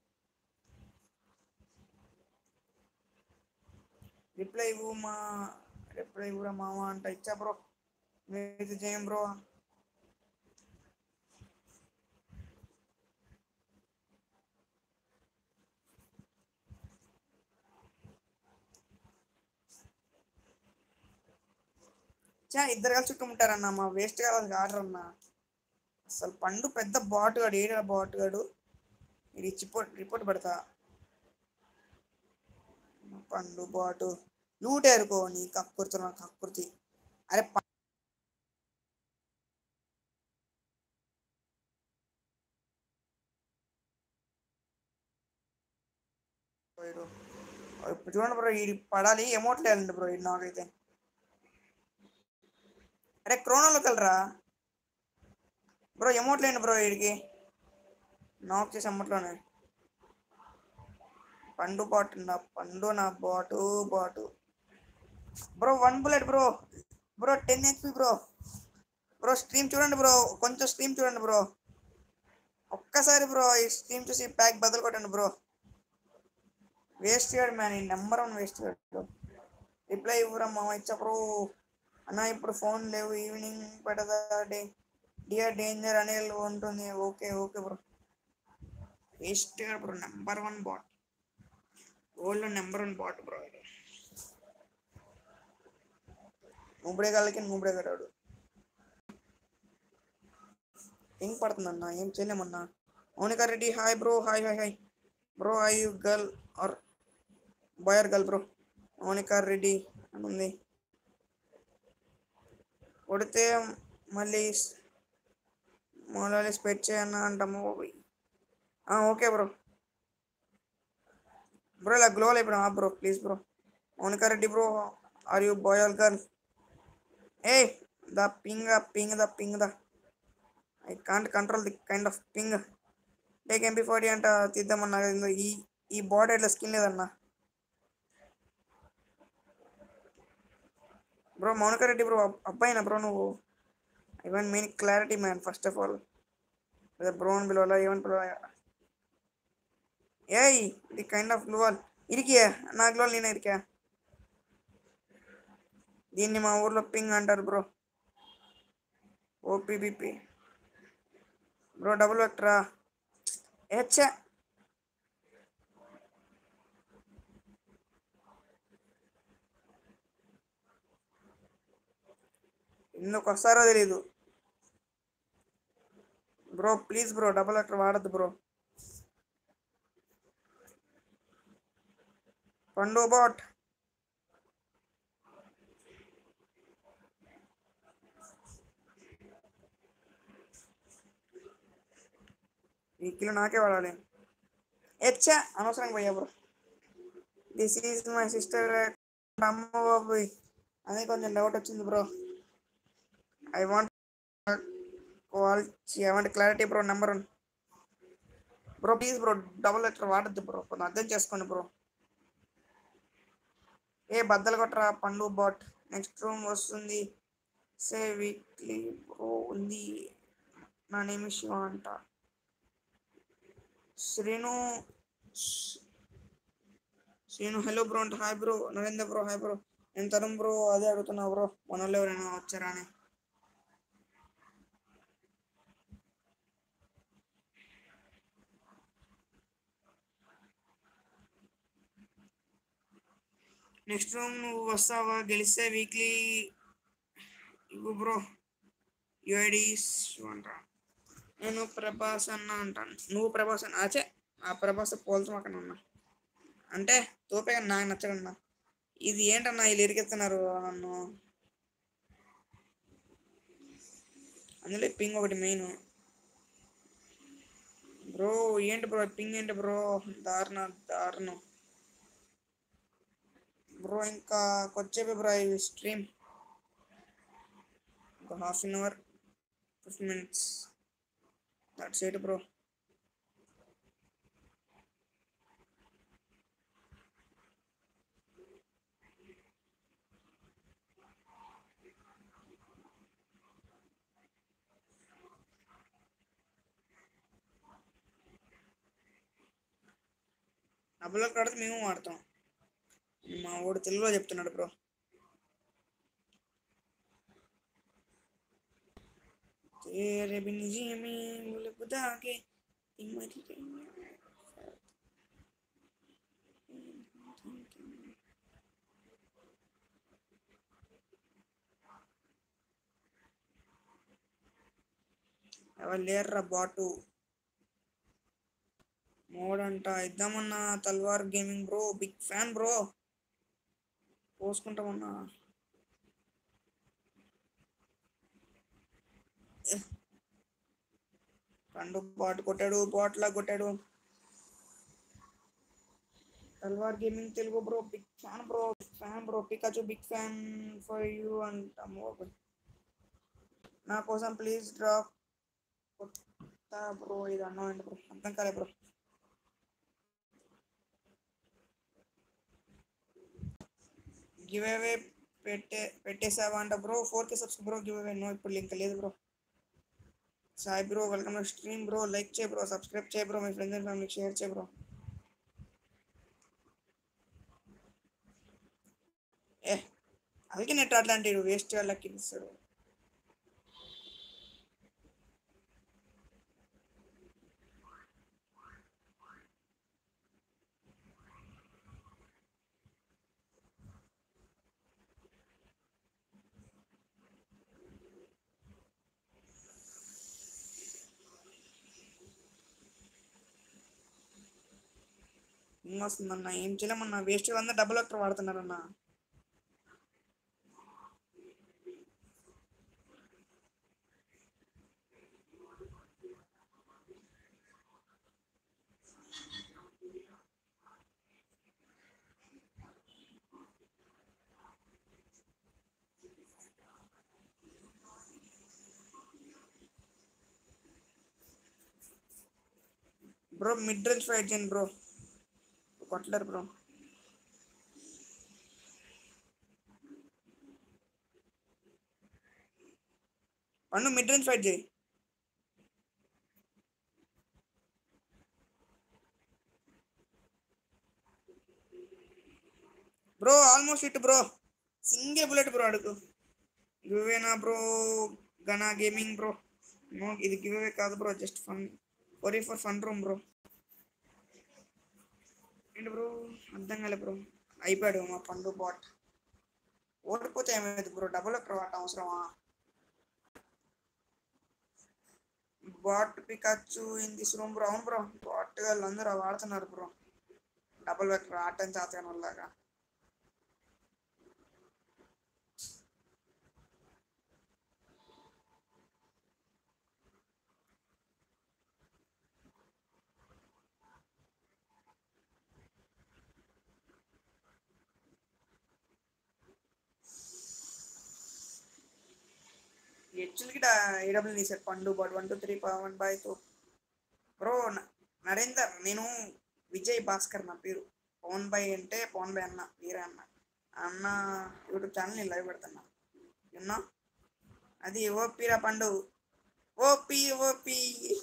రిప్లై ఇవ్వు మా రిప్లై ఇవ్వరా మామ అంట ఇచ్చా బ్రో మీరు చేయం బ్రో చా ఇద్దరు కలిసి చుట్టుముట్టారన్న మా వేస్ట్ కావాలి ఆర్డర్ అన్న అసలు పండు పెద్ద బాటుగాడు ఏడా బాటుగాడు ఇది రిపోర్ట్ రిపోర్ట్ పెడతా పండు బాటు లూటేరుకో నీ కక్కుర్తి నా కక్కుర్తి అరే ప- వీడు. ఇప్పుడు చూడండి బ్రో ఇది పడాలి ఎమౌంట్ లేదండి బ్రో ఇది నాకైతే అరే క్రోనోలోకి వెళ్ళరా బ్రో ఎమౌంట్ లేండి బ్రో వీడికి నాక్ చేసి అమ్మట్లోనే పండు బాట్ నా పండు నా bot bot bro one bullet bro bro ten HP bro bro stream చూడండి బ్రో కొంచెం స్ట్రీమ్ చూడండి బ్రో ఒక్కసారి బ్రో ఈ స్ట్రీమ్ చూసి ప్యాక్ బదులు కొట్టండి బ్రో వేస్ట్ చేయడు మ్యాన్ ఈ నెంబర్ వన్ వేస్ట్ చేయడు రిప్లై ఇవ్వరా మా ఇచ్చా బ్రో అన్న ఇప్పుడు ఫోన్ లేవు ఈవినింగ్ పెడదా డే డియర్ డేంజర్ అనే ఉంటుంది ఓకే ఓకే బ్రో వేస్ట్ చేయడు bro number one bot world number one bot bro ఇది నూబడే గాళ్ళకి నూబడే కట్టాడు ఏం పడుతుందన్న ఏం చేయలేమన్నా Monika Reddy hi bro hi hi hi bro I you girl or boy or girl bro Monika Reddy అని ఉంది కొడితే మళ్ళీ మళ్ళీ స్పెట్ చేయన్న అంటాము ఓకే బ్రో బ్రో ఇలా గ్లో అయిపోయినా bro please bro Monika Reddy bro are you boy or girl a the ping ping the ping the I can't control the kind of ping take MP forty అంట తీద్దామన్నా ఇందో ఈ ఈ బాడీ అట్లా skin లేదన్నా bro Monika Reddy bro అబ్బాయినా bro నువ్వు I want main clarity man first of all అదే బ్రో అని పిలవాలా ఏమని పిలవాలా ఏయ్ ఇది కైండ్ ఆఫ్ గ్లోవల్ ఇరికియా నా గ్లోవల్ నేను ఇరికా దీన్ని మా ఊర్లో పింగ్ అంటారు బ్రో ఓపీబీపీ బ్రో డబుల్ వెక్టరా హెచ్చా ఎందుకు వస్తారో తెలీదు bro please bro double vector వాడద్దు బ్రో పండు బాట్ ఈ కిలో నాకే వాడాలి హెచ్చా అనవసరంగా పోయా bro this is my sister అమ్మ బాబు అదే కొంచెం డౌట్ వచ్చింది bro I want quality I want clarity bro number one bro please bro double letter వాడద్దు బ్రో కొంచెం అర్థం చేసుకోండి బ్రో ఏ బద్దలు కొట్టరా పండు బాట్ నెక్స్ట్ రూమ్ వస్తుంది సే వీక్లీ బ్రో ఉంది నా నేమ్ శివ అంట శ్రీను శ్రీను హలో బ్రో అంటే hi bro Narendra bro hi bro నేను తరుణ్ బ్రో అదే అడుగుతున్నా బ్రో మన వాళ్ళు ఎవరైనా వచ్చారా అని నెక్స్ట్ రూమ్ నువ్వు వస్తావా గెలిస్తే వీక్లీ ఇవ్వు బ్రో యుఐడీస్ అంట నేను ప్రభాస్ అన్న అంటాను నువ్వు ప్రభాస్ అన్న అచ్చే ఆ ప్రభాస్ పోల్చు అక్కడ ఉన్నా అంటే తోపే కానీ నాకు నచ్చడన్నా ఇది ఏంటన్నా వీళ్ళు ఇరికెత్తున్నారు నన్ను అందులో పింగ్ ఒకటి మెయిన్ బ్రో ఏంటి బ్రో పింగ్ ఏంటి బ్రో దారుణ దారుణం బ్రో ఇంకా కొచ్చేపే బ్రో ఈ స్ట్రీమ్ ఒక half an hour fifty minutes that's eight bro డబ్బులో కడితే మేము వాడతాం మా వాడు తెలుగులో చెప్తున్నాడు బ్రో तेरे बिन जी में बोले खुदा के हिम्मत के ఎవరు లేర్రా బాటు మోడంట ఇద్దామన్నా Talwar gaming bro big fan bro పోసుకుంటామన్నా పండు బాట్ కొట్టాడు బాట్ లా కొట్టాడు Talwar gaming Telugu bro big fan bro big fan bro Pikachu big fan for you అంటాము నా కోసం ప్లీజ్ డ్రాప్ కొత్త బ్రో ఇది అన్నామండి బ్రో అర్థం కాలే బ్రో గివ్ అవే పెట్టే పెట్టేసావా అంట bro four K subscribe bro give away no ఇప్పుడు లింక్ లేదు bro Sai bro welcome to stream bro like చేయ బ్రో సబ్స్క్రైబ్ చేయ బ్రో మీ ఫ్రెండ్స్ అండ్ ఫ్యామిలీకి షేర్ చేయ బ్రో ఏ అందుకే నెట్ అట్లాంటి వేస్ట్ వాళ్ళకి ఇస్తాడు ఏం వస్తుందన్న ఏం చేయలేమన్నా వేస్ట్ అందరూ డబ్బులు అక్కడ వాడుతున్నారన్న బ్రో మిడ్ రేంజ్ ఫైట్ చేయండి బ్రో కొట్టలేరు bro Pandu mid range fight చేయి bro almost it bro single bullet bro అడుగు గివేనా బ్రో గనా గేమింగ్ బ్రో నో ఇది గివే కాదు bro just fun for for fun room bro ఏంటి బ్రో అర్థం కాలే బ్రో అయిపోయాడు మా పండు బాట్ ఓడిపోతే ఏమైంది బ్రో డబుల్ ఎక్కడ వాడటం అవసరమా bot Pikachu in this room bro అవును బ్రో బాట్ వాళ్ళు అందరూ వాడుతున్నారు బ్రో డబుల్ వెక్టర్ ఆటం చేతను వాళ్ళగా హెచ్ఎల్కి ఏడబ్ల్యూ తీసాడు Pandu but one two three one by two bro Narender నేను విజయ్ భాస్కర్ నా పేరు పవన్ బై అంటే పవన్ బై అన్న వీరే అన్న అన్న యూట్యూబ్ ఛానల్ నేను లైవ్ పెడుతున్నా విన్నా అది ఓపీరా Pandu OP OP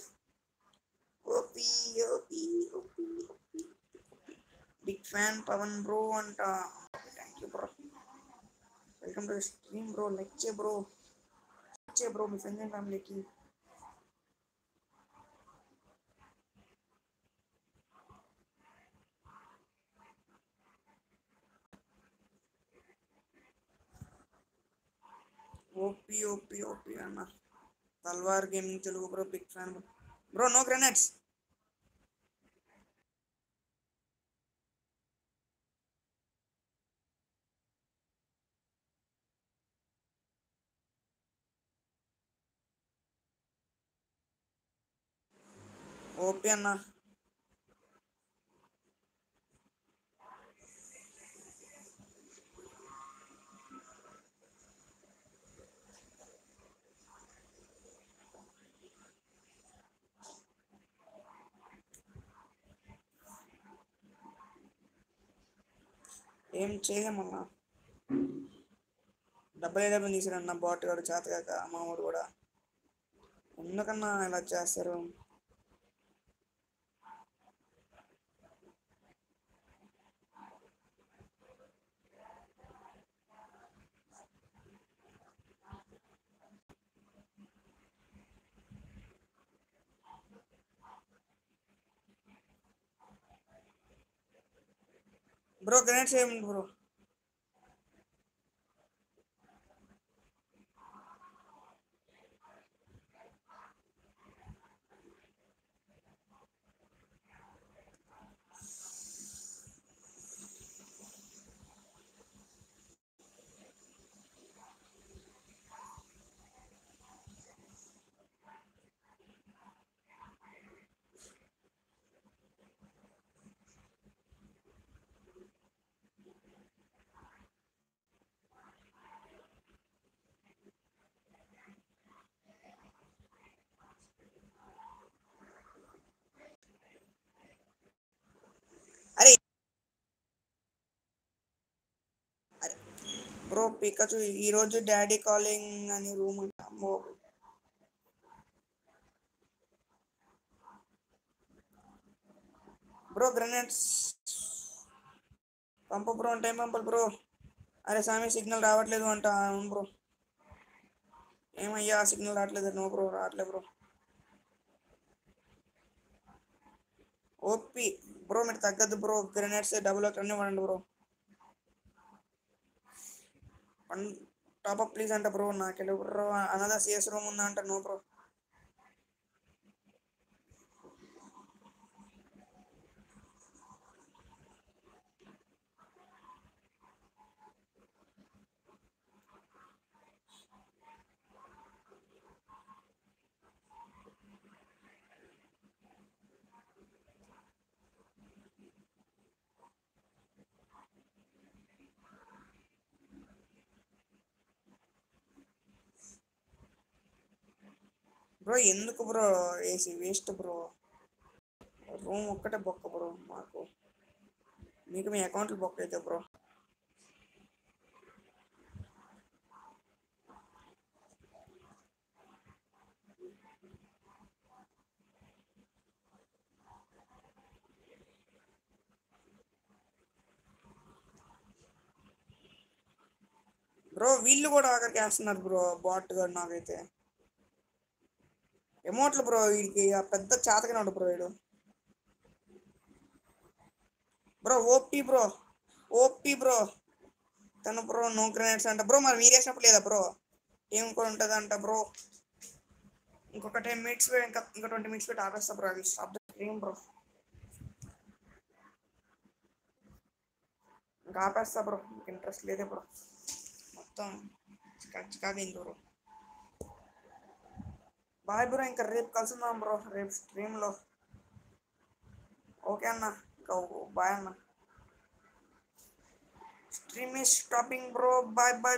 OP OP OP big fan Pawan bro అంట thank you bro welcome to stream bro like చే బ్రో చే బ్రో మీ ఫ్రెండ్స్ అండ్ ఫ్యామిలీకి ఓపి ఓపి ఓపి అన్న Talwar gaming Telugu bro big fan bro no grenades OP అన్న ఏం చేయలేమన్నా డబ్బులు ఏదైనా తీసుకురన్న బాట్ గారు చేతగాక మామూడు కూడా ఎందుకన్నా ఇలా చేస్తారు బ్రో గ్రెనేట్స్ ఏమి బ్రో బ్రో పికచు ఈ రోజు డాడీ కాలింగ్ అని రూమ్ అమ్మో బ్రో గ్రెనేడ్స్ పంపు బ్రో టైం పంపాలి బ్రో అరే స్వామి సిగ్నల్ రావట్లేదు అంట అవును బ్రో ఏమయ్యా సిగ్నల్ రావట్లేదు నో బ్రో రావట్లేదు బ్రో ఓపి బ్రో మీరు తగ్గద్దు బ్రో గ్రెనేడ్స్ డబుల్ అన్నీ ఇవ్వండి bro one top up please అంట బ్రో నాకెళ్ళి బ్రో అనదా సిఎస్ రూమ్ ఉందా అంట నో బ్రో బ్రో ఎందుకు bro AC waste bro room ఒక్కటే బొక్క బ్రో మాకు మీకు మీ అకౌంట్లు బొక్క అయితే బ్రో బ్రో వీళ్ళు కూడా ఆఖరికి వేస్తున్నారు బ్రో బాట్ గారు నాకైతే ఎమోట్లు బ్రో వీడికి ఆ పెద్ద చేతగానే ఉండు బ్రో వీడు bro OP bro OP bro తను బ్రో నో గ్రెనేడ్స్ అంట బ్రో మరి మీరు వేసినప్పుడు లేదా బ్రో ఏం కూడా ఉంటుంది అంట బ్రో ఇంకొక టెన్ మినిట్స్ ఇంకా ఇంకా ట్వంటీ మినిట్స్ పెట్టి ఆపేస్తా బ్రో అది స్టాప్ ద స్క్రీన్ బ్రో ఇంకా ఆపేస్తా బ్రో ఇంక ఇంట్రెస్ట్ లేదే బ్రో మొత్తం చికాకు చికాకు అయింది బ్రో బాయ్ బ్రో ఇంకా రేపు కలుసుందాం బ్రో రేపు స్ట్రీమ్లో ఓకే అన్న ఇంకా బాయ్ అన్న stream is stopping bro bye bye